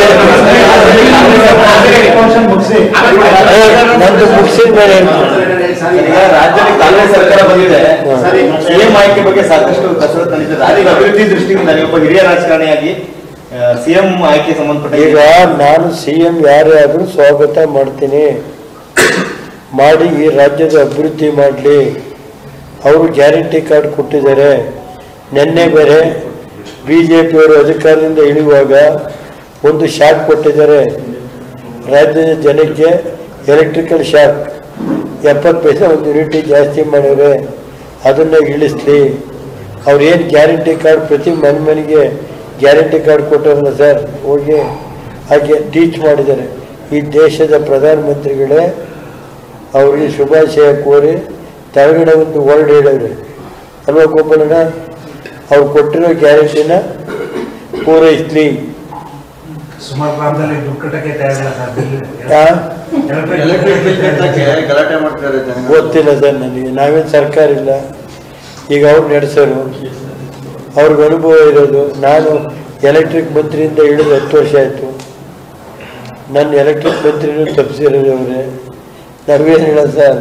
ಏ, ನಂದು ಮುಗಿಸಿದ ಮೇಲೆ ಹೇಳ್ತೀನಿ. ಈಗ ರಾಜ್ಯದಲ್ಲಿ ಕಾಂಗ್ರೆಸ್ ಸರ್ಕಾರ ಬಂದಿದೆ ಸಿಎಂ ಆಯ್ಕೆ ಬಗ್ಗೆ ಸಾಕಷ್ಟು ಕಸರತ್ತು ನಡೀತದೆ ರಾಜ್ಯದ ಅಭಿವೃದ್ಧಿ ದೃಷ್ಟಿಯಿಂದ ನೀವೊಬ್ಬ ಹಿರಿಯ ರಾಜಕಾರಣಿಯಾಗಿ ಸಿಎಂ ಆಯ್ಕೆ ಸಂಬಂಧಪಟ್ಟ ಈಗ ನಾನು ಸಿ ಎಂ ಯಾರೇ ಆದರೂ ಸ್ವಾಗತ ಮಾಡ್ತೀನಿ ಮಾಡಿ ಈ ರಾಜ್ಯದ ಅಭಿವೃದ್ಧಿ ಮಾಡಲಿ ಅವರು ಗ್ಯಾರಂಟಿ ಕಾರ್ಡ್ ಕೊಟ್ಟಿದ್ದಾರೆ ನಿನ್ನೆ ಬೇರೆ ಬಿ ಜೆ ಪಿಯವರು ಅಧಿಕಾರದಿಂದ ಇಳಿಯುವಾಗ ಒಂದು ಶಾಕ್ ಕೊಟ್ಟಿದ್ದಾರೆ ರಾಜ್ಯದ ಜನಕ್ಕೆ ಎಲೆಕ್ಟ್ರಿಕಲ್ ಶಾಕ್ ಎಪ್ಪತ್ತು ಪೈಸೆ ಒಂದು ಯೂನಿಟಿ ಜಾಸ್ತಿ ಮಾಡಿದ್ರೆ ಅದನ್ನು ಇಳಿಸ್ಲಿ ಅವ್ರು ಏನು ಗ್ಯಾರಂಟಿ ಕಾರ್ಡ್ ಪ್ರತಿ ಮನೆ ಮನೆಗೆ ಗ್ಯಾರಂಟಿ ಕಾರ್ಡ್ ಕೊಟ್ಟಾರಲ್ಲ ಸರ್ ಹೋಗಿ ಹಾಗೆ ಟೀಚ್ ಮಾಡಿದ್ದಾರೆ ಈ ದೇಶದ ಪ್ರಧಾನಮಂತ್ರಿಗಳೇ ಅವ್ರಿಗೆ ಶುಭಾಶಯ ಕೋರಿ ತೆಳಗಡೆ ಒಂದು ವರ್ಡ್ ಹೇಳವ್ರೆ ಅಲ್ವಾ ಗೋಪಾಲಣ್ಣ ಅವ್ರು ಕೊಟ್ಟಿರೋ ಗ್ಯಾರಂಟಿನ ಪೂರೈಸ್ಲಿ ಸುಮಾರು ಪ್ರಾಂತದಲ್ಲಿ ದುಡ್ಡು ಕಟ್ಟಕ್ಕೆ ತಯಾರಿಲ್ಲ ಸರ್ ಬಿಲ್ ಆ? ಎಲೆಕ್ಟ್ರಿಕ್ ಬಿಲ್ ಕಟ್ಟಕ್ಕೆ ಗಲಾಟೆ ಮಾಡ್ತಾರೆ ಜನ ಗೊತ್ತಿಲ್ಲ ಸರ್ ನನಗೆ ನಾವೇನು ಸರ್ಕಾರ ಇಲ್ಲ ಈಗ ಅವ್ರು ನಡೆಸೋರು ಅವ್ರಿಗೆ ಅನುಭವ ಇರೋದು ನಾನು ಎಲೆಕ್ಟ್ರಿಕ್ ಮಂತ್ರಿಯಿಂದ ಇಳಿದು ಹತ್ತು ವರ್ಷ ಆಯಿತು ನನ್ನ ಎಲೆಕ್ಟ್ರಿಕ್ ಮಂತ್ರಿನೂ ತಪ್ಪಿಸಿರೋದು ಅವರೇ ನಾವೇನು ಹೇಳೋದು ಸರ್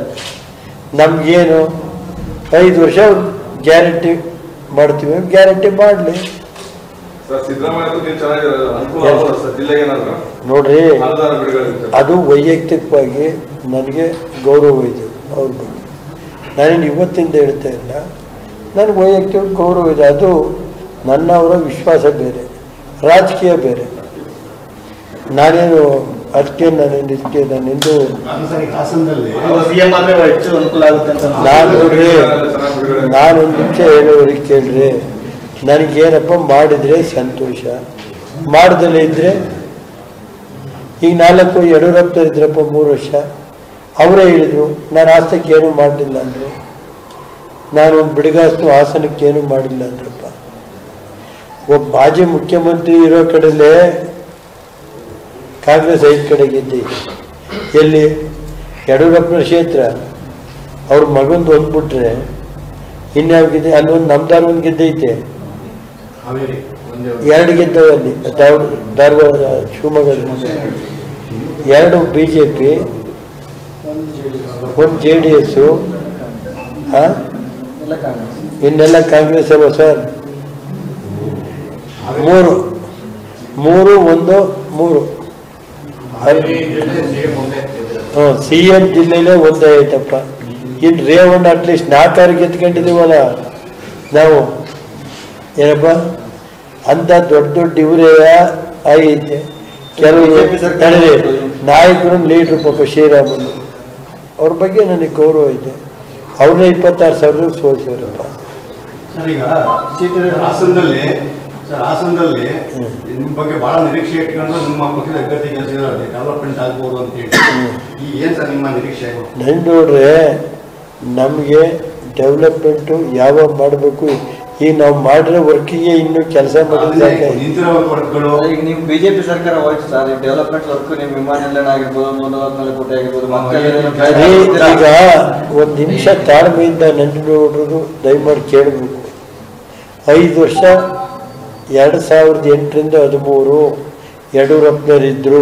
ನಮಗೇನು ಐದು ವರ್ಷ ಗ್ಯಾರಂಟಿ ಮಾಡ್ತೀವಿ ಗ್ಯಾರಂಟಿ ಮಾಡಲಿ ಸರ್ ಸಿದ್ದರಾಮಯ್ಯ ಅವ್ರು ನೀವು ಚೆನ್ನಾಗಿರೋದು ಅನುಕೂಲ ಆಗ್ಬೋದಾ ಸರ್ ಜಿಲ್ಲೆಗೆ ಏನಾದ್ರು ನೋಡ್ರಿ ಅನುದಾನ ಬಿಡುಗಡೆ ಅದು ವೈಯಕ್ತಿಕವಾಗಿ ನನಗೆ ಗೌರವ ಇದೆ ಅವ್ರ ಬಗ್ಗೆ ನಾನೇನು ಇವತ್ತಿಂದ ಹೇಳ್ತಾ ಇಲ್ಲ ನನಗೆ ವೈಯಕ್ತಿಕ ಗೌರವ ಇದೆ ಅದು ನನ್ನ ಅವರ ವಿಶ್ವಾಸ ಬೇರೆ ರಾಜಕೀಯ ಬೇರೆ ನಾನೇನು ಅದಕ್ಕೆ ನಾನೇನು ಇದಕ್ಕೆ ನಾನೆಂದು ಅದು ಸರಿ ಹಾಸನದಲ್ಲಿ ಸಿಎಂ ಆದ್ರೆ ಹೆಚ್ಚು ಅನುಕೂಲ ಆಗುತ್ತೆ ಅಂತ ನಾನು ನೋಡ್ರಿ ನಾನೊಂದು ನಿಮಿಷ ಹೇಳೋರಿಗೆ ಕೇಳ್ರಿ ನನಗೇನಪ್ಪ ಮಾಡಿದರೆ ಸಂತೋಷ ಮಾಡ್ದಲೇ ಇದ್ದರೆ ಈಗ ನಾಲ್ಕು ಯಡಿಯೂರಪ್ಪ ಇದ್ರಪ್ಪ ಮೂರು ವರ್ಷ ಅವರೇ ಹೇಳಿದ್ರು ನಾನು ಹಾಸನಕ್ಕೆ ಏನೂ ಮಾಡಲಿಲ್ಲ ಅಂದರು ನಾನು ಒಂದು ಬಿಡುಗಾಸು ಹಾಸನಕ್ಕೆ ಏನೂ ಮಾಡಿಲ್ಲ ಅಂದ್ರಪ್ಪ ಒಬ್ಬ ಮಾಜಿ ಮುಖ್ಯಮಂತ್ರಿ ಇರೋ ಕಡೆಲೇ ಕಾಂಗ್ರೆಸ್ ಐದು ಕಡೆ ಗೆದ್ದೈತೆ ಎಲ್ಲಿ ಯಡಿಯೂರಪ್ಪನ ಕ್ಷೇತ್ರ ಅವ್ರ ಮಗಂದು ಒಂದ್ಬಿಟ್ರೆ ಇನ್ಯಾವ ಗೆದ್ದೆ ಅಲ್ಲೊಂದು ನಮ್ದಾರ ಒಂದು ಗೆದ್ದೈತೆ ಹಾವೇರಿ ಒಂದೇ ಎರಡು ಗೆದ್ದವೆ ಅಲ್ಲಿ ಧಾರವಾಡ ಧಾರವಾಡ ಶಿವಮೊಗ್ಗದಲ್ಲಿ ಎರಡು ಬಿ ಜೆ ಪಿ ಒಂದು ಜೆ ಡಿ ಎಸ್ಸು ಇನ್ನೆಲ್ಲ ಕಾಂಗ್ರೆಸ್ ಅಲ್ವ ಸರ್ ಮೂರು ಮೂರು ಒಂದು ಮೂರು ಹಾವೇರಿ ಜಿಲ್ಲೆ ಸೇಮ್ ಒಂದೇ ಗೆದ್ದಿರೋದು. ಸಿ ಎಂ ಜಿಲ್ಲೆಲೇ ಒಂದೇ ಐತಪ್ಪ ಇನ್ನು ರೇವಣ್ಣ ಅಟ್ಲೀಸ್ಟ್ ನಾಲ್ಕಾರು ಗೆದ್ಕೊಂಡಿದ್ದೀವಲ್ಲ ನಾವು ಏನಪ್ಪ ಅಂತ ದೊಡ್ಡ ದೊಡ್ಡ ಇವರೇ ಆಗೈತೆ ಕೆಲವು BJP ಸರ್ಕಾರ ತಡೀರಿ, ನಾಯಕರು ಲೀಡ್ರು ಪಾಪ ಶ್ರೀರಾಮುಲು ಅವ್ರ ಬಗ್ಗೆ ನನಗೆ ಗೌರವ ಇದೆ ಅವ್ರನ್ನ ಇಪ್ಪತ್ತಾರು ಸಾವಿರ ಸೋಲ್ಸೋರಪ್ಪ ಸರ್ ಈಗ ಹಾಸನದಲ್ಲಿ ಸರ್ ಹಾಸನದಲ್ಲಿ ನಿಮ್ಮ ಬಗ್ಗೆ ಬಹಳ ನಿರೀಕ್ಷೆ ಇಟ್ಕೊಂಡು ನಿಮ್ಮ ಪಕ್ಷದ ಅಭ್ಯರ್ಥಿ ಕೆಲಸ ಡೆವಲಪ್ಮೆಂಟ್ ಆಗ್ಬೋದು ಅಂತ ಹೇಳಿ ಈ ಏನ್ ಸರ್ ನಿಮ್ಮ ನಿರೀಕ್ಷೆ ನನ್ ನೋಡ್ರೆ ನಮಗೆ ಡೆವಲಪ್ಮೆಂಟು ಯಾವಾಗ ಮಾಡಬೇಕು ಈಗ ನಾವು ಮಾಡಿರೋ ವರ್ಕಿಗೆ ಇನ್ನೂ ಕೆಲಸ ಮಾಡಿದ್ರೆ ಸಾಕಾಯ್ತು. ನಿಂತಿರೋ ವರ್ಕ್ಗಳು ಈಗ ನೀವು ಬಿಜೆಪಿ ಸರ್ಕಾರ ಹೋಯ್ತು ಸರ್ ಡೆವಲಪ್ಮೆಂಟ್ ವರ್ಕ್ ನೀವು ವಿಮಾನ ನಿಲ್ದಾಣ ಆಗಿರ್ಬೋದು ಮೂವತ್ನಾಲ್ಕು ಕೋಟಿ ಆಗಿರ್ಬೋದು ಅದೇ ಈಗ ಒಂದು ನಿಮಿಷ ತಾಳ್ಮೆಯಿಂದ ನಂಜು ನೋಡ್ರದು ದಯಮಾಡಿ ಕೇಳಬೇಕು ಐದು ವರ್ಷ ಎರಡು ಸಾವಿರದ ಎಂಟರಿಂದ ಹದಿಮೂರು ಯಡಿಯೂರಪ್ಪನವರಿದ್ದರು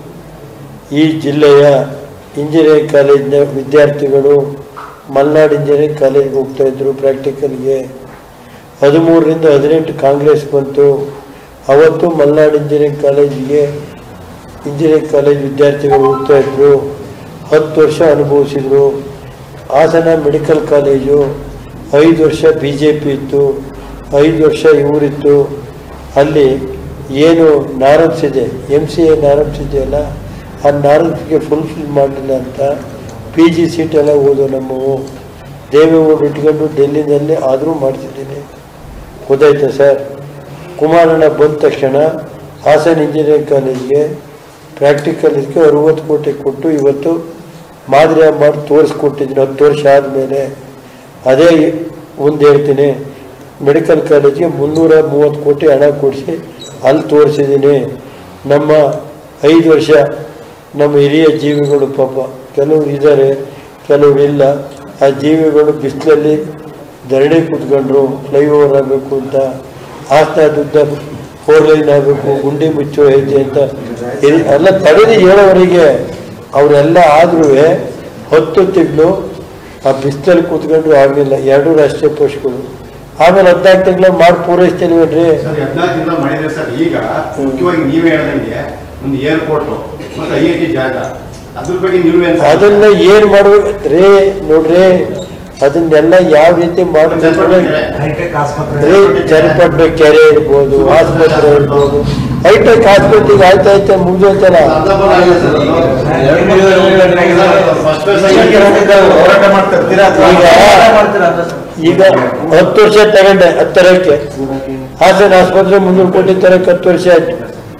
ಈ ಜಿಲ್ಲೆಯ ಇಂಜಿನಿಯರಿಂಗ್ ಕಾಲೇಜಿನ ವಿದ್ಯಾರ್ಥಿಗಳು ಮಲ್ನಾಡ್ ಇಂಜಿನಿಯರಿಂಗ್ ಕಾಲೇಜ್ಗೆ ಹೋಗ್ತಾ ಇದ್ರು ಪ್ರಾಕ್ಟಿಕಲ್ಗೆ ಹದಿಮೂರರಿಂದ ಹದಿನೆಂಟು ಕಾಂಗ್ರೆಸ್ ಬಂತು ಅವತ್ತು ಮಲ್ನಾಡ್ ಇಂಜಿನಿಯರಿಂಗ್ ಕಾಲೇಜಿಗೆ ಇಂಜಿನಿಯರಿಂಗ್ ಕಾಲೇಜ್ ವಿದ್ಯಾರ್ಥಿಗಳು ಹೋಗ್ತಾ ಇದ್ರು ಹತ್ತು ವರ್ಷ ಅನುಭವಿಸಿದ್ರು ಹಾಸನ ಮೆಡಿಕಲ್ ಕಾಲೇಜು ಐದು ವರ್ಷ ಬಿ ಜೆ ಪಿ ಇತ್ತು ಐದು ವರ್ಷ ಇವರಿತ್ತು ಅಲ್ಲಿ ಏನು ನಾರಮ್ಸ್ ಇದೆ ಎಮ್ ಸಿ ಎ ನಾರಮ್ಸ್ ಇದೆಯಲ್ಲ ಆ ನಾರಮ್ಸ್ಗೆ ಫುಲ್ಫಿಲ್ ಮಾಡಲಿಲ್ಲ ಅಂತ ಪಿ ಜಿ ಸೀಟೆಲ್ಲ ಓದೋ ನಮ್ಮವು ದೇವೇಗೌಡರು ಇಟ್ಕೊಂಡು ಡೆಲ್ಲಿನಲ್ಲಿ ಆದರೂ ಮಾಡ್ತಿದ್ದೀನಿ ಗೊತ್ತಾಯ್ತಾ ಸರ್ ಕುಮಾರಣ್ಣ ಬಂದ ತಕ್ಷಣ ಹಾಸನ ಇಂಜಿನಿಯರಿಂಗ್ ಕಾಲೇಜ್ಗೆ ಪ್ರಾಕ್ಟಿಕಲ್ ಇದಕ್ಕೆ ಅರುವತ್ತು ಕೋಟಿ ಕೊಟ್ಟು ಇವತ್ತು ಮಾದರಿ ಮಾಡಿ ತೋರಿಸ್ಕೊಟ್ಟಿದ್ದೀನಿ ಹತ್ತು ವರ್ಷ ಆದಮೇಲೆ ಅದೇ ಒಂದು ಹೇಳ್ತೀನಿ ಮೆಡಿಕಲ್ ಕಾಲೇಜ್ಗೆ ಮುನ್ನೂರ ಮೂವತ್ತು ಕೋಟಿ ಹಣ ಕೊಡಿಸಿ ಅಲ್ಲಿ ತೋರಿಸಿದ್ದೀನಿ ನಮ್ಮ ಐದು ವರ್ಷ ನಮ್ಮ ಹಿರಿಯ ಜೀವಿಗಳು ಪಾಪ ಕೆಲವರು ಇದ್ದಾರೆ ಕೆಲವರು ಇಲ್ಲ ಆ ಜೀವಿಗಳು ಬಿಸಿಲಲ್ಲಿ ಧರಣಿ ಕೂತ್ಕೊಂಡ್ರು ಫ್ಲೈಓವರ್ ಆಗಬೇಕು ಅಂತ ಹಾಸನದುದ್ದ ಫೋರ್ ಲೈನ್ ಆಗಬೇಕು ಗುಂಡಿ ಮುಚ್ಚೋ ಐತೆ ಅಂತ ಇದು- ಎಲ್ಲ ತಡೆದು ಹೇಳೋವರೆಗೆ ಅವರೆಲ್ಲ ಆದ್ರೂ ಹತ್ತು ತಿಂಗಳು ಆ ಬಿಸಿಲಲ್ಲಿ ಕೂತ್ಕೊಂಡ್ರು ಆಗಲಿಲ್ಲ ಎರಡೂ ರಾಷ್ಟ್ರೀಯ ಪೋಸ್ಟ್ಗಳು ಆಮೇಲೆ ಹದಿನಾಲ್ಕು ತಿಂಗಳ ಮಾಡಿ ಪೂರೈಸ್ತೀನಿವೇನ್ರಿ ಸರ್ ಹದಿನಾಲ್ಕು ದಿನ ಮಾಡಿದ್ರೆ ಸರ್ ಈಗ ಮುಖ್ಯವಾಗಿ ನೀವೇ ಹೇಳ್ದಂಗೆ ಒಂದು ಏರ್ಪೋರ್ಟ್ ಮತ್ತೆ ಐ ಐ ಟಿ ಜಾಗ ಅದ್ರ ಬಗ್ಗೆ ನೀವೇನ್ ಸರ್? ಅದನ್ನ ಏನ್ ಮಾಡ್ಬೇಕು ರೇ ನೋಡ್ರಿ ಅದನ್ನೆಲ್ಲ ಯಾವ ರೀತಿ ಮಾಡಬೇಕು ಹೈಟೆಕ್ ಆಸ್ಪತ್ರೆ ರೇ ಚನ್ನಪಟ್ಟಣ ಕೆರೆ ಇರ್ಬೋದು ಆಸ್ಪತ್ರೆ ಇರ್ಬೋದು ಹೈಟೆಕ್ ಆಸ್ಪತ್ರೆಗೆ ಆಯ್ತಾ ಆಯ್ತಾ ಮುಗ್ದೋಯ್ತಲ್ಲ ಅರ್ಧಂಬರ್ಧ ಆಗಿದೆ ಸರ್ ಅದು. First phase ಆಗಿ ಹೋರಾಟ ಮಾಡ್ತಿರ್ತೀರಾ ಅಥವಾ ಈಗ- ಹೋರಾಟ ಮಾಡ್ತೀರಾ ಅಂತ ಸರ್? ಈಗ ಹತ್ತು ವರ್ಷ ತಗೊಂಡೆ ಹತ್ತರಕ್ಕೆ ಹಾಸನ ಆಸ್ಪತ್ರೆ ಮುನ್ನೂರು ಕೋಟಿ ತರಕ್ಕೆ ಹತ್ತು ವರ್ಷ ಆಯ್ತು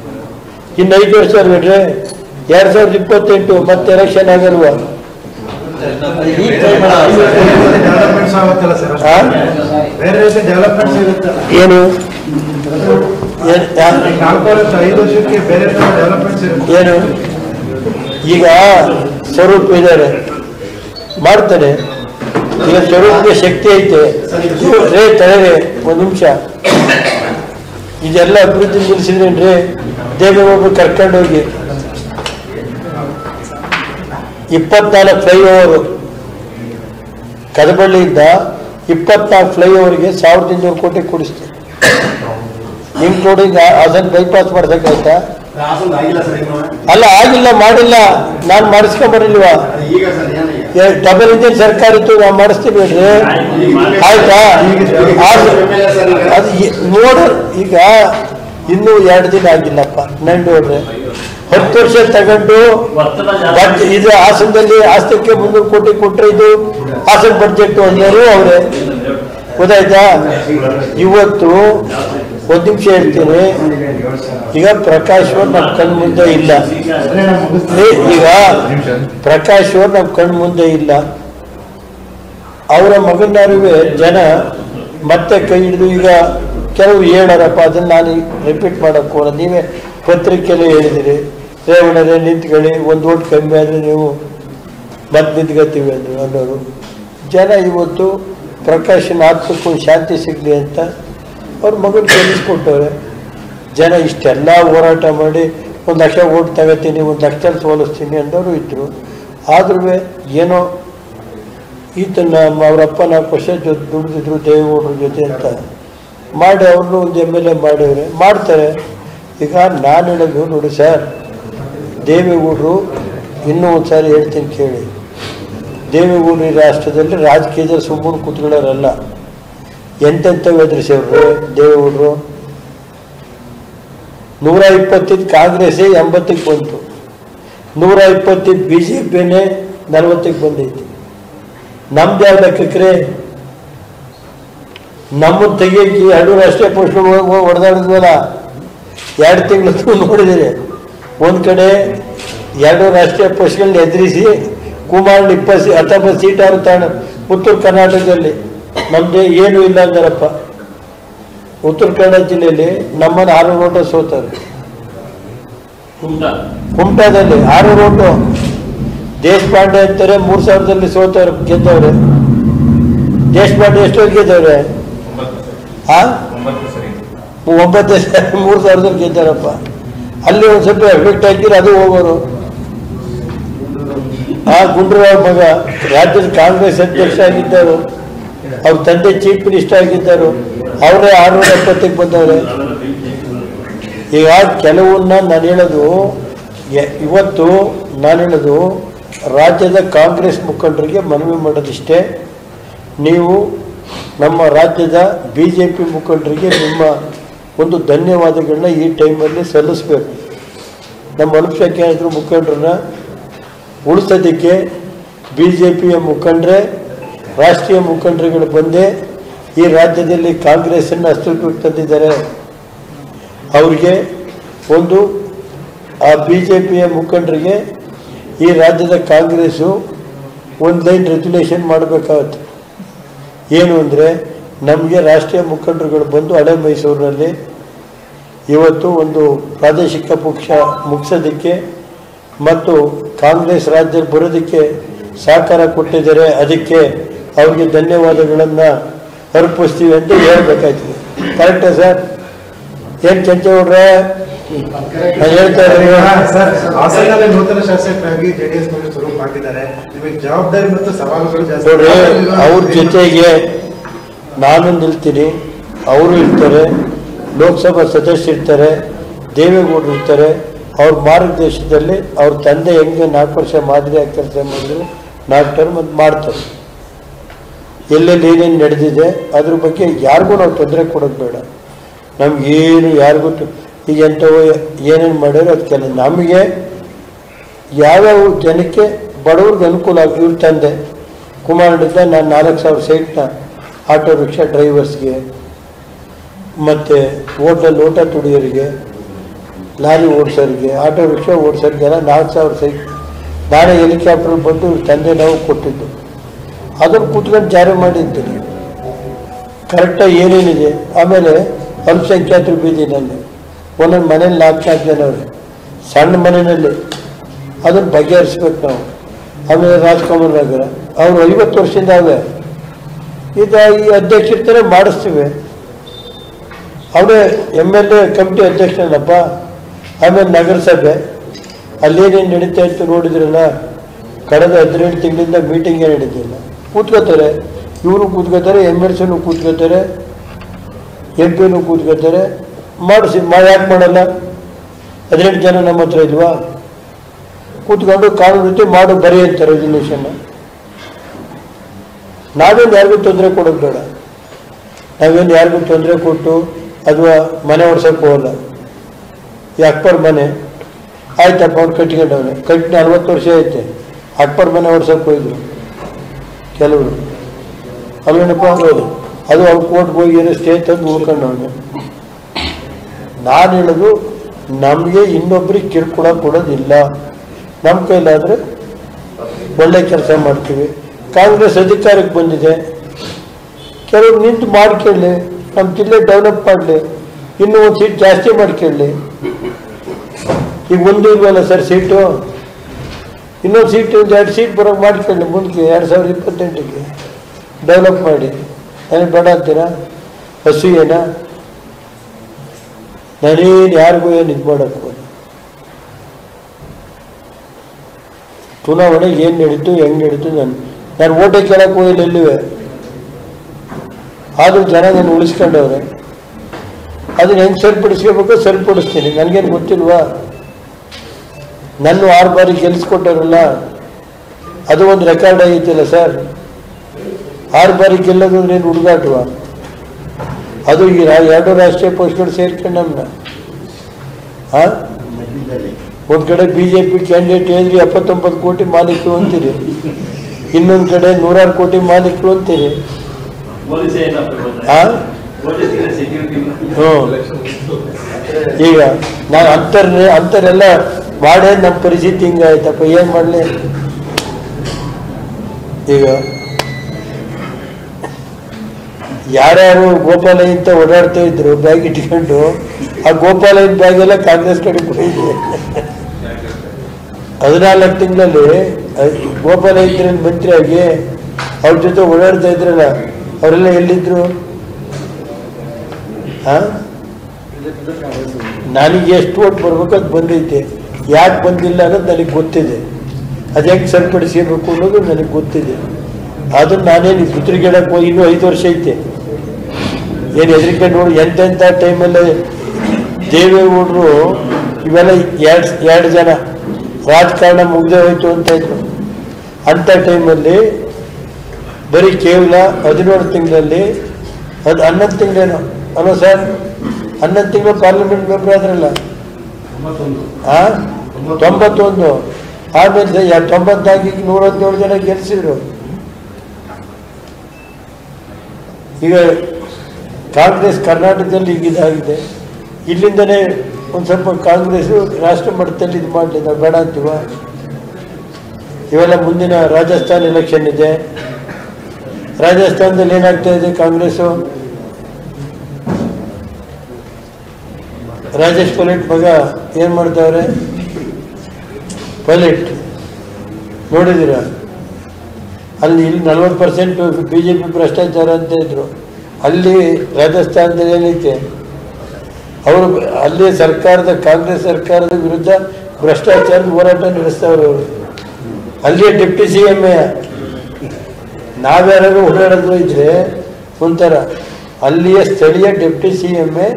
ಇನ್ನು ಐದು ವರ್ಷ ಬಿಡ್ರೆ ಎರಡ್ ಸಾವಿರದ ಇಪ್ಪತ್ತೆಂಟು ಮತ್ತೆ ಎಲೆಕ್ಷನ್ ಆಗಲ್ವಾ ಈ time ಅಲ್ಲಿ ಡೆವಲಪ್ಮೆಂಟ್ಸ್ ಆಗುತ್ತಲ್ಲ ಸರ್ ಆ? ಬೇರೆ ರೀತಿ ಡೆವಲಪ್ಮೆಂಟ್ಸ್ ಇರುತ್ತಲ್ಲ ಏನು ಏನ್- ಯಾ- ಈಗ ನಾಲ್ಕು ವರ್ಷ ಐದು ವರ್ಷಕ್ಕೆ ಬೇರೆ ಡೆವಲಪ್ಮೆಂಟ್ಸ್ ಇರುತ್ತೆ ಏನು ಈಗ ಸ್ವರೂಪ್ ಇದ್ದಾರೆ ಮಾಡ್ತಾನೆ ಈಗ ಸ್ವರೂಪ್ಗೆ ಶಕ್ತಿ ಐತೆ ಇವ್- ರೇ ತಡೆರೆ ಒಂದು ನಿಮಿಷ ಇದೆಲ್ಲ ಅಭಿವೃದ್ಧಿ ನಿಲ್ಲಿಸಿದ್ರೇನ್ರಿ ದೇವೇಗೌಡರು ಕರ್ಕೊಂಡೋಗಿ ಇಪ್ಪತ್ನಾಲ್ಕು ಫ್ಲೈಓವರು ಕದಬಳ್ಳಿಯಿಂದ ಇಪ್ಪತ್ನಾಲ್ಕು ಫ್ಲೈಓವರ್ಗೆ ಸಾವಿರದ ಇನ್ನೂರು ಕೋಟಿ ಕೊಡಿಸ್ತಾರೆ ಇನ್ಕ್ಲೂಡಿಂಗ್ ಅದನ್ನು ಬೈಪಾಸ್ ಮಾಡ್ಸಕ್ಕಾಯ್ತಾ ಹಾಸನ ಆಗಿಲ್ಲ ಸರ್ ಇನ್ನು ಅಲ್ಲ ಆಗಿಲ್ಲ ಮಾಡಿಲ್ಲ ನಾನು ಮಾಡಿಸ್ಕೊಂಬರಿಲ್ವಾ ಅದು ಈಗ ಸರ್ ಏನೀಗ ಡಬಲ್ ಇಂಜಿನ್ ಸರ್ಕಾರ ಇತ್ತು ನಾವು ಮಾಡಿಸ್ತೀವಿ ಹೇಳ್ರಿ ಆಯ್ತಾ ಆದ್ರೆ ಅದು ಎ- ನೋಡು ಈಗ ಇನ್ನೂ ಎರಡು ದಿನ ಆಗಿಲ್ಲಪ್ಪ ನಾನು ನೋಡ್ರಿ ಹತ್ತು ವರ್ಷ ತಗೊಂಡು ಬಟ್ ಇದು ಹಾಸನದಲ್ಲಿ ಆಸ್ತಿಗೆ ಮುನ್ನೂರು ಕೋಟಿ ಕೊಟ್ಟರೆ ಇದು ಹಾಸನ ಬಡ್ಜೆಟ್ ಅಂದರು ಅವರೇ ಗೊತ್ತಾಯ್ತಾ ಇವತ್ತು ಒಂದು ನಿಮಿಷ ಹೇಳ್ತೀನಿ ಈಗ ಪ್ರಕಾಶ್ ಅವ್ರು ನಮ್ಮ ಕಣ್ ಮುಂದೆ ಇಲ್ಲ ಏ, ಈಗ ಪ್ರಕಾಶ್ ಅವ್ರು ನಮ್ಮ ಕಣ್ ಮುಂದೆ ಇಲ್ಲ ಅವರ ಮಗನರುವೆ ಜನ ಮತ್ತೆ ಕೈ ಹಿಡಿದು ಈಗ ಕೆಲವರು ಹೇಳಾರಪ್ಪ ಅದನ್ನ ನಾನು ರಿಪೀಟ್ ಮಾಡಕ್ಕೆ ಹೋಗಲ್ಲ ನೀವೇ ಪತ್ರಿಕೆಯಲ್ಲಿ ಹೇಳಿದಿರಿ ರೇವಣರೇ ನಿಂತ್ಕೊಳ್ಳಿ ಒಂದು ಓಟ್ ಕಮ್ಮಿ ಆದರೆ ನೀವು ಮತ್ತೆ ನಿಂತ್ಕೋತೀವಿ ಅಂದರು ಅನ್ನೋರು ಜನ ಇವತ್ತು ಪ್ರಕಾಶನ ಆತ್ಮಕ್ಕೂ ಶಾಂತಿ ಸಿಗಲಿ ಅಂತ ಅವ್ರ ಮಗನ ಗೆಲ್ಲಿಸ್ಕೊಟ್ಟವ್ರೆ ಜನ ಇಷ್ಟೆಲ್ಲ ಹೋರಾಟ ಮಾಡಿ ಒಂದು ಲಕ್ಷ ಓಟ್ ತಗೋತೀನಿ ಒಂದು ಲಕ್ಷ ಸೋಲಿಸ್ತೀನಿ ಅಂದವರು ಇದ್ದರು ಆದ್ರೂ ಏನೋ ಈತನ ಅವರಪ್ಪ ನಾಲ್ಕು ವರ್ಷ ಜೊತೆ ದುಡಿದಿದ್ರು ದೇವೇಗೌಡರ ಜೊತೆ ಅಂತ ಮಾಡಿ ಅವ್ರನ್ನೂ ಒಂದು ಎಮ್ ಎಲ್ ಎ ಮಾಡಿವ್ರೆ ಮಾಡ್ತಾರೆ ಈಗ ನಾನು ಹೇಳೋದು ನೋಡಿ ಸರ್ ದೇವೇಗೌಡರು ಇನ್ನೂ ಒಂದು ಸಾರಿ ಹೇಳ್ತೀನಿ ಕೇಳಿ ದೇವೇಗೌಡರು ಈ ರಾಷ್ಟ್ರದಲ್ಲಿ ರಾಜಕೀಯದಲ್ಲಿ ಸುಮ್ಮನೆ ಕೂತ್ಕೊಳ್ಳೋರಲ್ಲ ಎಂತೆಂಥವು ಎದುರಿಸವ್ರು ದೇವೇಗೌಡರು ನೂರ ಇಪ್ಪತ್ತಿದ್ದು ಕಾಂಗ್ರೆಸ್ಸೇ ಎಂಬತ್ತಕ್ಕೆ ಬಂತು ನೂರ ಇಪ್ಪತ್ತಿದ್ದು ಬಿ ಜೆ ಪಿನೇ ನಲವತ್ತಕ್ಕೆ ಬಂದೈತಿ ನಮ್ದು ಯಾವ ಲೆಕ್ಕಕ್ರೆ ನಮ್ಮನ್ನು ತೆಗಿಯಕ್ಕೆ ಎರಡು ರಾಷ್ಟ್ರೀಯ ಪೋಸ್ಟ್ ಹೊಡೆದಾಡಿದ್ವಲ್ಲ ಎರಡು ತಿಂಗಳು ನೋಡಿದಿರಿ ಒಂದು ಕಡೆ ಎರಡು ರಾಷ್ಟ್ರೀಯ ಪೋಸ್ಟ್ಗಳನ್ನ ಎದುರಿಸಿ ಕುಮಾರ್ ಇಪ್ಪತ್ತು ಹತ್ತೊಂಬತ್ತು ಸೀಟಾರು ತಾಣ ಉತ್ತರ ಕರ್ನಾಟಕದಲ್ಲಿ ನಮ್ಮದೇ ಏನೂ ಇಲ್ಲ ಅಂದಾರಪ್ಪ ಉತ್ತರ ಕನ್ನಡ ಜಿಲ್ಲೆಯಲ್ಲಿ ನಮ್ಮನ್ನು ಆರು ಓಟ ಸೋತಾರೆ ಕುಮಟಾ ಕುಮಟಾದಲ್ಲಿ ಆರು ಓಟು ದೇಶಪಾಂಡೆ ಅಂತಾರೆ ಮೂರು ಸಾವಿರದಲ್ಲಿ ಸೋತವ್ರು ಗೆದ್ದವ್ರೆ ದೇಶಪಾಂಡೆ ಎಷ್ಟೊತ್ತು ಗೆದ್ದವ್ರೆ ಆ ಒಂಬತ್ತು ಮೂರು ಸಾವಿರದಲ್ಲಿ ಗೆದ್ದಾರಪ್ಪ ಅಲ್ಲಿ ಒಂದು ಸ್ವಲ್ಪ ಎಫೆಕ್ಟ್ ಹಾಕಿದ್ರೆ ಅದು ಹೋಗೋರು ಆ ಗುಂಡ್ರಾವ್ ಮಗ ರಾಜ್ಯದ ಕಾಂಗ್ರೆಸ್ ಅಧ್ಯಕ್ಷ ಆಗಿದ್ದರು ಅವ್ರ ತಂದೆ ಚೀಫ್ ಮಿನಿಸ್ಟರ್ ಆಗಿದ್ದರು ಅವರೇ ಆರುನೂರ ಎಪ್ಪತ್ತಕ್ಕೆ ಬಂದವ್ರೆ ಈಗ ಕೆಲವನ್ನ ನಾನು ಹೇಳೋದು ಎ- ಇವತ್ತು ನಾನು ಹೇಳೋದು ರಾಜ್ಯದ ಕಾಂಗ್ರೆಸ್ ಮುಖಂಡರಿಗೆ ಮನವಿ ಮಾಡೋದಿಷ್ಟೇ ನೀವು ನಮ್ಮ ರಾಜ್ಯದ ಬಿ ಜೆ ಪಿ ಮುಖಂಡರಿಗೆ ನಿಮ್ಮ ಒಂದು ಧನ್ಯವಾದಗಳನ್ನ ಈ ಟೈಮಲ್ಲಿ ಸಲ್ಲಿಸಬೇಕು ನಮ್ಮ ಅಲ್ಪಸಂಖ್ಯಾತರ ಮುಖಂಡರನ್ನ ಉಳಿಸೋದಕ್ಕೆ ಬಿ ಜೆ ಪಿಯ ಮುಖಂಡರೇ ರಾಷ್ಟ್ರೀಯ ಮುಖಂಡರುಗಳು ಬಂದೇ ಈ ರಾಜ್ಯದಲ್ಲಿ ಕಾಂಗ್ರೆಸ್ಸನ್ನು ಅಸ್ತಿತ್ವಕ್ಕೆ ತಂದಿದ್ದಾರೆ ಅವರಿಗೆ ಒಂದು ಆ ಬಿ ಜೆ ಪಿಯ ಮುಖಂಡರಿಗೆ ಈ ರಾಜ್ಯದ ಕಾಂಗ್ರೆಸ್ಸು ಒಂದು ಲೈನ್ ರೆಗ್ಯುಲೇಷನ್ ಮಾಡಬೇಕಾಗತ್ತೆ ಏನು ಅಂದರೆ ನಮಗೆ ರಾಷ್ಟ್ರೀಯ ಮುಖಂಡರುಗಳು ಬಂದು ಹಳೆ ಮೈಸೂರಿನಲ್ಲಿ ಇವತ್ತು ಒಂದು ಪ್ರಾದೇಶಿಕ ಪಕ್ಷ ಮುಗಿಸೋದಕ್ಕೆ ಮತ್ತು ಕಾಂಗ್ರೆಸ್ ರಾಜ್ಯದಲ್ಲಿ ಬರೋದಕ್ಕೆ ಸಹಕಾರ ಕೊಟ್ಟಿದ್ದಾರೆ ಅದಕ್ಕೆ ಅವ್ರಿಗೆ ಧನ್ಯವಾದಗಳನ್ನು ಅರ್ಪಿಸ್ತೀವಿ ಅಂತ ಹೇಳ್ಬೇಕಾಯ್ತದೆ ಕರೆಕ್ಟಾ ಸರ್ ಏನು ಕೆಂಚೇಗೌಡ್ರೆ ನಾನು ಹೇಳ್ತಾ ಇದ್ದೀನಿ ಸರ್ ಹಾಸನದಲ್ಲಿ ನೂತನ ಶಾಸಕರಾಗಿ ಜೆಡಿಎಸ್ ನಲ್ಲಿ ಸ್ವರೂಪ ಹಾಕಿದ್ದಾರೆ ನಿಮಗೆ ಜವಾಬ್ದಾರಿ ಮತ್ತು ಸವಾಲುಗಳು ಜಾಸ್ತಿ ನೋಡ್ರಿ ಅವ್ರ ಜೊತೆಗೆ ನಾನು ನಿಲ್ತೀನಿ ಅವರು ಇರ್ತಾರೆ ಲೋಕಸಭಾ ಸದಸ್ಯರು ಇರ್ತಾರೆ ದೇವೇಗೌಡರು ಇರ್ತಾರೆ ಅವ್ರ ಮಾರ್ಗದರ್ಶನದಲ್ಲಿ ಅವ್ರ ತಂದೆ ಹೆಂಗೆ ನಾಲ್ಕು ವರ್ಷ ಮಾದರಿಯಾಗಿ ಕೆಲಸ ಮಾಡಿದ್ರು ನಾಲ್ಕು ಟರ್ಮ್ ಅದು ಮಾಡ್ತಾರೆ ಎಲ್ಲೆಲ್ಲಿ ಏನೇನು ನಡೆದಿದೆ ಅದ್ರ ಬಗ್ಗೆ ಯಾರಿಗೂ ನಾವು ತೊಂದರೆ ಕೊಡೋದು ಬೇಡ ನಮಗೇನು ಯಾರಿಗೂ ತ- ಈಗ ಎಂಥವು ಏನೇನು ಮಾಡ್ಯಾರೋ ಅದಕ್ಕೆಲ್ಲ ನಮಗೆ ಯಾವ್ಯಾವ ಜನಕ್ಕೆ ಬಡವ್ರಿಗೆ ಅನುಕೂಲ ಆಗಿ ಇವ್ರ ತಂದೆ ಕುಮಾರನಿಂದ ನಾನು ನಾಲ್ಕು ಸಾವಿರ ಸೈಟ್ನ ಆಟೋ ರಿಕ್ಷಾ ಡ್ರೈವರ್ಸ್ಗೆ ಮತ್ತು ಹೋಟೆಲ್ ಊಟ ತುಡಿಯೋರಿಗೆ ಲಾರಿ ಓಡಿಸೋರಿಗೆ ಆಟೋ ರಿಕ್ಷಾ ಓಡಿಸೋರಿಗೆಲ್ಲ ನಾಲ್ಕು ಸಾವಿರ ಸೈಟ್ ನಾನೇ ಹೆಲಿಕಾಪ್ಟರ್ ಬಂದು ಇವ್ರ ತಂದೆ ನಾವು ಕೊಟ್ಟಿದ್ದು ಅದನ್ನು ಕೂತ್ಕೊಂಡು ಜಾರಿ ಮಾಡಿದ್ದೀನಿ ಕರೆಕ್ಟಾಗಿ ಏನೇನಿದೆ ಆಮೇಲೆ ಅಲ್ಪಸಂಖ್ಯಾತರು ಬೀದಿನಲ್ಲಿ ಒಂದೊಂದು ಮನೇಲಿ ನಾಲ್ಕು ನಾಲ್ಕು ಜನ ಅವ್ರೆ ಸಣ್ಣ ಮನೆಯಲ್ಲಿ ಅದನ್ನು ಬಗೆಹರಿಸ್ಬೇಕು ನಾವು ಆಮೇಲೆ ರಾಜ್ಕುಮಾರ್ ನಗರ ಅವರು ಐವತ್ತು ವರ್ಷದಿಂದ ಅವೆ ಈಗ ಈ ಅಧ್ಯಕ್ಷರ್ತಾರೆ ಮಾಡಿಸ್ತೀವಿ ಅವರೇ ಎಮ್ ಎಲ್ ಎ ಕಮಿಟಿ ಅಧ್ಯಕ್ಷನಪ್ಪ ಆಮೇಲೆ ನಗರಸಭೆ ಅಲ್ಲೇನೇನು ನಡೀತಾ ಇತ್ತು ನೋಡಿದ್ರಲ್ಲ ಕಳೆದ ಹದಿನೆಂಟು ತಿಂಗಳಿಂದ ಮೀಟಿಂಗೇ ನಡೀತಿಲ್ಲ ಕೂತ್ಕೋತಾರೆ ಇವರು ಕೂತ್ಕೋತಾರೆ ಎಮ್ ಎಲ್ ಸಿನೂ ಕೂತ್ಕೋತಾರೆ ಎಂ ಪಿನೂ ಕೂತ್ಕೋತಾರೆ ಮಾಡಿಸಿ ಮಾ ಯಾಕೆ ಮಾಡಲ್ಲ ಹದಿನೆಂಟು ಜನ ನಮ್ಮ ಹತ್ರ ಇಲ್ವಾ ಕೂತ್ಕೊಂಡು ಕಾನೂನು ರೀತಿ ಮಾಡು ಬರಿ ಅಂತ ರೆಸಲ್ಯೂಷನ್ ನಾವೇನು ಯಾರಿಗೂ ತೊಂದರೆ ಕೊಡೋದು ಬೇಡ ನಾವೇನು ಯಾರಿಗೂ ತೊಂದರೆ ಕೊಟ್ಟು ಅಥವಾ ಮನೆ ಓಡ್ಸೋಕೆ ಹೋಗಲ್ಲ ಈ ಅಕ್ಬರ್ ಮನೆ ಆಯ್ತಪ್ಪ ಅವ್ನು ಕಟ್ಕೊಂಡವನೆ ಕಟ್ಟಿ ನಲ್ವತ್ತು ವರ್ಷ ಐತೆ ಅಕ್ಬರ್ ಮನೆ ಓಡ್ಸೋಕೆ ಹೋಗಿದ್ರು ಕೆಲವರು ಅಲ್ವೇನಪ್ಪ ಹೌದು ಅದು ಅವ್ರು ಕೋರ್ಟ್ಗೆ ಹೋಗಿ ಏನೋ ಸ್ಟೇ ತಂದು ಉಳ್ಕೊಂಡವನೆ ನಾನು ಹೇಳೋದು ನಮಗೆ ಇನ್ನೊಬ್ರಿಗೆ ಕಿರುಕುಳ ಕೊಡೋದಿಲ್ಲ ನಮ್ಮ ಕೈಲಾದರೆ ಒಳ್ಳೆ ಕೆಲಸ ಮಾಡ್ತೀವಿ ಕಾಂಗ್ರೆಸ್ ಅಧಿಕಾರಕ್ಕೆ ಬಂದಿದೆ ಕೆಲವರು ನಿಂತು ಮಾಡ್ಕೊಳ್ಳಿ ನಮ್ಮ ಜಿಲ್ಲೆ ಡೆವಲಪ್ ಮಾಡಲಿ ಇನ್ನೂ ಒಂದು ಸೀಟ್ ಜಾಸ್ತಿ ಮಾಡ್ಕೊಳ್ಳಿ ಈಗ ಒಂದು ಇಲ್ವಲ್ಲ ಸರ್ ಸೀಟು ಇನ್ನೊಂದು ಸೀಟ್ ಒಂದು ಎರಡು ಸೀಟ್ ಬರೋಕೆ ಮಾಡ್ಕೊಳ್ಳಿ ಮುಂದಕ್ಕೆ ಎರಡು ಸಾವಿರದ ಇಪ್ಪತ್ತೆಂಟಿಗೆ ಡೆವಲಪ್ ಮಾಡಿ ನನಗೆ ಬೇಡ ಅಂತೀರಾ ಹಸು ಏನ ನಾನೇನು ಯಾರಿಗೂ ಏನು ಇದು ಮಾಡೋಕ್ಕೆ ಹೋಗಲ್ಲ ಚುನಾವಣೆ ಏನು ನಡೀತು ಹೆಂಗೆ ನಡೀತು ನಾನು ನಾನು ಓಟೆ ಕೇಳಕ್ಕೆ ಹೋಗಿಲ್ಲ ಎಲ್ಲಿವೆ ಆದರೂ ಜನ ನಾನು ಉಳಿಸ್ಕೊಂಡವ್ರೆ ಅದನ್ನ ಹೆಂಗೆ ಸರಿಪಡಿಸ್ಕೋಬೇಕು ಸರಿಪಡಿಸ್ತೀನಿ ನನಗೇನು ಗೊತ್ತಿಲ್ವಾ ನನ್ನ ಆರು ಬಾರಿ ಗೆಲ್ಲಿಸ್ಕೊಟ್ಟವ್ರಲ್ಲ ಅದು ಒಂದು ರೆಕಾರ್ಡ್ ಆಗೈತಿಲ್ಲ ಸರ್ ಆರು ಬಾರಿ ಗೆಲ್ಲೋದು ಅಂದ್ರೆ ಏನು ಹುಡುಗಾಟವ ಅದು ಈ ರಾ- ಎರಡು ರಾಷ್ಟ್ರೀಯ ಪಕ್ಷಗಳು ಸೇರ್ಕೊಂಡು ನಮ್ಮನ್ನ ಹಾಂ ಒಂದು ಕಡೆ ಬಿ ಜೆ ಪಿ ಕ್ಯಾಂಡಿಡೇಟ್ ಹೇಳಿದ್ರಿ ಎಪ್ಪತ್ತೊಂಬತ್ತು ಕೋಟಿ ಮಾಲೀಕರು ಅಂತೀರಿ ಇನ್ನೊಂದು ಕಡೆ ನೂರಾರು ಕೋಟಿ ಮಾಲೀಕರು ಅಂತೀರಿ ಪೊಲೀಸ್ ಏನಪ್ಪ ಆ? ಪೊಲೀಸ್ಗೆ ಸೆಕ್ಯೂರಿಟಿ ಹ್ಞೂ ಈಗ ನಾನು ಅಂತರ್ ಅಂತರೆಲ್ಲ ಮಾಡೇ ನಮ್ಮ ಪರಿಸ್ಥಿತಿ ಹಿಂಗಾಯ್ತಪ್ಪ ಏನು ಮಾಡಲಿ ಈಗ ಯಾರ್ಯಾರು ಗೋಪಾಲಯ್ಯ ಅಂತ ಓಡಾಡ್ತಾ ಇದ್ರು ಬ್ಯಾಗ್ ಇಟ್ಕೊಂಡು ಆ ಗೋಪಾಲಯ್ಯನ ಬ್ಯಾಗ್ ಎಲ್ಲ ಕಾಂಗ್ರೆಸ್ ಕಡೆ ಹೋಗಿದೆ ಹದಿನಾಲ್ಕು ತಿಂಗಳಲ್ಲಿ ಗೋಪಾಲಯ್ಯ ಇದ್ರಲ್ಲಿ ಮಂತ್ರಿಯಾಗಿ ಅವ್ರ ಜೊತೆ ಓಡಾಡ್ತಾ ಇದ್ರಲ್ಲ ಅವರೆಲ್ಲ ಎಲ್ಲಿದ್ರು ಹಾ ನನಗೆ ಎಷ್ಟು ಓಟ್ ಬರ್ಬೇಕು ಅದು ಬಂದೈತೆ ಯಾಕೆ ಬಂದಿಲ್ಲ ಅನ್ನೋದು ನನಗೆ ಗೊತ್ತಿದೆ ಅದು ಹೆಂಗೆ ಸರಿಪಡಿಸಬೇಕು ಅನ್ನೋದು ನನಗೆ ಗೊತ್ತಿದೆ ಅದನ್ನು ನಾನೇನು ಗುತ್ರಿಗೆಡಕ್ಕೆ ಹೋಗಿ ಇನ್ನೂ ಐದು ವರ್ಷ ಐತೆ ಏನು ಹೆದರಿಕೆ ನೋಡಿ ಎಂತೆಂಥ ಟೈಮಲ್ಲಿ ದೇವೇಗೌಡರು ಇವೆಲ್ಲ ಎರಡು ಎರಡು ಜನ ರಾಜಕಾರಣ ಮುಗ್ದೇ ಹೋಯ್ತು ಅಂತ ಇದ್ರು ಅಂಥ ಟೈಮಲ್ಲಿ ಬರೀ ಕೇವಲ ಹದಿನೇಳು ತಿಂಗಳಲ್ಲಿ ಅದು ಹನ್ನೊಂದು ತಿಂಗಳೇನು ಅಲ್ವಾ ಸರ್ ಹನ್ನೊಂದು ತಿಂಗಳು ಪಾರ್ಲಿಮೆಂಟ್ ಮೆಂಬರ್ ಆದ್ರಲ್ಲ ಆ ತೊಂಬತ್ತೊಂದು ಆಮೇಲೆ ಯಾ- ತೊಂಬತ್ತಾಗಿ ನೂರ ಹದಿನೇಳು ಜನ ಗೆಲ್ಲಿಸಿದ್ರು ಈಗ ಕಾಂಗ್ರೆಸ್ ಕರ್ನಾಟಕದಲ್ಲಿ ಈಗ ಇದಾಗಿದೆ ಇಲ್ಲಿಂದನೇ ಒಂದು ಸ್ವಲ್ಪ ಕಾಂಗ್ರೆಸ್ಸು ರಾಷ್ಟ್ರ ಮಟ್ಟದಲ್ಲಿ ಇದು ಮಾಡಲಿ ನಾವು ಬೇಡ ಅಂತೀವ ಇವೆಲ್ಲ ಮುಂದಿನ ರಾಜಸ್ಥಾನ್ ಎಲೆಕ್ಷನ್ ಇದೆ ರಾಜಸ್ಥಾನದಲ್ಲಿ ಏನಾಗ್ತಾ ಇದೆ ಕಾಂಗ್ರೆಸ್ಸು ರಾಜೇಶ್ ಪೈಲಟ್ ಮಗ ಏನು ಮಾಡ್ತಾವ್ರೆ ಪೈಲಟ್ ನೋಡಿದ್ದೀರಾ ಅಲ್ಲಿ ಇಲ್ಲಿ ನಲ್ವತ್ತು ಪರ್ಸೆಂಟ್ ಬಿ ಜೆ ಪಿ ಭ್ರಷ್ಟಾಚಾರ ಅಂತ ಇದ್ರು ಅಲ್ಲಿ ರಾಜಸ್ಥಾನದಲ್ಲಿ ಏನೈತೆ ಅವರು ಅಲ್ಲಿ ಸರ್ಕಾರದ ಕಾಂಗ್ರೆಸ್ ಸರ್ಕಾರದ ವಿರುದ್ಧ ಭ್ರಷ್ಟಾಚಾರದ ಹೋರಾಟ ನಡೆಸ್ತವ್ರು ಅವರು ಅಲ್ಲಿಯೇ ಡೆಪ್ಟಿ ಸಿ ಎಮ್ ಎ ನಾವ್ಯಾರು ಓಡಾಡೋದು ಇದ್ರೆ ಒಂಥರ ಅಲ್ಲಿಯ ಸ್ಥಳೀಯ ಡೆಪ್ಟಿ ಸಿ ಎಮ್ ಎ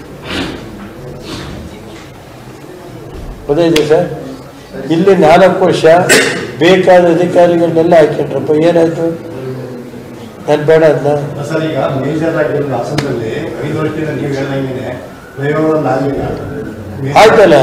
ಗೊತ್ತಾಯ್ತು ಸರ್ ಇಲ್ಲಿ ನಾಲ್ಕು ವರ್ಷ ಬೇಕಾದ ಅಧಿಕಾರಿಗಳನ್ನೆಲ್ಲ ಹಾಕೊಂಡ್ರಪ್ಪ ಏನಾಯ್ತು ನಾನು ಬೇಡ ಅದನ್ನ ಸರ್ ಈಗ ಮೇಜರ್ ಆಗಿರೋದು ಹಾಸನದಲ್ಲಿ ಐದು ವರ್ಷದಿಂದ ನೀವು ಹೇಳ್ದಂಗೆ ಫ್ಲೈಓವರ್ ಆಗಲಿಲ್ಲ ಆಯ್ತಲ್ಲ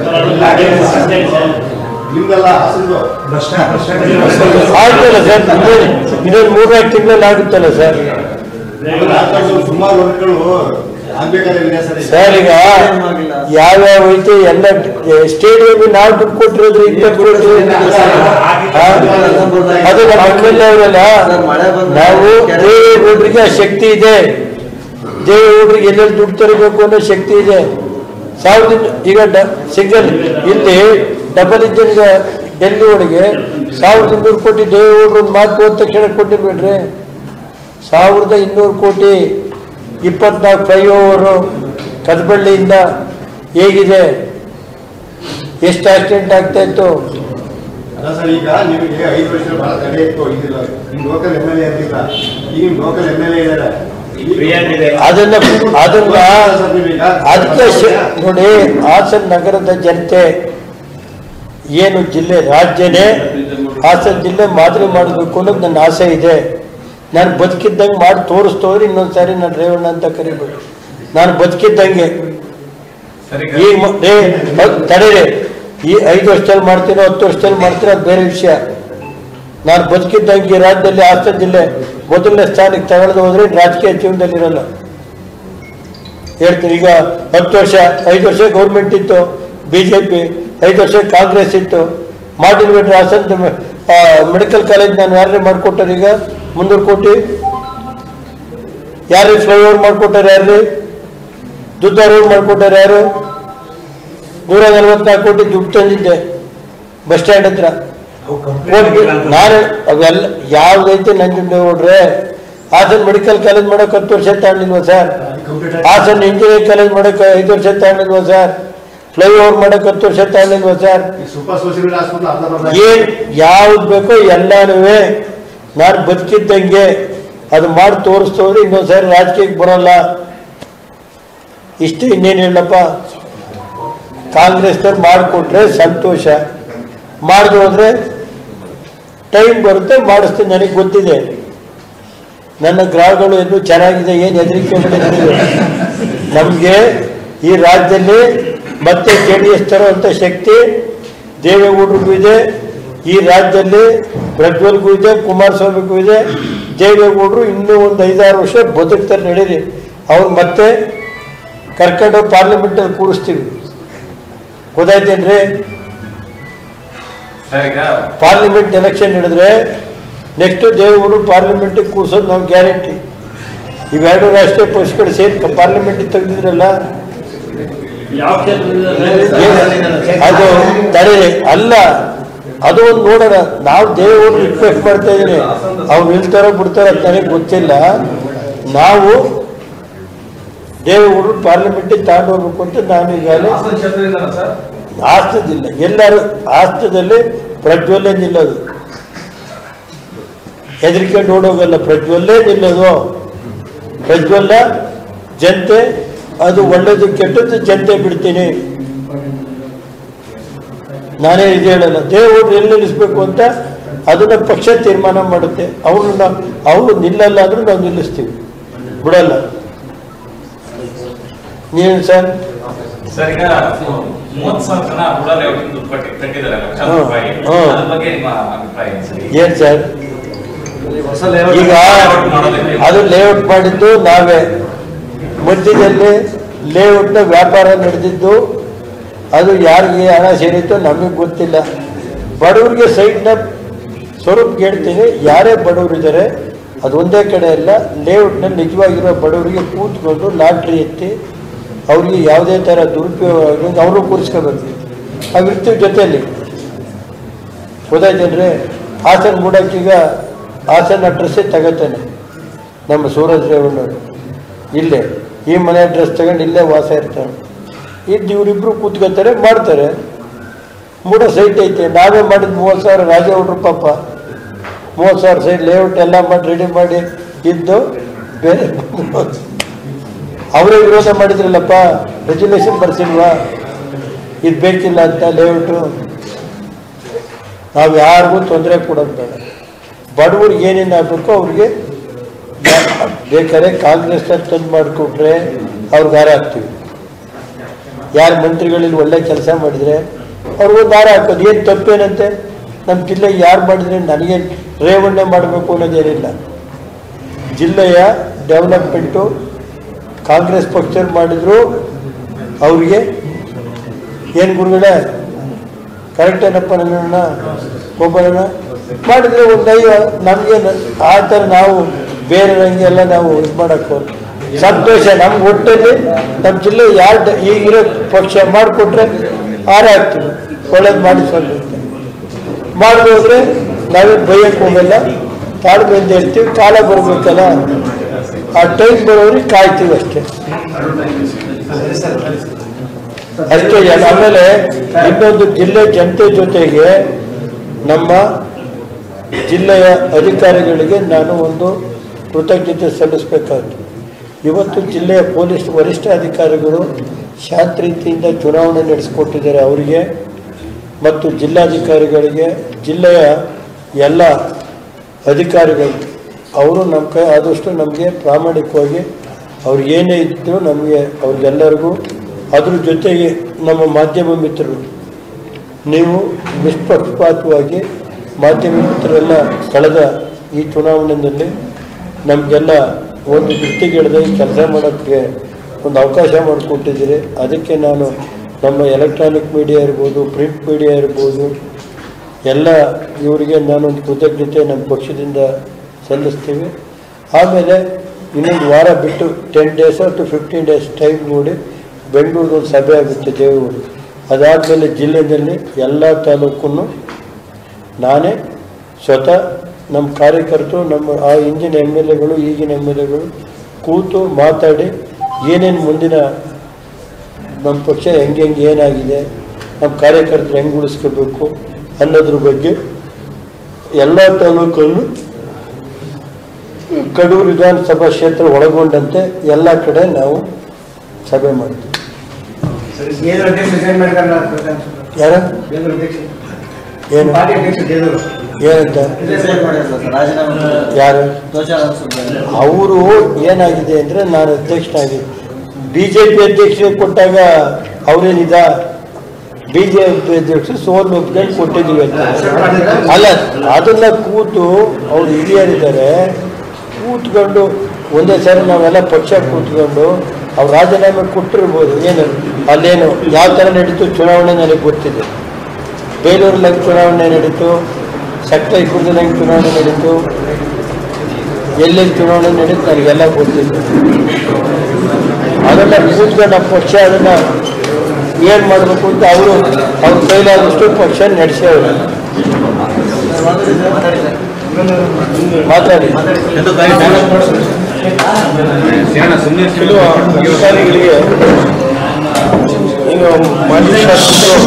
ನಿಮ್ದೆಲ್ಲ ಹಾಸನದು ಭ್ರಷ್ಟ ಭ್ರಷ್ಟ ಆಯ್ತಲ್ಲ ಸರ್ ಇನ್ನೊಂದು ಇನ್ನೊಂದು ಮೂರ್ನಾಲ್ಕು ತಿಂಗಳಲ್ಲಿ ಆಗುತ್ತಲ್ಲ ಸರ್ ಸುಮಾರು ವರ್ಕ್ಗಳು ಆಗ್ಬೇಕಾದ್ರೆ ವಿನ್ಯಾಸ ಇದೆ. ಸರ್ ಈಗ ಯಾವ್ಯಾವ ಐತೆ ಎಲ್ಲ ಸ್ಟೇಡಿಯಂ ನಾವು ದುಡ್ಡು ಕೊಟ್ಟಿರೋದು ಇಪ್ಪತ್ತು ಕೋಟಿ ಆ? ಅದು ನಮ್ಮ ಎಮ್ ಎಲ್ ಅವರಲ್ಲ ನಾವು ದೇವೇಗೌಡರಿಗೆ ಆ ಶಕ್ತಿ ಇದೆ ದೇವೇಗೌಡರಿಗೆ ಎಲ್ಲೆಲ್ಲಿ ದುಡ್ಡು ತರಬೇಕು ಅನ್ನೋ ಶಕ್ತಿ ಇದೆ ಸಾವಿರದ ಈಗ ಡ ಸಿಂಗಲ್ ಇಲ್ಲಿ ಡಬಲ್ ಇಂಜಿನ್ ಡೆಲ್ಲಿ ಒಳಗೆ ಸಾವಿರದ ಇನ್ನೂರು ಕೋಟಿ ದೇವೇಗೌಡರು ಒಂದು ಮಾತು ಹೋದ ತಕ್ಷಣ ಕೊಟ್ಟಿರ್ಬೇಡ್ರಿ ಸಾವಿರದ ಇನ್ನೂರು ಕೋಟಿ ಇಪ್ಪತ್ನಾಲ್ಕು ಫ್ಲೈಓವರು ಕದಬಳ್ಳಿಯಿಂದ ಹೇಗಿದೆ ಎಷ್ಟು ಆಕ್ಸಿಡೆಂಟ್ ಆಗ್ತಾ ಇತ್ತು ಅಲ್ಲ ಸರ್ ಈಗ ನಿಮಗೆ ಐದು ವರ್ಷ ಬಹಳ ತಡೆ ಇತ್ತು ಇದಿಲ್ಲ ನಿಮ್ ಲೋಕಲ್ ಎಮ್ ಎಲ್ ಎ ಇರಲಿಲ್ಲ ಈಗ ನಿಮ್ ಲೋಕಲ್ ಎಮ್ ಎಲ್ ಎ ಇದ್ದಾರೆ ಫ್ರೀ ಹ್ಯಾಂಡ್ ಇದೆ ಅದನ್ನ ಅದನ್ನ ಅದಕ್ಕೆ ಶ- ನೋಡಿ ಹಾಸನ ನಗರದ ಜನತೆ ಏನು ಜಿಲ್ಲೆ ರಾಜ್ಯನೇ ಹಾಸನ ಜಿಲ್ಲೆ ಮಾದರಿ ಮಾಡಬೇಕು ಅನ್ನೋದು ನನ್ನ ಆಸೆ ಇದೆ ನಾನು ಬದುಕಿದ್ದಂಗೆ ಮಾಡಿ ತೋರಿಸ್ತೋದ್ರೆ ಇನ್ನೊಂದು ಸಾರಿ ನಾನು ರೇವಣ್ಣ ಅಂತ ಕರಿಬೇಕು ನಾನು ಬದುಕಿದ್ದಂಗೆ ಈ ಮ- ಏ, ಹೌದ್, ತಡೀರಿ ಈ ಐದು ವರ್ಷದಲ್ಲಿ ಮಾಡ್ತೀನೋ ಹತ್ತು ವರ್ಷದಲ್ಲಿ ಮಾಡ್ತೀನೋ ಅದು ಬೇರೆ ವಿಷಯ ನಾನು ಬದುಕಿದ್ದಂಗೆ ಈ ರಾಜ್ಯದಲ್ಲಿ ಹಾಸನ ಜಿಲ್ಲೆ ಮೊದಲನೇ ಸ್ಥಾನಕ್ಕೆ ತಗೊಳ್ದು ಹೋದ್ರೆ ರಾಜಕೀಯ ಜೀವನದಲ್ಲಿ ಇರಲ್ಲ ಹೇಳ್ತೀನಿ ಈಗ ಹತ್ತು ವರ್ಷ ಐದು ವರ್ಷ ಗೌರ್ಮೆಂಟ್ ಇತ್ತು ಬಿ ಜೆ ಪಿ ಐದು ವರ್ಷ ಕಾಂಗ್ರೆಸ್ ಇತ್ತು ಮಾರ್ಟಿನ್ ಬಿಟ್ರೆ ಹಾಸನ ಮೆಡಿಕಲ್ ಕಾಲೇಜ್ ನಾನು ಯಾರೇ ಮಾಡಿಕೊಟ್ಟಾರೆ ಈಗ ಮುನ್ನೂರು ಕೋಟಿ ಯಾರು ಫ್ಲೈಓವರ್ ಮಾಡಿಕೊಟ್ಟಾರೆ ಯಾರು ದುಡ್ಡು ರೋಡ್ ಮಾಡಿಕೊಟ್ಟಾರೆ ಯಾರು ನೂರ ನಲವತ್ನಾಲ್ಕು ಕೋಟಿ ದುಡ್ಡು ತಂದಿದ್ದೆ ಬಸ್ ಸ್ಟ್ಯಾಂಡ್ ಹತ್ರ ಹೋಗಿ ನಾನು ಅವೆಲ್ಲ ಯಾವ್ದೈತೆ ನಂಜುಂಡೇಗೌಡ್ರೆ ಹಾಸನ್ ಮೆಡಿಕಲ್ ಕಾಲೇಜ್ ಮಾಡೋಕೆ ಹತ್ತು ವರ್ಷ ತಗೊಂಡಿಲ್ವಾ ಸರ್ ಹಾಸನ್ ಇಂಜಿನಿಯರಿಂಗ್ ಕಾಲೇಜ್ ಮಾಡೋಕೆ ಐದು ವರ್ಷ ತಗೊಂಡಿಲ್ವಾ ಸರ್ ಫ್ಲೈಓವರ್ ಮಾಡೋಕೆ ಹತ್ತು ವರ್ಷ ತಗೊಂಡಿಲ್ವಾ ಸರ್ ಸೂಪರ್ ಸ್ಪೆಷಲಿಸ್ಟ್ ಆಸ್ಪತ್ರೆ ಅರ್ಧ ಬರ್ಧ ಏನ್ ಯಾವ್ದು ಬೇಕೋ ಎಲ್ಲಾನು ನಾನು ಬದುಕಿದ್ದಂಗೆ ಅದು ಮಾಡಿ ತೋರಿಸ್ತೋದ್ರೆ ಇನ್ನೊಂದು ಸಾರಿ ರಾಜಕೀಯಕ್ಕೆ ಬರೋಲ್ಲ ಇಷ್ಟು ಇನ್ನೇನು ಹೇಳಪ್ಪ ಕಾಂಗ್ರೆಸ್ನವ್ರು ಮಾಡಿಕೊಟ್ರೆ ಸಂತೋಷ ಮಾಡ್ದು ಹೋದ್ರೆ ಟೈಮ್ ಬರುತ್ತೆ ಮಾಡಿಸ್ತೀನಿ ನನಗೆ ಗೊತ್ತಿದೆ ನನ್ನ ಗ್ರಹಗಳು ಇನ್ನೂ ಚೆನ್ನಾಗಿದೆ ಏನು ಹೆದರಿಕೆ ಬೇಡ ನನಗೆ ನಮಗೆ ಈ ರಾಜ್ಯದಲ್ಲಿ ಮತ್ತೆ ಜೆ ಡಿ ಎಸ್ ತರುವಂಥ ಶಕ್ತಿ ದೇವೇಗೌಡರಿಗೂ ಇದೆ ಈ ರಾಜ್ಯದಲ್ಲಿ ಪ್ರಜ್ವಲ್ಗೂ ಇದೆ ಕುಮಾರಸ್ವಾಮಿಗೂ ಇದೆ ದೇವೇಗೌಡರು ಇನ್ನೂ ಒಂದು ಐದಾರು ವರ್ಷ ಬದುಕ್ತಾರೆ ನಡೀರಿ ಅವ್ರು ಮತ್ತೆ ಕರ್ಕೊಂಡು ಪಾರ್ಲಿಮೆಂಟಲ್ಲಿ ಕೂರಿಸ್ತೀವಿ ಗೊತ್ತಾಯ್ತೇನ್ರಿ ಸರ್ ಈಗ ಪಾರ್ಲಿಮೆಂಟ್ ಎಲೆಕ್ಷನ್ ಹಿಡಿದ್ರೆ ನೆಕ್ಸ್ಟ್ ದೇವೇಗೌಡರು ಪಾರ್ಲಿಮೆಂಟಿಗೆ ಕೂರ್ಸೋದು ನಾವು ಗ್ಯಾರಂಟಿ ಇವೆರಡು ರಾಷ್ಟ್ರೀಯ ಪಕ್ಷಗಳು ಸೇರಿ ಪಾರ್ಲಿಮೆಂಟಿಗೆ ತೆಗೆದಿದ್ರಲ್ಲ ಯಾವ ಕ್ಷೇತ್ರದಿಂದ ಏನು? ಅದು ತಡೀರಿ ಅಲ್ಲ ಅದು ಒಂದು ನೋಡೋಣ ನಾವು ದೇವೇಗೌಡರು ರಿಕ್ವೆಸ್ಟ್ ಮಾಡ್ತಾ ಇದ್ದೀನಿ ಅವ್ರು ನಿಲ್ತಾರೋ ಬಿಡ್ತಾರೋ ಅಂತ ನನಗೆ ಗೊತ್ತಿಲ್ಲ ನಾವು ದೇವೇಗೌಡರು ಪಾರ್ಲಿಮೆಂಟಿಗೆ ತಗೊಂಡು ಹೋಗ್ಬೇಕು ಅಂತ ನಾನು ಈಗಾಗಲೇ ಹಾಸನ ಕ್ಷೇತ್ರದಿಂದ ಸರ್ ಆಸ್ತದಿಲ್ಲ ಎಲ್ಲರೂ ಆಸ್ತದಲ್ಲಿ ಪ್ರಜ್ವಲ್ಲೇ ನಿಲ್ಲೋದು ಹೆದರಿಕೊಂಡು ಓಡೋಗಲ್ಲ ಪ್ರಜ್ವಲ್ಲೇ ನಿಲ್ಲೋದು ಪ್ರಜ್ವಲ್ಲ ಜನತೆ ಅದು ಒಳ್ಳೇದು ಕೆಟ್ಟದ್ದು ಜನತೆ ಬಿಡ್ತೀನಿ ನಾನೇ ಇದು ಹೇಳಲ್ಲ ದೇವರು ಎಲ್ಲಿ ನಿಲ್ಲಿಸ್ಬೇಕು ಅಂತ ಅದನ್ನ ಪಕ್ಷ ತೀರ್ಮಾನ ಮಾಡುತ್ತೆ ಅವ್ರನ್ನ ಅವರು ನಿಲ್ಲಲ್ಲ ಆದ್ರೂ ನಾವು ನಿಲ್ಲಿಸ್ತೀವಿ ಬಿಡಲ್ಲ ನೀನು ಸರ್ ಸರ್ ಈಗ ಮೂವತ್ತು ಸಾವಿರ ಜನ ಹುಡುಗ ಲೇಔಟ್ ದುಡ್ಡು ಕಟ್ಟಿ ಕಟ್ಟಿದ್ದಾರೆ ಲಕ್ಷಾಂತರ ಹ್ಮ್. ರೂಪಾಯಿ ಹ್ಮ್. ಅದ್ರ ಬಗ್ಗೆ ನಿಮ್ಮ ಅಭಿಪ್ರಾಯ ಏನು ಸರ್ ಏನ್ ಸರ್ ಹೊಸ ಲೇಔಟ್ ಈಗ ಮಾಡೋದಕ್ಕೆ ಅದು ಲೇಔಟ್ ಮಾಡಿದ್ದು ನಾವೇ ಮಧ್ಯದಲ್ಲಿ ಲೇಔಟ್ನ ವ್ಯಾಪಾರ ನಡೆದಿದ್ದು ಅದು ಯಾರಿಗೆ ಹಣ ಸೇರಿತ್ತು ನಮಗೆ ಗೊತ್ತಿಲ್ಲ ಬಡವರಿಗೆ ಸೈಟ್ನ ಸ್ವರೂಪ ಹೇಳ್ತೀನಿ ಯಾರೇ ಬಡವರಿದ್ದಾರೆ ಅದು ಒಂದೇ ಕಡೆ ಅಲ್ಲ ಲೇಔಟ್ನಲ್ಲಿ ನಿಜವಾಗಿರೋ ಬಡವರಿಗೆ ಕೂತ್ಕೊಂಡು ಲಾಟ್ರಿ ಎತ್ತಿ ಅವ್ರಿಗೆ ಯಾವುದೇ ಥರ ದುರುಪಯೋಗ ಆಗದಂಗೆ ಅವರು ಕೂರಿಸ್ಕೋಬೇಕು ಅವಿರ್ತೀವಿ ಜೊತೆಯಲ್ಲಿ ಗೊತ್ತಾಯ್ತೇನ್ರಿ ಹಾಸನ ಮೂಡಕ್ಕೀಗ ಹಾಸನ ಅಡ್ರೆಸ್ಸೇ ತಗೋತಾನೆ ನಮ್ಮ ಸೂರಜ್ ರೇವಣ್ಣವರು ಇಲ್ಲೇ ಈ ಮನೆ ಅಡ್ರೆಸ್ ತಗೊಂಡು ಇಲ್ಲೇ ವಾಸ ಇರ್ತಾನೆ ಇದ್ದು ಇವರಿಬ್ರು ಕೂತ್ಕೋತಾರೆ ಮಾಡ್ತಾರೆ ಮೂಡ ಸೈಟ್ ಐತೆ ನಾವೇ ಮಾಡಿದ ಮೂವತ್ತು ಸಾವಿರ ರಾಜೇಗೌಡರು ಪಾಪ ಮೂವತ್ತು ಸಾವಿರ ಸೈಟ್ ಲೇಔಟ್ ಎಲ್ಲ ಮಾಡಿ ರೆಡಿ ಮಾಡಿ ಇದ್ದು ಬೇರೆ ಅವರೇ ವಿರೋಧ ಮಾಡಿದ್ರಲ್ಲಪ್ಪ ರೆಜುಲೇಷನ್ ಬರ್ಸಿಲ್ವಾ ಇದು ಬೇಕಿಲ್ಲ ಅಂತ ಲೇಔಟು ನಾವು ಯಾರಿಗೂ ತೊಂದರೆ ಕೊಡೋದು ಬೇಡ ಬಡವ್ರಿಗೆ ಏನೇನು ಆಗಬೇಕೋ ಅವ್ರಿಗೆ ಬೇಕಾದ್ರೆ ಕಾಂಗ್ರೆಸ್ನಲ್ಲಿ ತಂದು ಮಾಡಿಕೊಟ್ರೆ ಅವ್ರಿಗೆ ಹಾರ ಹಾಕ್ತೀವಿ ಯಾರು ಮಂತ್ರಿಗಳಲ್ಲಿ ಒಳ್ಳೆ ಕೆಲಸ ಮಾಡಿದರೆ ಅವ್ರಿಗೊಂದು ಹಾರ ಹಾಕೋದು ಏನು ತಪ್ಪೇನಂತೆ ನಮ್ಮ ಜಿಲ್ಲೆಗೆ ಯಾರು ಮಾಡಿದ್ರೆ ನನಗೆ ರೇವಣ್ಣೆ ಮಾಡಬೇಕು ಅನ್ನೋದೇನಿಲ್ಲ ಜಿಲ್ಲೆಯ ಡೆವಲಪ್ಮೆಂಟು ಕಾಂಗ್ರೆಸ್ ಪಕ್ಷದವ್ರು ಮಾಡಿದ್ರು ಅವ್ರಿಗೆ ಏನು ಗುರುಗಳೇ ಕರೆಕ್ಟ್ ಏನಪ್ಪ ನನ್ನ ಒಬ್ಬರನ್ನ ಮಾಡಿದ್ರೆ ಒಂದು ಐವ ನಮಗೆ ಆ ಥರ ನಾವು ಬೇರೆ ಹಂಗೆಲ್ಲ ನಾವು ಇದು ಮಾಡೋಕ್ಕೆ ಸಂತೋಷ ನಮ್ಗೆ ಒಟ್ಟಲ್ಲಿ ನಮ್ಮ ಜಿಲ್ಲೆ ಯಾರು ಈಗಿರೋ ಪಕ್ಷ ಮಾಡಿಕೊಟ್ರೆ ಹಾರ ಹಾಕ್ತೀವಿ ಒಳ್ಳೇದು ಮಾಡಿಸ್ಕೊಂಡು ಮಾಡದೆ ಹೋದ್ರೆ ನಾವೇ ಬೈಯಕ್ಕೆ ಹೋಗಲ್ಲ ತಾಳ್ಮೆಯಿಂದ ಇರ್ತೀವಿ ಕಾಲ ಬರ್ಬೇಕಲ್ಲ ಆ ಟೈಮ್ ಬರೋರಿಗೆ ಕಾಯ್ತೀವಿ ಅಷ್ಟೇ ಅಷ್ಟೇ ಅಲ್ಲ. ಆಮೇಲೆ ಇನ್ನೊಂದು ಜಿಲ್ಲೆ ಜನತೆ ಜೊತೆಗೆ ನಮ್ಮ ಜಿಲ್ಲೆಯ ಅಧಿಕಾರಿಗಳಿಗೆ ನಾನು ಒಂದು ಕೃತಜ್ಞತೆ ಸಲ್ಲಿಸಬೇಕಾಗ್ತದೆ ಇವತ್ತು ಜಿಲ್ಲೆಯ ಪೊಲೀಸ್ ವರಿಷ್ಠ ಅಧಿಕಾರಿಗಳು ಶಾಂತ ರೀತಿಯಿಂದ ಚುನಾವಣೆ ನಡೆಸಿಕೊಟ್ಟಿದ್ದಾರೆ ಅವರಿಗೆ ಮತ್ತು ಜಿಲ್ಲಾಧಿಕಾರಿಗಳಿಗೆ ಜಿಲ್ಲೆಯ ಎಲ್ಲ ಅಧಿಕಾರಿಗಳು ಅವರು ನಮ್ಮ ಕೈ ಆದಷ್ಟು ನಮಗೆ ಪ್ರಾಮಾಣಿಕವಾಗಿ ಅವ್ರು ಏನೇ ಇದ್ದರೂ ನಮಗೆ ಅವ್ರಿಗೆಲ್ಲರಿಗೂ ಅದ್ರ ಜೊತೆಗೆ ನಮ್ಮ ಮಾಧ್ಯಮ ಮಿತ್ರರು ನೀವು ನಿಷ್ಪಕ್ಷಪಾತವಾಗಿ ಮಾಧ್ಯಮ ಮಿತ್ರರೆಲ್ಲ ಕಳೆದ ಈ ಚುನಾವಣೆಯಲ್ಲಿ ನಮಗೆಲ್ಲ ಒಂದು ದೃಷ್ಟಿಗೆಡದೆ ಕೆಲಸ ಮಾಡೋಕ್ಕೆ ಒಂದು ಅವಕಾಶ ಮಾಡಿಕೊಟ್ಟಿದ್ದೀರಿ ಅದಕ್ಕೆ ನಾನು ನಮ್ಮ ಎಲೆಕ್ಟ್ರಾನಿಕ್ ಮೀಡಿಯಾ ಇರ್ಬೋದು ಪ್ರಿಂಟ್ ಮೀಡಿಯಾ ಇರ್ಬೋದು ಎಲ್ಲ ಇವರಿಗೆ ನಾನೊಂದು ಕೃತಜ್ಞತೆ ನಮ್ಮ ಪಕ್ಷದಿಂದ ಸಲ್ಲಿಸ್ತೀವಿ ಆಮೇಲೆ ಇನ್ನೊಂದು ವಾರ ಬಿಟ್ಟು ten days to fifteen days time ನೋಡಿ ಬೆಂಗಳೂರು ಒಂದು ಸಭೆ ಆಗುತ್ತೆ ದೇವರು ಅದಾದಮೇಲೆ ಜಿಲ್ಲೆಯಲ್ಲಿ ಎಲ್ಲ ತಾಲೂಕನ್ನು ನಾನೇ ಸ್ವತಃ ನಮ್ಮ ಕಾರ್ಯಕರ್ತರು ನಮ್ಮ ಆ ಹಿಂದಿನ ಎಮ್ ಎಲ್ ಎಗಳು ಈಗಿನ ಎಮ್ ಎಲ್ ಎಗಳು ಕೂತು ಮಾತಾಡಿ ಏನೇನು ಮುಂದಿನ ನಮ್ಮ ಪಕ್ಷ ಹೆಂಗೆ ಹೆಂಗೆ ಏನಾಗಿದೆ ನಮ್ಮ ಕಾರ್ಯಕರ್ತರು ಹೆಂಗೆ ಉಳಿಸ್ಕೋಬೇಕು ಅನ್ನೋದ್ರ ಬಗ್ಗೆ ಎಲ್ಲ ತಾಲೂಕಲ್ಲೂ ಕಡೂರು ವಿಧಾನಸಭಾ ಕ್ಷೇತ್ರ ಒಳಗೊಂಡಂತೆ ಎಲ್ಲ ಕಡೆ ನಾವು ಸಭೆ ಮಾಡ್ತೀವಿ ಕೇಂದ್ರ ಅಧ್ಯಕ್ಷ ರಿಸೈನ್ ಮಾಡಿದಾರಲ್ಲ ಯಾರ ಕೇಂದ್ರ ಅಧ್ಯಕ್ಷ ಏನು ಪಾರ್ಟಿ ಅಧ್ಯಕ್ಷ ದೇವರು ಏನಂತ ರಿಸೈನ್ ಮಾಡಿದ್ರು ರಾಜೀನಾಮೆ ಯಾರು ಧ್ವಜಾರೋಹಣ ಮಾಡಿದ್ರು. ಅವರು ಏನಾಗಿದೆ ಅಂದರೆ ನಾನು ಅಧ್ಯಕ್ಷನಾಗಿ ಬಿ ಜೆ ಪಿ ಅಧ್ಯಕ್ಷರಿಗೆ ಕೊಟ್ಟಾಗ ಅವರೇನಿದ ಬಿ ಜೆ ಪಿ ಅಧ್ಯಕ್ಷರು ಸೋಲು ಒಪ್ಕೊಂಡು ಕೊಟ್ಟಿದ್ದೀವಿ ಅಂತ ಅಲ್ಲ ಅದನ್ನ ಕೂತು ಅವ್ರು ಹಿರಿಯರಿದ್ದಾರೆ ಕೂತ್ಕೊಂಡು ಒಂದೇ ಸಾರಿ ನಾವೆಲ್ಲ ಪಕ್ಷ ಕೂತ್ಕೊಂಡು ಅವ್ರು ರಾಜೀನಾಮೆ ಕೊಟ್ಟಿರ್ಬೋದು ಏನು ಅಲ್ಲೇನು ಯಾವ ಥರ ನಡೀತು ಚುನಾವಣೆ ನನಗೆ ಗೊತ್ತಿದೆ ಬೇಲೂರಲ್ಲಿ ಹೆಂಗೆ ಚುನಾವಣೆ ನಡೀತು ಸಕ್ಕರೆ ಕುರ್ದಲ್ಲಿ ಹೆಂಗೆ ಚುನಾವಣೆ ನಡೀತು ಎಲ್ಲೆಲ್ಲಿ ಚುನಾವಣೆ ನಡೀತು ನನಗೆಲ್ಲ ಗೊತ್ತಿತ್ತು ಅದನ್ನ ಕೂತ್ಕೊಂಡು ನಮ್ಮ ಪಕ್ಷ ಅದನ್ನ ಏನು ಮಾಡಬೇಕು ಅಂತ ಅವರು ಅವ್ರ ಕೈಲಾದಷ್ಟು ಪಕ್ಷ ನಡೆಸೋರು ಮಾತಾಡಿ ಕೆಲವು ಅಧಿಕಾರಿಗಳಿಗೆ ಏನು ಮಾಜಿ ಶಾಸಕರು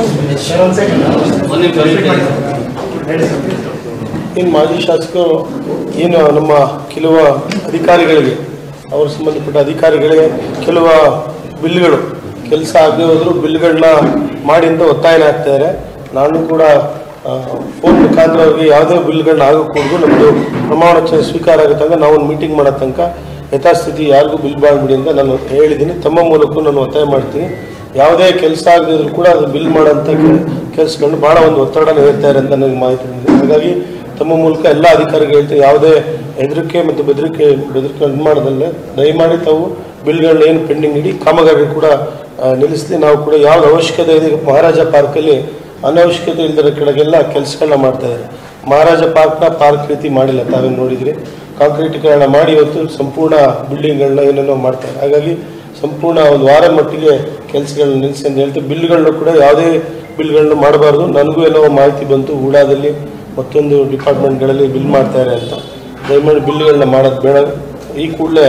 ಏನು ಮಾಜಿ ಶಾಸಕರು ಏನು ನಮ್ಮ ಕೆಲವು ಅಧಿಕಾರಿಗಳಿಗೆ ಅವ್ರ ಸಂಬಂಧಪಟ್ಟ ಅಧಿಕಾರಿಗಳಿಗೆ ಕೆಲವು ಬಿಲ್ಗಳು ಕೆಲಸ ಆಗದೆ ಹೋದ್ರು ಬಿಲ್ಗಳನ್ನ ಮಾಡಿ ಅಂತ ಒತ್ತಾಯನ ಆಗ್ತಾರೆ ನಾನು ಕೂಡ ಫೋನ್ ಮುಖಾಂತರ ಅವ್ರಿಗೆ ಯಾವುದೇ ಬಿಲ್ಗಳನ್ನ ಆಗಕೂಡದು ನಮ್ಮದು ಪ್ರಮಾಣ ವಚನ ಸ್ವೀಕಾರ ಆಗೋ ತನಕ ನಾವು ಒಂದು ಮೀಟಿಂಗ್ ಮಾಡೋ ತನಕ ಯಥಾಸ್ಥಿತಿ ಯಾರಿಗೂ ಬಿಲ್ ಮಾಡಬೇಡಿ ಅಂತ ನಾನು ಹೇಳಿದ್ದೀನಿ ತಮ್ಮ ಮೂಲಕ ನಾನು ಒತ್ತಾಯ ಮಾಡ್ತೀನಿ ಯಾವುದೇ ಕೆಲಸ ಆಗದಿದ್ರು ಕೂಡ ಅದು ಬಿಲ್ ಮಾಡೋಂಥ ಕೆಲಸಗಳನ್ನ ಭಾಳ ಒಂದು ಒತ್ತಡ ಹೇಳ್ತಾರೆ ಅಂತ ನನಗೆ ಮಾಹಿತಿ ಬಂದಿದೆ ಹಾಗಾಗಿ ತಮ್ಮ ಮೂಲಕ ಎಲ್ಲ ಅಧಿಕಾರಿಗಳು ಹೇಳ್ತಾರೆ ಯಾವುದೇ ಹೆದರಿಕೆ ಮತ್ತು ಬೆದರಿಕೆ ಬೆದರಿಕೆ ಇದು ಮಾಡೋದಲ್ಲ ದಯಮಾಡಿ ತಾವು ಬಿಲ್ಗಳನ್ನ ಏನು ಪೆಂಡಿಂಗ್ ಇಡಿ ಕಾಮಗಾರಿ ಕೂಡ ಆ, ನಿಲ್ಲಿಸಲಿ ನಾವು ಕೂಡ ಯಾವ್ದು ಅವಶ್ಯಕತೆ ಇದೆ ಈಗ ಮಹಾರಾಜ ಪಾರ್ಕಲ್ಲಿ ಅನವಶ್ಯಕತೆ ಇಲ್ಲದ ಕಡೆಗೆಲ್ಲ ಕೆಲಸಗಳನ್ನ ಮಾಡ್ತಾ ಇದ್ದಾರೆ ಮಹಾರಾಜ ಪಾರ್ಕ್ನ ಪಾರ್ಕ್ ರೀತಿ ಮಾಡಿಲ್ಲ ತಾವೇನು ನೋಡಿದ್ರಿ ಕಾಂಕ್ರೀಟೀಕರಣ ಮಾಡಿ ಇವತ್ತು ಸಂಪೂರ್ಣ ಬಿಲ್ಡಿಂಗ್ಗಳನ್ನ ಏನೇನೋ ಮಾಡ್ತಾರೆ ಹಾಗಾಗಿ ಸಂಪೂರ್ಣ ಒಂದು ವಾರ ಮಟ್ಟಿಗೆ ಕೆಲಸಗಳನ್ನ ನಿಲ್ಲಿಸಿ ಅಂತ ಹೇಳ್ತೀವಿ ಬಿಲ್ಗಳನ್ನ ಕೂಡ ಯಾವುದೇ ಬಿಲ್ಗಳನ್ನ ಮಾಡಬಾರ್ದು ನನಗೂ ಏನೋ ಮಾಹಿತಿ ಬಂತು ಊಡಾದಲ್ಲಿ ಮತ್ತೊಂದು ಡಿಪಾರ್ಟ್ಮೆಂಟ್ಗಳಲ್ಲಿ ಬಿಲ್ ಮಾಡ್ತಾರೆ ಅಂತ ದಯಮಾಡಿ ಬಿಲ್ಗಳನ್ನ ಮಾಡೋದು ಬೇಡ ಈ ಕೂಡಲೇ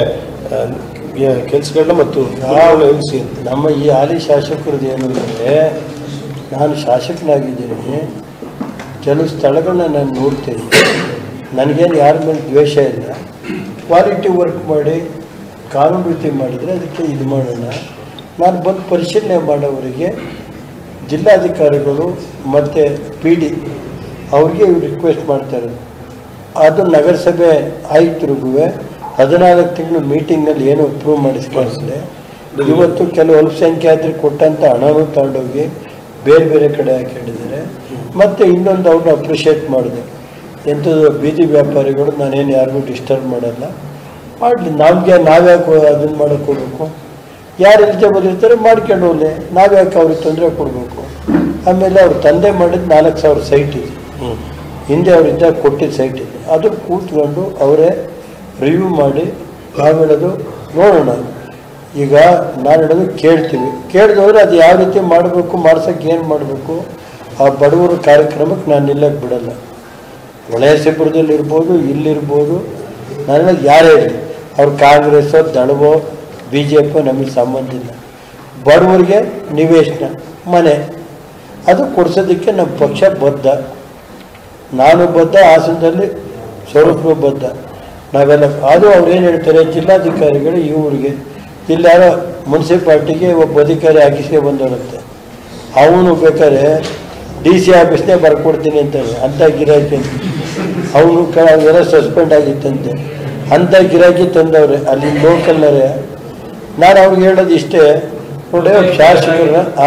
ಕೆಲಸಗಳನ್ನ ಮತ್ತು ಬಿಲ್ಗಳನ್ನ ನಿಲ್ಲಿಸಿ ಅಂತ ನಮ್ಮ ಈ ಹಾಲಿ ಶಾಸಕರದ್ದು ಏನು ಅಂದರೆ ನಾನು ಶಾಸಕನಾಗಿದ್ದೀನಿ ಕೆಲವು ಸ್ಥಳಗಳನ್ನ ನಾನು ನೋಡ್ತೀನಿ ನನಗೇನು ಯಾರ ಮೇಲೆ ದ್ವೇಷ ಇಲ್ಲ ಕ್ವಾಲಿಟಿ ವರ್ಕ್ ಮಾಡಿ ಕಾನೂನು ರೀತಿ ಮಾಡಿದರೆ ಅದಕ್ಕೆ ಇದು ಮಾಡೋಣ ನಾನು ಬಂದು ಪರಿಶೀಲನೆ ಮಾಡೋವರಿಗೆ ಜಿಲ್ಲಾಧಿಕಾರಿಗಳು ಮತ್ತು ಪಿ ಡಿ ಅವ್ರಿಗೆ ಇವ್ರು ರಿಕ್ವೆಸ್ಟ್ ಮಾಡ್ತಾರೆ ಅದು ನಗರಸಭೆ ಆಯುಕ್ತರಿಗೂ ಹದಿನಾಲ್ಕು ತಿಂಗಳು ಮೀಟಿಂಗ್ನಲ್ಲಿ ಏನು ಅಪ್ರೂವ್ ಮಾಡಿಸ್ಕೊಳ್ಸಿದೆ ಇವತ್ತು ಕೆಲವು ಅಲ್ಪಸಂಖ್ಯಾತರಿಗೆ ಕೊಟ್ಟಂಥ ಹಣನೂ ತಗೊಂಡೋಗಿ ಬೇರೆ ಬೇರೆ ಕಡೆ ಹಾಕೊಂಡಿದ್ದಾರೆ ಮತ್ತು ಇನ್ನೊಂದು ಅವ್ರನ್ನ ಅಪ್ರಿಷಿಯೇಟ್ ಮಾಡಿದೆ ಎಂಥದ್ದು ಬೀದಿ ವ್ಯಾಪಾರಿಗಳು ನಾನೇನು ಯಾರಿಗೂ ಡಿಸ್ಟರ್ಬ್ ಮಾಡಲ್ಲ ಮಾಡಲಿ ನಮಗೆ ನಾವ್ಯಾಕೆ ಅದನ್ನು ಮಾಡೋಕ್ಕೆ ಹೋಗ್ಬೇಕು ಯಾರು ಎಲಿಜಿಬಲ್ ಇರ್ತಾರೆ ಮಾಡ್ಕೊಂಡು ಹೋಗ್ಲಿ ನಾವ್ಯಾಕೆ ಅವ್ರಿಗೆ ತೊಂದರೆ ಕೊಡಬೇಕು ಆಮೇಲೆ ಅವ್ರ ತಂದೆ ಮಾಡಿದ ನಾಲ್ಕು ಸಾವಿರ ಸೈಟ್ ಇದೆ ಹಿಂದೆ ಅವರಿಂದ ಕೊಟ್ಟಿದ್ದ ಸೈಟ್ ಇದೆ ಅದು ಕೂತ್ಕೊಂಡು ಅವರೇ ರಿವ್ಯೂ ಮಾಡಿ ನಾವು ಹೇಳೋದು ನೋಡೋಣ ಈಗ ನಾನು ಹೇಳೋದು ಕೇಳ್ತೀವಿ ಕೇಳಿದವ್ರು ಅದು ಯಾವ ರೀತಿ ಮಾಡಬೇಕು ಮಾಡ್ಸೋಕ್ಕೆ ಏನು ಮಾಡಬೇಕು ಆ ಬಡವರ ಕಾರ್ಯಕ್ರಮಕ್ಕೆ ನಾನು ನಿಲ್ಲಕ್ಕೆ ಬಿಡಲ್ಲ ಒಳಯಸಿಪುರದಲ್ಲಿ ಇರ್ಬೋದು ಇಲ್ಲಿರ್ಬೋದು ನಾನು ಹೇಳೋದು ಯಾರೇ ಇರಲಿ ಅವ್ರು ಕಾಂಗ್ರೆಸ್ಸೋ ದಳವೋ ಬಿ ಜೆ ಪಿ ನಮಗೆ ಸಂಬಂಧ ಇಲ್ಲ ಬಡವರಿಗೆ ನಿವೇಶನ ಮನೆ ಅದು ಕೊಡ್ಸೋದಕ್ಕೆ ನಮ್ಮ ಪಕ್ಷ ಬದ್ಧ ನಾನು ಬದ್ಧ ಹಾಸನದಲ್ಲಿ ಸ್ವರೂಪರು ಬದ್ಧ ನಾವೆಲ್ಲ ಅದು ಅವ್ರು ಏನು ಹೇಳ್ತಾರೆ ಜಿಲ್ಲಾಧಿಕಾರಿಗಳು ಈ ಊರಿಗೆ ಇಲ್ಲಿ ಯಾರೋ ಮುನ್ಸಿಪಾಲ್ಟಿಗೆ ಒಬ್ಬ ಅಧಿಕಾರಿ ಹಾಕಿಸ್ಕೊ ಬಂದವರಂತೆ ಅವನು ಬೇಕಾದ್ರೆ ಡಿ ಸಿ ಆಫೀಸ್ನೇ ಬರ್ಕೊಡ್ತೀನಿ ಅಂತಾನೆ ಅಂಥ ಗಿರಾಕಿ ಅಂತ ಅವನು ಕೆಲವೆಲ್ಲ ಸಸ್ಪೆಂಡ್ ಆಗಿತ್ತಂತೆ ಅಂಥ ಗಿರಾಕಿ ತಂದವ್ರೆ ಅಲ್ಲಿ ಲೋಕಲ್ನರೇ ನಾನು ಅವ್ರಿಗೆ ಹೇಳೋದು ಇಷ್ಟೇ ನೋಡಿ ಶಾಸಕರ ಆ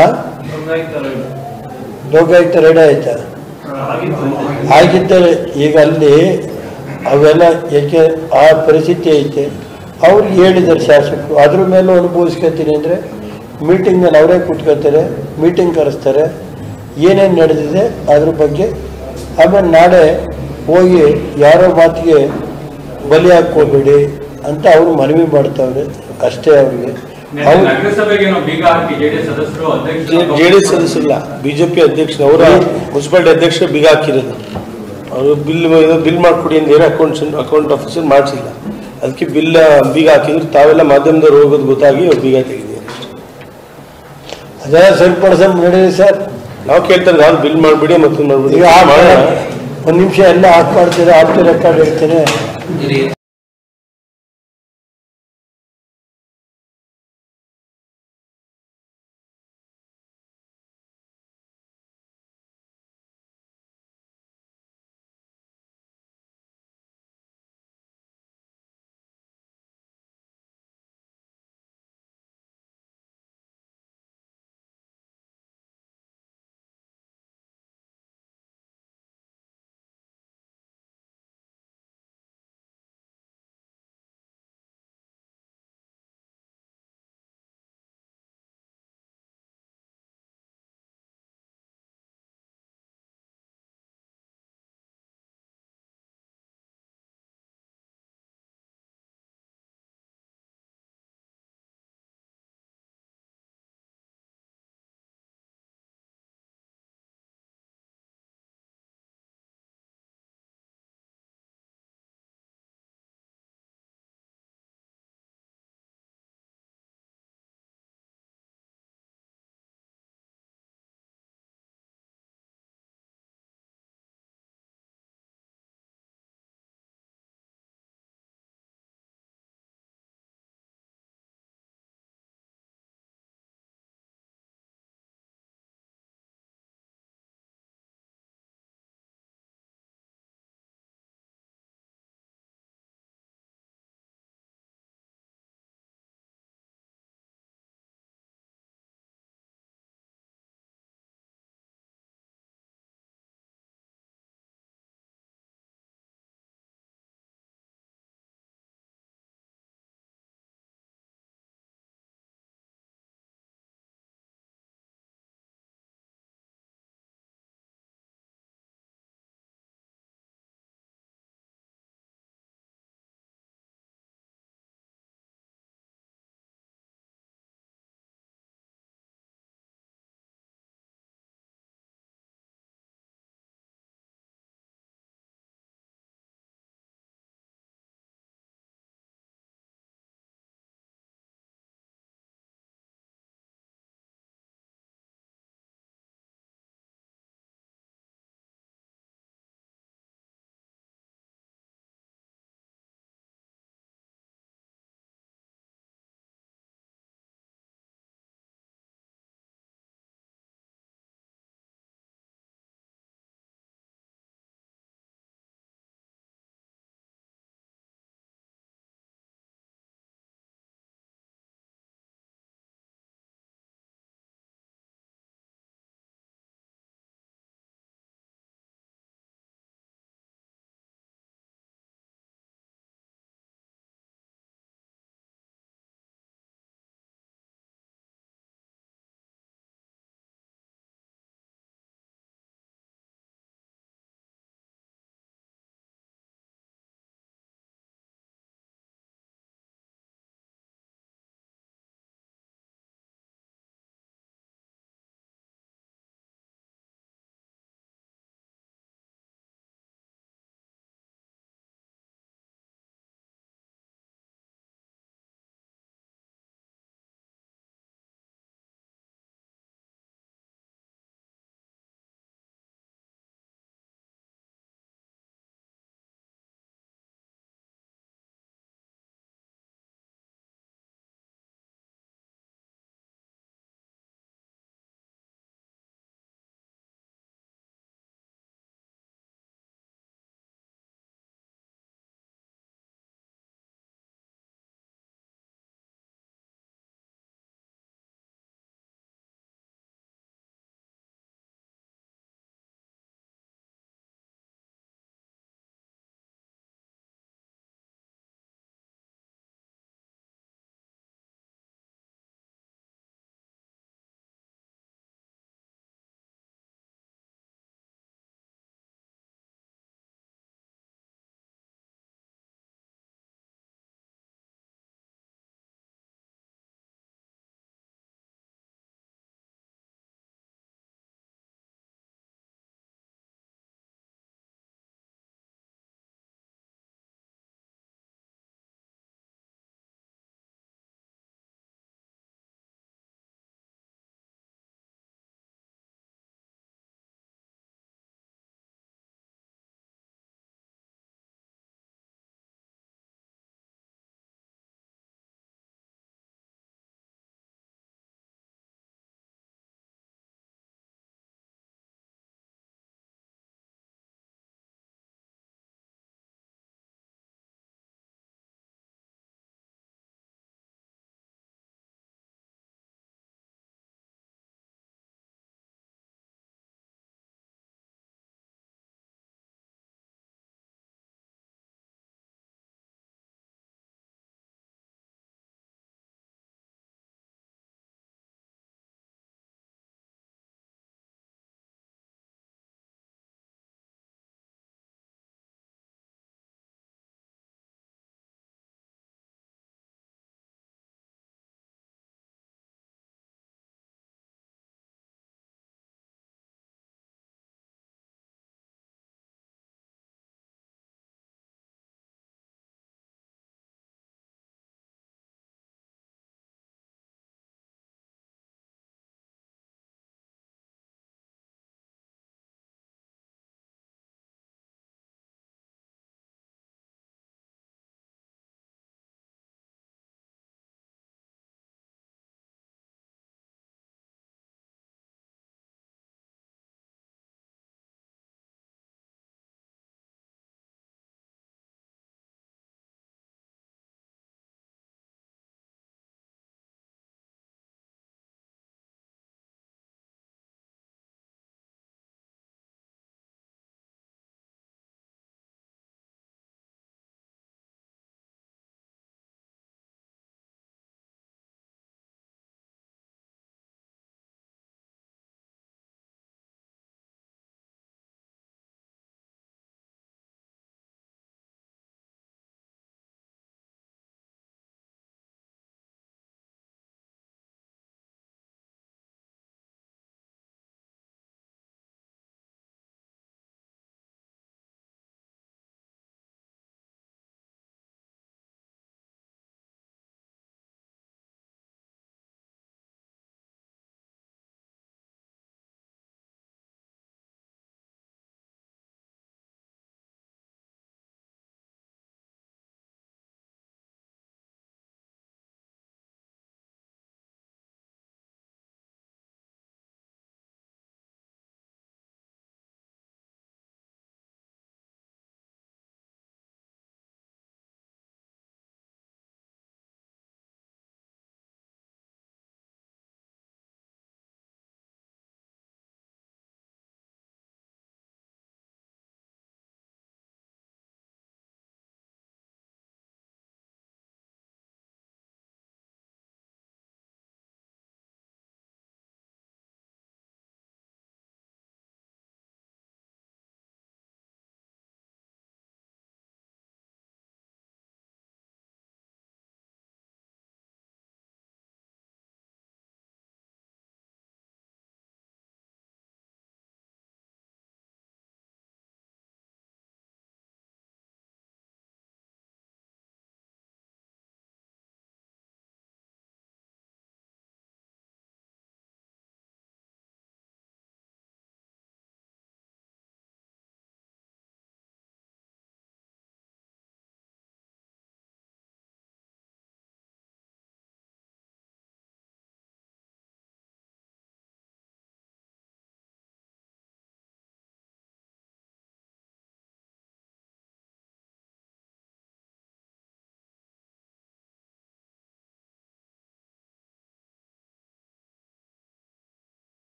ಲೋಕಾಯುಕ್ತ ರೆಡಿ ಆಯ್ತಾ ಆಗಿದ್ದರೆ ಈಗ ಅಲ್ಲಿ ಅವೆಲ್ಲ ಏಕೆ ಆ ಪರಿಸ್ಥಿತಿ ಐತೆ ಅವ್ರಿಗೆ ಹೇಳಿದ್ದಾರೆ ಶಾಸಕರು ಅದ್ರ ಮೇಲೂ ಅನುಭವಿಸ್ಕೊತೀನಿ ಅಂದರೆ ಮೀಟಿಂಗಲ್ಲಿ ಅವರೇ ಕೂತ್ಕೊತಾರೆ ಮೀಟಿಂಗ್ ಕರೆಸ್ತಾರೆ ಏನೇನು ನಡೆದಿದೆ ಅದ್ರ ಬಗ್ಗೆ ಆಮೇಲೆ ನಾಳೆ ಹೋಗಿ ಯಾರೋ ಮಾತಿಗೆ ಬಲಿ ಹಾಕ್ಕೋಬೇಡಿ ಅಂತ ಅವರು ಮನವಿ ಮಾಡ್ತಾವ್ರೆ ಅಷ್ಟೇ ಅವ್ರಿಗೆ ಅವ್ರು ನಗರಸಭೆಗೆ ನಾವು ಬೀಗ ಹಾಕಿ ಜೆಡಿಎಸ್ ಸದಸ್ಯರು ಅಧ್ಯಕ್ಷರು ಜೆ ಡಿ ಎಸ್ ಸದಸ್ಯರಿಲ್ಲ ಬಿಜೆಪಿ ಅಧ್ಯಕ್ಷ ಅವರ ಮುನ್ಸಿಪಾಲಿಟಿ ಅಧ್ಯಕ್ಷ ಬೀಗ ಹಾಕಿರೋದು ಅವರು ಬಿಲ್ ಬಿಲ್ ಮಾಡಿಕೊಡಿ ಅಂತ ಏನೋ ಅಕೌಂಟ್ಸ್ ಅಕೌಂಟ್ ಆಫೀಸರ್ ಮಾಡಿಸಿಲ್ಲ ಅದಕ್ಕೆ ಬಿಲ್ ಬೀಗ ಹಾಕಿದ್ರು ತಾವೆಲ್ಲ ಮಾಧ್ಯಮದವ್ರು ಹೋಗೋದು ಗೊತ್ತಾಗಿ ಅವ್ರು ಬೀಗ ತೆಗೆದಿದ್ದಾರೆ ಅದೆಲ್ಲ ಸರಿಪಡಿಸ ನಡೀರಿ ಸರ್ ನಾವು ಕೇಳ್ತಾರೆ ಯಾವ್ದು ಬಿಲ್ ಮಾಡಿಬಿಡಿ ಮತ್ತೊಂದು ಈಗ ಮಾಡಿಬಿಡಿ ಆಫ್ ಮಾಡೋಣ ಒಂದು ನಿಮಿಷ ಎಲ್ಲ ಆಫ್ ಮಾಡ್ತೀರಾ ಆಫ್ ರೆಕಾರ್ಡ್ ಹೇಳ್ತೇನೆ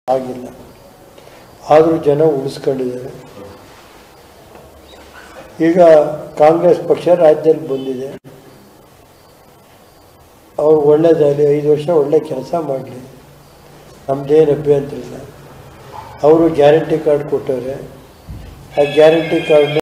ಆಗಿಲ್ಲ ಆದರೂ ಜನ ಉಳಿಸ್ಕೊಂಡಿದ್ದಾರೆ ಈಗ ಕಾಂಗ್ರೆಸ್ ಪಕ್ಷ ರಾಜ್ಯದಲ್ಲಿ ಬಂದಿದೆ ಅವ್ರು ಒಳ್ಳೇದಾಗಲಿ ಐದು ವರ್ಷ ಒಳ್ಳೆ ಕೆಲಸ ಮಾಡಲಿ ನಮ್ಮದೇನು ಅಭ್ಯಂತರ ಇಲ್ಲ ಅವರು ಗ್ಯಾರಂಟಿ ಕಾರ್ಡ್ ಕೊಟ್ಟವ್ರೆ ಆ ಗ್ಯಾರಂಟಿ ಕಾರ್ಡ್ನ